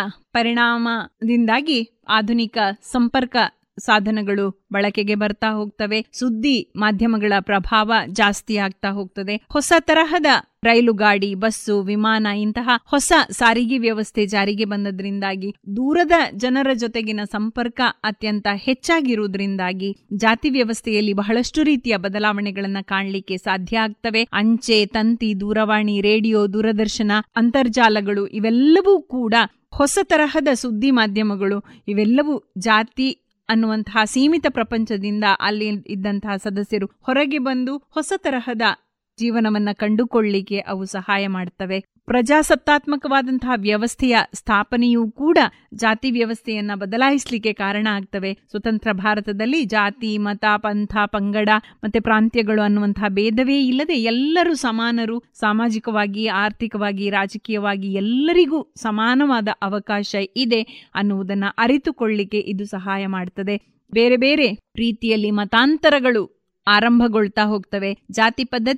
ಪರಿಣಾಮದಿಂದಾಗಿ ಆಧುನಿಕ ಸಂಪರ್ಕ ಸಾಧನಗಳು ಬಳಕೆಗೆ ಬರ್ತಾ ಹೋಗ್ತವೆ ಸುದ್ದಿ ಮಾಧ್ಯಮಗಳ ಪ್ರಭಾವ ಜಾಸ್ತಿ ಆಗ್ತಾ ಹೋಗ್ತದೆ ಹೊಸ ತರಹದ ರೈಲು ಗಾಡಿ ಬಸ್ಸು ವಿಮಾನ ಇಂತಹ ಹೊಸ ಸಾರಿಗೆ ವ್ಯವಸ್ಥೆ ಜಾರಿಗೆ ಬಂದದ್ರಿಂದಾಗಿ ದೂರದ ಜನರ ಜೊತೆಗಿನ ಸಂಪರ್ಕ ಅತ್ಯಂತ ಹೆಚ್ಚಾಗಿರುವುದರಿಂದಾಗಿ ಜಾತಿ ವ್ಯವಸ್ಥೆಯಲ್ಲಿ ಬಹಳಷ್ಟು ರೀತಿಯ ಬದಲಾವಣೆಗಳನ್ನ ಕಾಣಲಿಕ್ಕೆ ಸಾಧ್ಯ ಆಗ್ತವೆ ಅಂಚೆ ತಂತಿ ದೂರವಾಣಿ ರೇಡಿಯೋ ದೂರದರ್ಶನ ಅಂತರ್ಜಾಲಗಳು ಇವೆಲ್ಲವೂ ಕೂಡ ಹೊಸ ತರಹದ ಸುದ್ದಿ ಮಾಧ್ಯಮಗಳು ಇವೆಲ್ಲವೂ ಜಾತಿ ಅನ್ನುವಂತಹ ಸೀಮಿತ ಪ್ರಪಂಚದಿಂದ ಅಲ್ಲಿ ಇದ್ದಂತಹ ಸದಸ್ಯರು ಹೊರಗೆ ಬಂದು ಹೊಸ ತರಹದ ಜೀವನವನ್ನ ಕಂಡುಕೊಳ್ಳಿಕ್ಕೆ ಅವು ಸಹಾಯ ಮಾಡ್ತವೆ ಪ್ರಜಾಸತ್ತಾತ್ಮಕವಾದಂತಹ ವ್ಯವಸ್ಥೆಯ ಸ್ಥಾಪನೆಯೂ ಕೂಡ ಜಾತಿ ವ್ಯವಸ್ಥೆಯನ್ನ ಬದಲಾಯಿಸಲಿಕ್ಕೆ ಕಾರಣ ಆಗ್ತವೆ ಸ್ವತಂತ್ರ ಭಾರತದಲ್ಲಿ ಜಾತಿ ಮತ ಪಂಥ ಪಂಗಡ ಮತ್ತೆ ಪ್ರಾಂತ್ಯಗಳು ಅನ್ನುವಂತಹ ಭೇದವೇ ಇಲ್ಲದೆ ಎಲ್ಲರೂ ಸಮಾನರು ಸಾಮಾಜಿಕವಾಗಿ ಆರ್ಥಿಕವಾಗಿ ರಾಜಕೀಯವಾಗಿ ಎಲ್ಲರಿಗೂ ಸಮಾನವಾದ ಅವಕಾಶ ಇದೆ ಅನ್ನುವುದನ್ನ ಅರಿತುಕೊಳ್ಳಿಕ್ಕೆ ಇದು ಸಹಾಯ ಮಾಡ್ತದೆ ಬೇರೆ ಬೇರೆ ರೀತಿಯಲ್ಲಿ ಮತಾಂತರಗಳು ಆರಂಭಗೊಳ್ತಾ ಹೋಗ್ತವೆ ಜಾತಿ ಪದ್ಧತಿ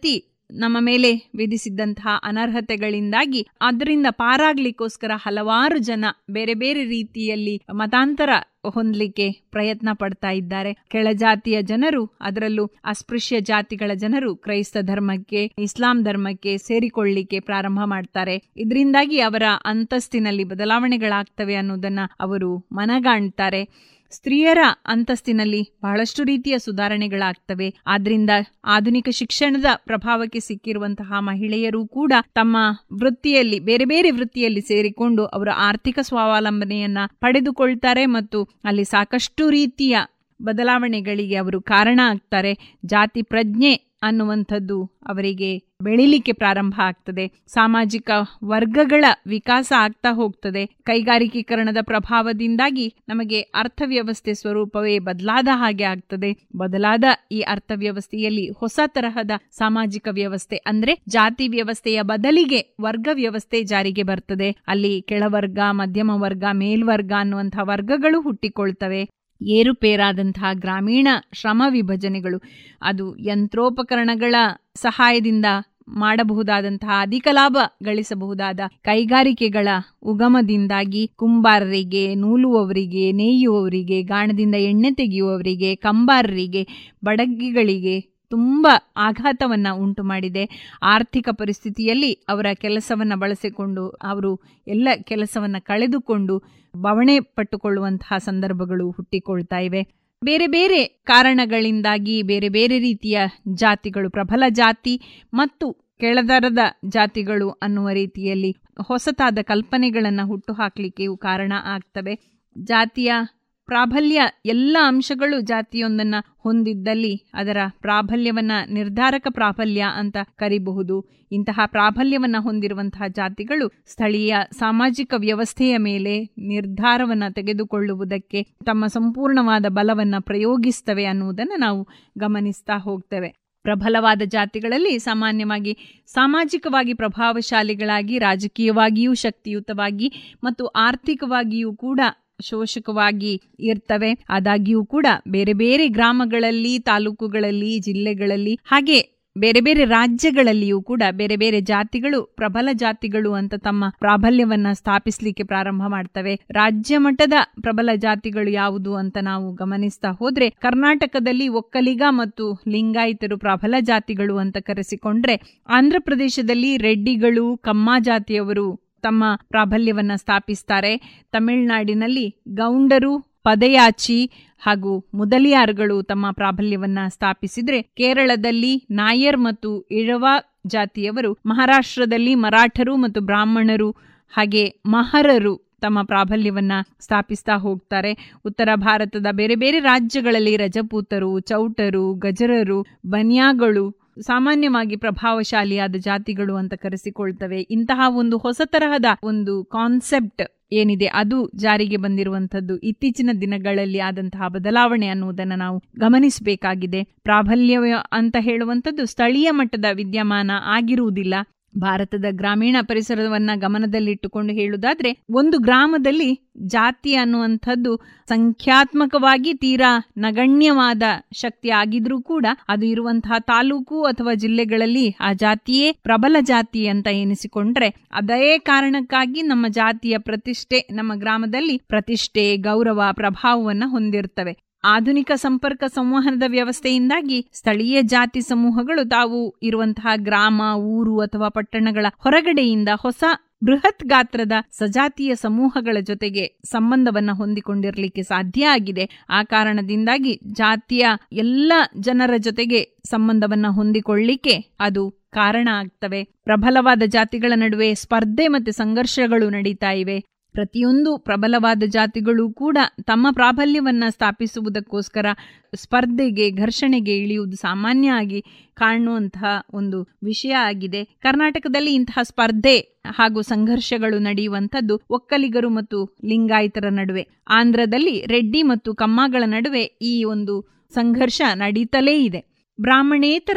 ನಮ್ಮ ಮೇಲೆ ವಿಧಿಸಿದ್ದಂತಹ ಅನರ್ಹತೆಗಳಿಂದಾಗಿ ಅದರಿಂದ ಪಾರಾಗ್ಲಿಕ್ಕೋಸ್ಕರ ಹಲವಾರು ಜನ ಬೇರೆ ಬೇರೆ ರೀತಿಯಲ್ಲಿ ಮತಾಂತರ ಹೊಂದಲಿಕ್ಕೆ ಪ್ರಯತ್ನ ಪಡ್ತಾ ಇದ್ದಾರೆ ಕೆಳಜಾತಿಯ ಜನರು ಅದರಲ್ಲೂ ಅಸ್ಪೃಶ್ಯ ಜಾತಿಗಳ ಜನರು ಕ್ರೈಸ್ತ ಧರ್ಮಕ್ಕೆ ಇಸ್ಲಾಂ ಧರ್ಮಕ್ಕೆ ಸೇರಿಕೊಳ್ಳಿಕ್ಕೆ ಪ್ರಾರಂಭ ಮಾಡ್ತಾರೆ ಇದರಿಂದಾಗಿ ಅವರ ಅಂತಸ್ತಿನಲ್ಲಿ ಬದಲಾವಣೆಗಳಾಗ್ತವೆ ಅನ್ನೋದನ್ನ ಅವರು ಮನಗಾಣ್ತಾರೆ ಸ್ತ್ರೀಯರ ಅಂತಸ್ತಿನಲ್ಲಿ ಬಹಳಷ್ಟು ರೀತಿಯ ಸುಧಾರಣೆಗಳಾಗ್ತವೆ ಆದ್ರಿಂದ ಆಧುನಿಕ ಶಿಕ್ಷಣದ ಪ್ರಭಾವಕ್ಕೆ ಸಿಕ್ಕಿರುವಂತಹ ಮಹಿಳೆಯರು ಕೂಡ ತಮ್ಮ ವೃತ್ತಿಯಲ್ಲಿ ಬೇರೆ ಬೇರೆ ವೃತ್ತಿಯಲ್ಲಿ ಸೇರಿಕೊಂಡು ಅವರ ಆರ್ಥಿಕ ಸ್ವಾವಲಂಬನೆಯನ್ನ ಪಡೆದುಕೊಳ್ತಾರೆ ಮತ್ತು ಅಲ್ಲಿ ಸಾಕಷ್ಟು ರೀತಿಯ ಬದಲಾವಣೆಗಳಿಗೆ ಅವರು ಕಾರಣ ಆಗ್ತಾರೆ ಜಾತಿ ಪ್ರಜ್ಞೆ ಅನ್ನುವಂಥದ್ದು ಅವರಿಗೆ ಬೆಳಿಲಿಕ್ಕೆ ಪ್ರಾರಂಭ ಆಗ್ತದೆ ಸಾಮಾಜಿಕ ವರ್ಗಗಳ ವಿಕಾಸ ಆಗ್ತಾ ಹೋಗ್ತದೆ ಕೈಗಾರಿಕೀಕರಣದ ಪ್ರಭಾವದಿಂದಾಗಿ ನಮಗೆ ಅರ್ಥವ್ಯವಸ್ಥೆ ಸ್ವರೂಪವೇ ಬದಲಾದ ಹಾಗೆ ಆಗ್ತದೆ ಬದಲಾದ ಈ ಅರ್ಥವ್ಯವಸ್ಥೆಯಲ್ಲಿ ಹೊಸ ತರಹದ ಸಾಮಾಜಿಕ ವ್ಯವಸ್ಥೆ ಅಂದ್ರೆ ಜಾತಿ ವ್ಯವಸ್ಥೆಯ ಬದಲಿಗೆ ವರ್ಗ ವ್ಯವಸ್ಥೆ ಜಾರಿಗೆ ಬರ್ತದೆ ಅಲ್ಲಿ ಕೆಳವರ್ಗ ಮಧ್ಯಮ ವರ್ಗ ಮೇಲ್ವರ್ಗ ಅನ್ನುವಂತಹ ವರ್ಗಗಳು ಹುಟ್ಟಿಕೊಳ್ತವೆ ಏರುಪೇರಾದಂತಹ ಗ್ರಾಮೀಣ ಶ್ರಮ ವಿಭಜನೆಗಳು ಅದು ಯಂತ್ರೋಪಕರಣಗಳ ಸಹಾಯದಿಂದ ಮಾಡಬಹುದಾದಂತಹ ಅಧಿಕ ಲಾಭ ಗಳಿಸಬಹುದಾದ ಕೈಗಾರಿಕೆಗಳ ಉಗಮದಿಂದಾಗಿ ಕುಂಬಾರರಿಗೆ ನೂಲುವವರಿಗೆ ನೇಯುವವರಿಗೆ ಗಾಣದಿಂದ ಎಣ್ಣೆ ತೆಗೆಯುವವರಿಗೆ ಕಂಬಾರರಿಗೆ ಬಡಗಿಗಳಿಗೆ ತುಂಬ ಆಘಾತವನ್ನ ಉಂಟು ಮಾಡಿದೆ ಆರ್ಥಿಕ ಪರಿಸ್ಥಿತಿಯಲ್ಲಿ ಅವರ ಕೆಲಸವನ್ನ ಬಳಸಿಕೊಂಡು ಅವರು ಎಲ್ಲ ಕೆಲಸವನ್ನ ಕಳೆದುಕೊಂಡು ಬವಣೆ ಪಟ್ಟುಕೊಳ್ಳುವಂತಹ ಸಂದರ್ಭಗಳು ಹುಟ್ಟಿಕೊಳ್ತಾ ಇವೆ ಬೇರೆ ಬೇರೆ ಕಾರಣಗಳಿಂದಾಗಿ ಬೇರೆ ಬೇರೆ ರೀತಿಯ ಜಾತಿಗಳು ಪ್ರಬಲ ಜಾತಿ ಮತ್ತು ಕೆಳದರದ ಜಾತಿಗಳು ಅನ್ನುವ ರೀತಿಯಲ್ಲಿ ಹೊಸತಾದ ಕಲ್ಪನೆಗಳನ್ನು ಹುಟ್ಟುಹಾಕಲಿಕ್ಕೆಯೂ ಕಾರಣ ಆಗ್ತವೆ ಜಾತಿಯ ಪ್ರಾಬಲ್ಯ ಎಲ್ಲ ಅಂಶಗಳು ಜಾತಿಯೊಂದನ್ನ ಹೊಂದಿದ್ದಲ್ಲಿ ಅದರ ಪ್ರಾಬಲ್ಯವನ್ನ ನಿರ್ಧಾರಕ ಪ್ರಾಬಲ್ಯ ಅಂತ ಕರಿಬಹುದು ಇಂತಹ ಪ್ರಾಬಲ್ಯವನ್ನ ಹೊಂದಿರುವಂತಹ ಜಾತಿಗಳು ಸ್ಥಳೀಯ ಸಾಮಾಜಿಕ ವ್ಯವಸ್ಥೆಯ ಮೇಲೆ ನಿರ್ಧಾರವನ್ನ ತೆಗೆದುಕೊಳ್ಳುವುದಕ್ಕೆ ತಮ್ಮ ಸಂಪೂರ್ಣವಾದ ಬಲವನ್ನ ಪ್ರಯೋಗಿಸ್ತವೆ ಅನ್ನುವುದನ್ನು ನಾವು ಗಮನಿಸ್ತಾ ಹೋಗ್ತೇವೆ ಪ್ರಬಲವಾದ ಜಾತಿಗಳಲ್ಲಿ ಸಾಮಾನ್ಯವಾಗಿ ಸಾಮಾಜಿಕವಾಗಿ ಪ್ರಭಾವಶಾಲಿಗಳಾಗಿ ರಾಜಕೀಯವಾಗಿಯೂ ಶಕ್ತಿಯುತವಾಗಿ ಮತ್ತು ಆರ್ಥಿಕವಾಗಿಯೂ ಕೂಡ ಶೋಷಕವಾಗಿ ಇರ್ತವೆ ಆದಾಗ್ಯೂ ಕೂಡ ಬೇರೆ ಬೇರೆ ಗ್ರಾಮಗಳಲ್ಲಿ ತಾಲೂಕುಗಳಲ್ಲಿ ಜಿಲ್ಲೆಗಳಲ್ಲಿ ಹಾಗೆ ಬೇರೆ ಬೇರೆ ರಾಜ್ಯಗಳಲ್ಲಿಯೂ ಕೂಡ ಬೇರೆ ಬೇರೆ ಜಾತಿಗಳು ಪ್ರಬಲ ಜಾತಿಗಳು ಅಂತ ತಮ್ಮ ಪ್ರಾಬಲ್ಯವನ್ನ ಸ್ಥಾಪಿಸಲಿಕ್ಕೆ ಪ್ರಾರಂಭ ಮಾಡ್ತವೆ ರಾಜ್ಯ ಮಟ್ಟದ ಪ್ರಬಲ ಜಾತಿಗಳು ಯಾವುದು ಅಂತ ನಾವು ಗಮನಿಸ್ತಾ ಹೋದ್ರೆ ಕರ್ನಾಟಕದಲ್ಲಿ ಒಕ್ಕಲಿಗ ಮತ್ತು ಲಿಂಗಾಯತರು ಪ್ರಬಲ ಜಾತಿಗಳು ಅಂತ ಕರೆಸಿಕೊಂಡ್ರೆ ಆಂಧ್ರ ಪ್ರದೇಶದಲ್ಲಿ ರೆಡ್ಡಿಗಳು ಕಮ್ಮ ಜಾತಿಯವರು ತಮ್ಮ ಪ್ರಾಬಲ್ಯವನ್ನ ಸ್ಥಾಪಿಸ್ತಾರೆ ತಮಿಳುನಾಡಿನಲ್ಲಿ ಗೌಂಡರು ಪದಯಾಚಿ ಹಾಗೂ ಮುದಲಿಯಾರ್ಗಳು ತಮ್ಮ ಪ್ರಾಬಲ್ಯವನ್ನ ಸ್ಥಾಪಿಸಿದ್ರೆ ಕೇರಳದಲ್ಲಿ ನಾಯರ್ ಮತ್ತು ಇಳವ ಜಾತಿಯವರು ಮಹಾರಾಷ್ಟ್ರದಲ್ಲಿ ಮರಾಠರು ಮತ್ತು ಬ್ರಾಹ್ಮಣರು ಹಾಗೆ ಮಹರರು ತಮ್ಮ ಪ್ರಾಬಲ್ಯವನ್ನ ಸ್ಥಾಪಿಸ್ತಾ ಹೋಗ್ತಾರೆ ಉತ್ತರ ಭಾರತದ ಬೇರೆ ಬೇರೆ ರಾಜ್ಯಗಳಲ್ಲಿ ರಜಪೂತರು ಚೌಟರು ಗಜರರು ಬನ್ಯಾಗಳು ಸಾಮಾನ್ಯವಾಗಿ ಪ್ರಭಾವಶಾಲಿಯಾದ ಜಾತಿಗಳು ಅಂತ ಕರೆಸಿಕೊಳ್ತವೆ ಇಂತಹ ಒಂದು ಹೊಸ ತರಹದ ಒಂದು ಕಾನ್ಸೆಪ್ಟ್ ಏನಿದೆ ಅದು ಜಾರಿಗೆ ಬಂದಿರುವಂತದ್ದು ಇತ್ತೀಚಿನ ದಿನಗಳಲ್ಲಿ ಆದಂತಹ ಬದಲಾವಣೆ ಅನ್ನುವುದನ್ನು ನಾವು ಗಮನಿಸಬೇಕಾಗಿದೆ ಪ್ರಾಬಲ್ಯ ಅಂತ ಹೇಳುವಂಥದ್ದು ಸ್ಥಳೀಯ ಮಟ್ಟದ ವಿದ್ಯಮಾನ ಆಗಿರುವುದಿಲ್ಲ ಭಾರತದ ಗ್ರಾಮೀಣ ಪರಿಸರವನ್ನ ಗಮನದಲ್ಲಿಟ್ಟುಕೊಂಡು ಹೇಳುವುದಾದ್ರೆ ಒಂದು ಗ್ರಾಮದಲ್ಲಿ ಜಾತಿ ಅನ್ನುವಂಥದ್ದು ಸಂಖ್ಯಾತ್ಮಕವಾಗಿ ತೀರಾ ನಗಣ್ಯವಾದ ಶಕ್ತಿ ಆಗಿದ್ರೂ ಕೂಡ ಅದು ಇರುವಂತಹ ತಾಲೂಕು ಅಥವಾ ಜಿಲ್ಲೆಗಳಲ್ಲಿ ಆ ಜಾತಿಯೇ ಪ್ರಬಲ ಜಾತಿ ಅಂತ ಎನಿಸಿಕೊಂಡ್ರೆ ಅದೇ ಕಾರಣಕ್ಕಾಗಿ ನಮ್ಮ ಜಾತಿಯ ಪ್ರತಿಷ್ಠೆ ನಮ್ಮ ಗ್ರಾಮದಲ್ಲಿ ಪ್ರತಿಷ್ಠೆ ಗೌರವ ಪ್ರಭಾವವನ್ನ ಹೊಂದಿರ್ತವೆ ಆಧುನಿಕ ಸಂಪರ್ಕ ಸಂವಹನದ ವ್ಯವಸ್ಥೆಯಿಂದಾಗಿ ಸ್ಥಳೀಯ ಜಾತಿ ಸಮೂಹಗಳು ತಾವು ಇರುವಂತಹ ಗ್ರಾಮ ಊರು ಅಥವಾ ಪಟ್ಟಣಗಳ ಹೊರಗಡೆಯಿಂದ ಹೊಸ ಬೃಹತ್ ಗಾತ್ರದ ಸಜಾತಿಯ ಸಮೂಹಗಳ ಜೊತೆಗೆ ಸಂಬಂಧವನ್ನ ಹೊಂದಿಕೊಂಡಿರಲಿಕ್ಕೆ ಸಾಧ್ಯ ಆಗಿದೆ ಆ ಕಾರಣದಿಂದಾಗಿ ಜಾತಿಯ ಎಲ್ಲ ಜನರ ಜೊತೆಗೆ ಸಂಬಂಧವನ್ನ ಹೊಂದಿಕೊಳ್ಳಿಕ್ಕೆ ಅದು ಕಾರಣ ಆಗ್ತವೆ ಪ್ರಬಲವಾದ ಜಾತಿಗಳ ನಡುವೆ ಸ್ಪರ್ಧೆ ಮತ್ತು ಸಂಘರ್ಷಗಳು ನಡೀತಾ ಇವೆ ಪ್ರತಿಯೊಂದು ಪ್ರಬಲವಾದ ಜಾತಿಗಳು ಕೂಡ ತಮ್ಮ ಪ್ರಾಬಲ್ಯವನ್ನ ಸ್ಥಾಪಿಸುವುದಕ್ಕೋಸ್ಕರ ಸ್ಪರ್ಧೆಗೆ ಘರ್ಷಣೆಗೆ ಇಳಿಯುವುದು ಸಾಮಾನ್ಯ ಆಗಿ ಕಾಣುವಂತಹ ಒಂದು ವಿಷಯ ಆಗಿದೆ ಕರ್ನಾಟಕದಲ್ಲಿ ಇಂತಹ ಸ್ಪರ್ಧೆ ಹಾಗೂ ಸಂಘರ್ಷಗಳು ನಡೆಯುವಂಥದ್ದು ಒಕ್ಕಲಿಗರು ಮತ್ತು ಲಿಂಗಾಯತರ ನಡುವೆ ಆಂಧ್ರದಲ್ಲಿ ರೆಡ್ಡಿ ಮತ್ತು ಕಮ್ಮಗಳ ನಡುವೆ ಈ ಒಂದು ಸಂಘರ್ಷ ನಡೀತಲೇ ಇದೆ ಬ್ರಾಹ್ಮಣೇತರ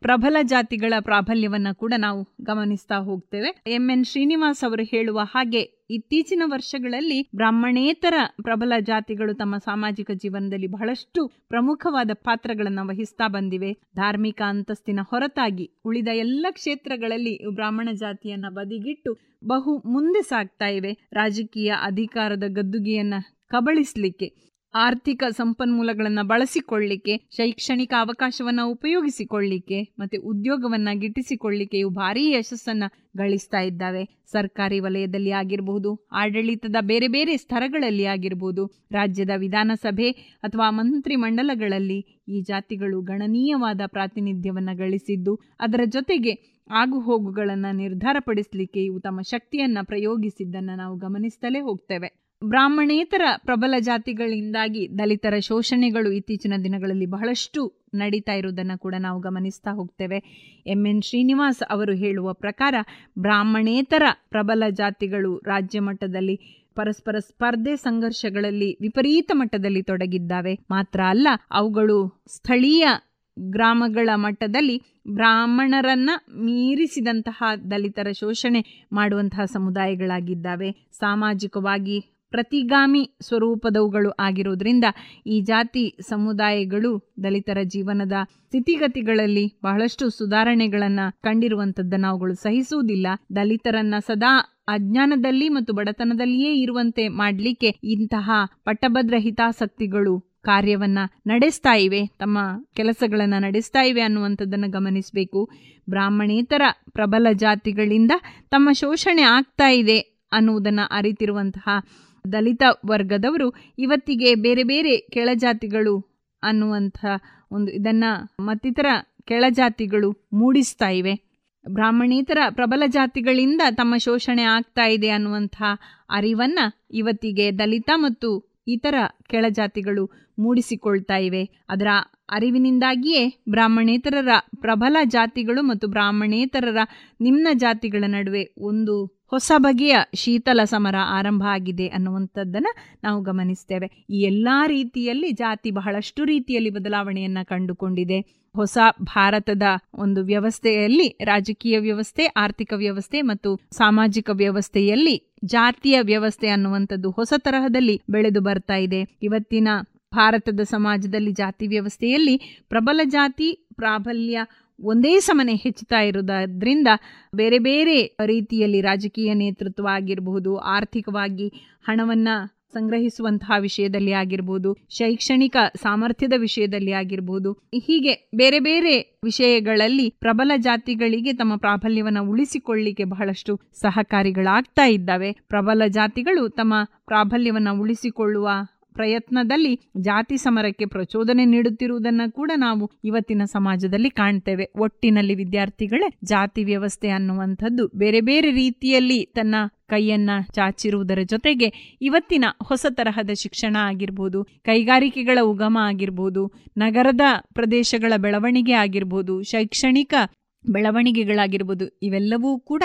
ಪ್ರಬಲ ಜಾತಿಗಳ ಪ್ರಾಬಲ್ಯವನ್ನ ಕೂಡ ನಾವು ಗಮನಿಸ್ತಾ ಹೋಗ್ತೇವೆ ಎಂ ಎನ್ ಶ್ರೀನಿವಾಸ್ ಅವರು ಹೇಳುವ ಹಾಗೆ ಇತ್ತೀಚಿನ ವರ್ಷಗಳಲ್ಲಿ ಬ್ರಾಹ್ಮಣೇತರ ಪ್ರಬಲ ಜಾತಿಗಳು ತಮ್ಮ ಸಾಮಾಜಿಕ ಜೀವನದಲ್ಲಿ ಬಹಳಷ್ಟು ಪ್ರಮುಖವಾದ ಪಾತ್ರಗಳನ್ನು ವಹಿಸ್ತಾ ಬಂದಿವೆ ಧಾರ್ಮಿಕ ಅಂತಸ್ತಿನ ಹೊರತಾಗಿ ಉಳಿದ ಎಲ್ಲ ಕ್ಷೇತ್ರಗಳಲ್ಲಿ ಬ್ರಾಹ್ಮಣ ಜಾತಿಯನ್ನ ಬದಿಗಿಟ್ಟು ಬಹು ಮುಂದೆ ಸಾಗ್ತಾ ಇವೆ ರಾಜಕೀಯ ಅಧಿಕಾರದ ಗದ್ದುಗೆಯನ್ನ ಕಬಳಿಸ್ಲಿಕ್ಕೆ ಆರ್ಥಿಕ ಸಂಪನ್ಮೂಲಗಳನ್ನು ಬಳಸಿಕೊಳ್ಳಿಕ್ಕೆ ಶೈಕ್ಷಣಿಕ ಅವಕಾಶವನ್ನ ಉಪಯೋಗಿಸಿಕೊಳ್ಳಿಕ್ಕೆ ಮತ್ತೆ ಉದ್ಯೋಗವನ್ನ ಗಿಟ್ಟಿಸಿಕೊಳ್ಳಿಕ್ಕೆ ಇವು ಭಾರೀ ಯಶಸ್ಸನ್ನ ಗಳಿಸ್ತಾ ಇದ್ದಾವೆ ಸರ್ಕಾರಿ ವಲಯದಲ್ಲಿ ಆಗಿರಬಹುದು ಆಡಳಿತದ ಬೇರೆ ಬೇರೆ ಸ್ತರಗಳಲ್ಲಿ ಆಗಿರಬಹುದು ರಾಜ್ಯದ ವಿಧಾನಸಭೆ ಅಥವಾ ಮಂತ್ರಿ ಮಂಡಲಗಳಲ್ಲಿ ಈ ಜಾತಿಗಳು ಗಣನೀಯವಾದ ಪ್ರಾತಿನಿಧ್ಯವನ್ನ ಗಳಿಸಿದ್ದು ಅದರ ಜೊತೆಗೆ ಆಗು ಹೋಗುಗಳನ್ನು ನಿರ್ಧಾರಪಡಿಸಲಿಕ್ಕೆ ಇವು ತಮ್ಮ ಶಕ್ತಿಯನ್ನ ಪ್ರಯೋಗಿಸಿದ್ದನ್ನು ನಾವು ಗಮನಿಸ್ತಲೇ ಹೋಗ್ತೇವೆ ಬ್ರಾಹ್ಮಣೇತರ ಪ್ರಬಲ ಜಾತಿಗಳಿಂದಾಗಿ ದಲಿತರ ಶೋಷಣೆಗಳು ಇತ್ತೀಚಿನ ದಿನಗಳಲ್ಲಿ ಬಹಳಷ್ಟು ನಡೀತಾ ಇರುವುದನ್ನು ಕೂಡ ನಾವು ಗಮನಿಸ್ತಾ ಹೋಗ್ತೇವೆ ಎಂ ಎನ್ ಶ್ರೀನಿವಾಸ್ ಅವರು ಹೇಳುವ ಪ್ರಕಾರ ಬ್ರಾಹ್ಮಣೇತರ ಪ್ರಬಲ ಜಾತಿಗಳು ರಾಜ್ಯ ಮಟ್ಟದಲ್ಲಿ ಪರಸ್ಪರ ಸ್ಪರ್ಧೆ ಸಂಘರ್ಷಗಳಲ್ಲಿ ವಿಪರೀತ ಮಟ್ಟದಲ್ಲಿ ತೊಡಗಿದ್ದಾವೆ ಮಾತ್ರ ಅಲ್ಲ ಅವುಗಳು ಸ್ಥಳೀಯ ಗ್ರಾಮಗಳ ಮಟ್ಟದಲ್ಲಿ ಬ್ರಾಹ್ಮಣರನ್ನ ಮೀರಿಸಿದಂತಹ ದಲಿತರ ಶೋಷಣೆ ಮಾಡುವಂತಹ ಸಮುದಾಯಗಳಾಗಿದ್ದಾವೆ ಸಾಮಾಜಿಕವಾಗಿ ಪ್ರತಿಗಾಮಿ ಸ್ವರೂಪದವುಗಳು ಆಗಿರೋದ್ರಿಂದ ಈ ಜಾತಿ ಸಮುದಾಯಗಳು ದಲಿತರ ಜೀವನದ ಸ್ಥಿತಿಗತಿಗಳಲ್ಲಿ ಬಹಳಷ್ಟು ಸುಧಾರಣೆಗಳನ್ನ ಕಂಡಿರುವಂತದ್ದನ್ನು ಅವುಗಳು ಸಹಿಸುವುದಿಲ್ಲ ದಲಿತರನ್ನ ಸದಾ ಅಜ್ಞಾನದಲ್ಲಿ ಮತ್ತು ಬಡತನದಲ್ಲಿಯೇ ಇರುವಂತೆ ಮಾಡಲಿಕ್ಕೆ ಇಂತಹ ಪಟ್ಟಭದ್ರ ಹಿತಾಸಕ್ತಿಗಳು ಕಾರ್ಯವನ್ನ ನಡೆಸ್ತಾ ಇವೆ ತಮ್ಮ ಕೆಲಸಗಳನ್ನ ನಡೆಸ್ತಾ ಇವೆ ಅನ್ನುವಂಥದ್ದನ್ನು ಗಮನಿಸಬೇಕು ಬ್ರಾಹ್ಮಣೇತರ ಪ್ರಬಲ ಜಾತಿಗಳಿಂದ ತಮ್ಮ ಶೋಷಣೆ ಆಗ್ತಾ ಇದೆ ಅನ್ನುವುದನ್ನು ಅರಿತಿರುವಂತಹ ದಲಿತ ವರ್ಗದವರು ಇವತ್ತಿಗೆ ಬೇರೆ ಬೇರೆ ಕೆಳಜಾತಿಗಳು ಅನ್ನುವಂಥ ಒಂದು ಇದನ್ನ ಮತ್ತಿತರ ಕೆಳಜಾತಿಗಳು ಮೂಡಿಸ್ತಾ ಇವೆ ಬ್ರಾಹ್ಮಣೇತರ ಪ್ರಬಲ ಜಾತಿಗಳಿಂದ ತಮ್ಮ ಶೋಷಣೆ ಆಗ್ತಾ ಇದೆ ಅನ್ನುವಂಥ ಅರಿವನ್ನ ಇವತ್ತಿಗೆ ದಲಿತ ಮತ್ತು ಇತರ ಕೆಳಜಾತಿಗಳು ಮೂಡಿಸಿಕೊಳ್ತಾ ಇವೆ ಅದರ ಅರಿವಿನಿಂದಾಗಿಯೇ ಬ್ರಾಹ್ಮಣೇತರರ ಪ್ರಬಲ ಜಾತಿಗಳು ಮತ್ತು ಬ್ರಾಹ್ಮಣೇತರರ ನಿಮ್ನ ಜಾತಿಗಳ ನಡುವೆ ಒಂದು ಹೊಸ ಬಗೆಯ ಶೀತಲ ಸಮರ ಆರಂಭ ಆಗಿದೆ ಅನ್ನುವಂಥದ್ದನ್ನು ನಾವು ಗಮನಿಸ್ತೇವೆ ಈ ಎಲ್ಲ ರೀತಿಯಲ್ಲಿ ಜಾತಿ ಬಹಳಷ್ಟು ರೀತಿಯಲ್ಲಿ ಬದಲಾವಣೆಯನ್ನು ಕಂಡುಕೊಂಡಿದೆ ಹೊಸ ಭಾರತದ ಒಂದು ವ್ಯವಸ್ಥೆಯಲ್ಲಿ ರಾಜಕೀಯ ವ್ಯವಸ್ಥೆ ಆರ್ಥಿಕ ವ್ಯವಸ್ಥೆ ಮತ್ತು ಸಾಮಾಜಿಕ ವ್ಯವಸ್ಥೆಯಲ್ಲಿ ಜಾತಿಯ ವ್ಯವಸ್ಥೆ ಅನ್ನುವಂಥದ್ದು ಹೊಸ ತರಹದಲ್ಲಿ ಬೆಳೆದು ಬರ್ತಾ ಇದೆ ಇವತ್ತಿನ ಭಾರತದ ಸಮಾಜದಲ್ಲಿ ಜಾತಿ ವ್ಯವಸ್ಥೆಯಲ್ಲಿ ಪ್ರಬಲ ಜಾತಿ ಪ್ರಾಬಲ್ಯ ಒಂದೇ ಸಮನೆ ಹೆಚ್ಚುತ್ತಾ ಇರುವುದರಿಂದ ಬೇರೆ ಬೇರೆ ರೀತಿಯಲ್ಲಿ ರಾಜಕೀಯ ನೇತೃತ್ವ ಆಗಿರಬಹುದು ಆರ್ಥಿಕವಾಗಿ ಹಣವನ್ನ ಸಂಗ್ರಹಿಸುವಂತಹ ವಿಷಯದಲ್ಲಿ ಆಗಿರ್ಬೋದು ಶೈಕ್ಷಣಿಕ ಸಾಮರ್ಥ್ಯದ ವಿಷಯದಲ್ಲಿ ಆಗಿರ್ಬೋದು ಹೀಗೆ ಬೇರೆ ಬೇರೆ ವಿಷಯಗಳಲ್ಲಿ ಪ್ರಬಲ ಜಾತಿಗಳಿಗೆ ತಮ್ಮ ಪ್ರಾಬಲ್ಯವನ್ನು ಉಳಿಸಿಕೊಳ್ಳಿಕ್ಕೆ ಬಹಳಷ್ಟು ಸಹಕಾರಿಗಳಾಗ್ತಾ ಇದ್ದಾವೆ ಪ್ರಬಲ ಜಾತಿಗಳು ತಮ್ಮ ಪ್ರಾಬಲ್ಯವನ್ನು ಉಳಿಸಿಕೊಳ್ಳುವ ಪ್ರಯತ್ನದಲ್ಲಿ ಜಾತಿ ಸಮರಕ್ಕೆ ಪ್ರಚೋದನೆ ನೀಡುತ್ತಿರುವುದನ್ನ ಕೂಡ ನಾವು ಇವತ್ತಿನ ಸಮಾಜದಲ್ಲಿ ಕಾಣ್ತೇವೆ ಒಟ್ಟಿನಲ್ಲಿ ವಿದ್ಯಾರ್ಥಿಗಳೇ ಜಾತಿ ವ್ಯವಸ್ಥೆ ಅನ್ನುವಂಥದ್ದು ಬೇರೆ ಬೇರೆ ರೀತಿಯಲ್ಲಿ ತನ್ನ ಕೈಯನ್ನ ಚಾಚಿರುವುದರ ಜೊತೆಗೆ ಇವತ್ತಿನ ಹೊಸ ತರಹದ ಶಿಕ್ಷಣ ಆಗಿರ್ಬೋದು ಕೈಗಾರಿಕೆಗಳ ಉಗಮ ಆಗಿರ್ಬೋದು ನಗರದ ಪ್ರದೇಶಗಳ ಬೆಳವಣಿಗೆ ಆಗಿರ್ಬೋದು ಶೈಕ್ಷಣಿಕ ಬೆಳವಣಿಗೆಗಳಾಗಿರ್ಬೋದು ಇವೆಲ್ಲವೂ ಕೂಡ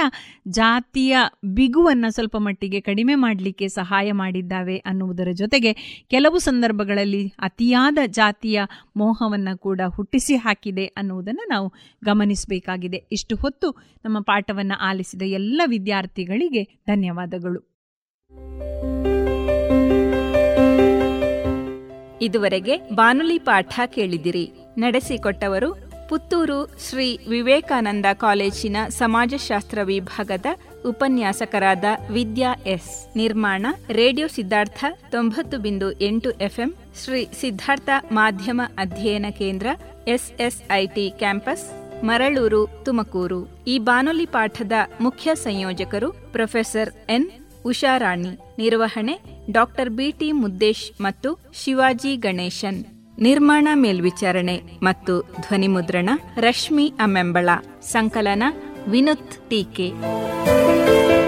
ಜಾತಿಯ ಬಿಗುವನ್ನು ಸ್ವಲ್ಪ ಮಟ್ಟಿಗೆ ಕಡಿಮೆ ಮಾಡಲಿಕ್ಕೆ ಸಹಾಯ ಮಾಡಿದ್ದಾವೆ ಅನ್ನುವುದರ ಜೊತೆಗೆ ಕೆಲವು ಸಂದರ್ಭಗಳಲ್ಲಿ ಅತಿಯಾದ ಜಾತಿಯ ಮೋಹವನ್ನು ಕೂಡ ಹುಟ್ಟಿಸಿ ಹಾಕಿದೆ ಅನ್ನುವುದನ್ನು ನಾವು ಗಮನಿಸಬೇಕಾಗಿದೆ ಇಷ್ಟು ಹೊತ್ತು ನಮ್ಮ ಪಾಠವನ್ನು ಆಲಿಸಿದ ಎಲ್ಲ ವಿದ್ಯಾರ್ಥಿಗಳಿಗೆ ಧನ್ಯವಾದಗಳು ಇದುವರೆಗೆ ಬಾನುಲಿ ಪಾಠ ಕೇಳಿದಿರಿ ನಡೆಸಿಕೊಟ್ಟವರು ಪುತ್ತೂರು ಶ್ರೀ ವಿವೇಕಾನಂದ ಕಾಲೇಜಿನ ಸಮಾಜಶಾಸ್ತ್ರ ವಿಭಾಗದ ಉಪನ್ಯಾಸಕರಾದ ವಿದ್ಯಾ ಎಸ್ ನಿರ್ಮಾಣ ರೇಡಿಯೋ ಸಿದ್ಧಾರ್ಥ ತೊಂಬತ್ತು ಬಿಂದು ಎಂಟು ಎಫ್ಎಂ ಶ್ರೀ ಸಿದ್ಧಾರ್ಥ ಮಾಧ್ಯಮ ಅಧ್ಯಯನ ಕೇಂದ್ರ ಎಸ್ಎಸ್ಐಟಿ ಕ್ಯಾಂಪಸ್ ಮರಳೂರು ತುಮಕೂರು ಈ ಬಾನುಲಿ ಪಾಠದ ಮುಖ್ಯ ಸಂಯೋಜಕರು ಪ್ರೊಫೆಸರ್ ಎನ್ ಉಷಾರಾಣಿ ನಿರ್ವಹಣೆ ಡಾಕ್ಟರ್ ಬಿಟಿ ಮುದ್ದೇಶ್ ಮತ್ತು ಶಿವಾಜಿ ಗಣೇಶನ್ ನಿರ್ಮಾಣ ಮೇಲ್ವಿಚಾರಣೆ ಮತ್ತು ಧ್ವನಿಮುದ್ರಣ ರಶ್ಮಿ ಅಮ್ಮೆಂಬಳ ಸಂಕಲನ ವಿನುತ್ ಟೀಕೆ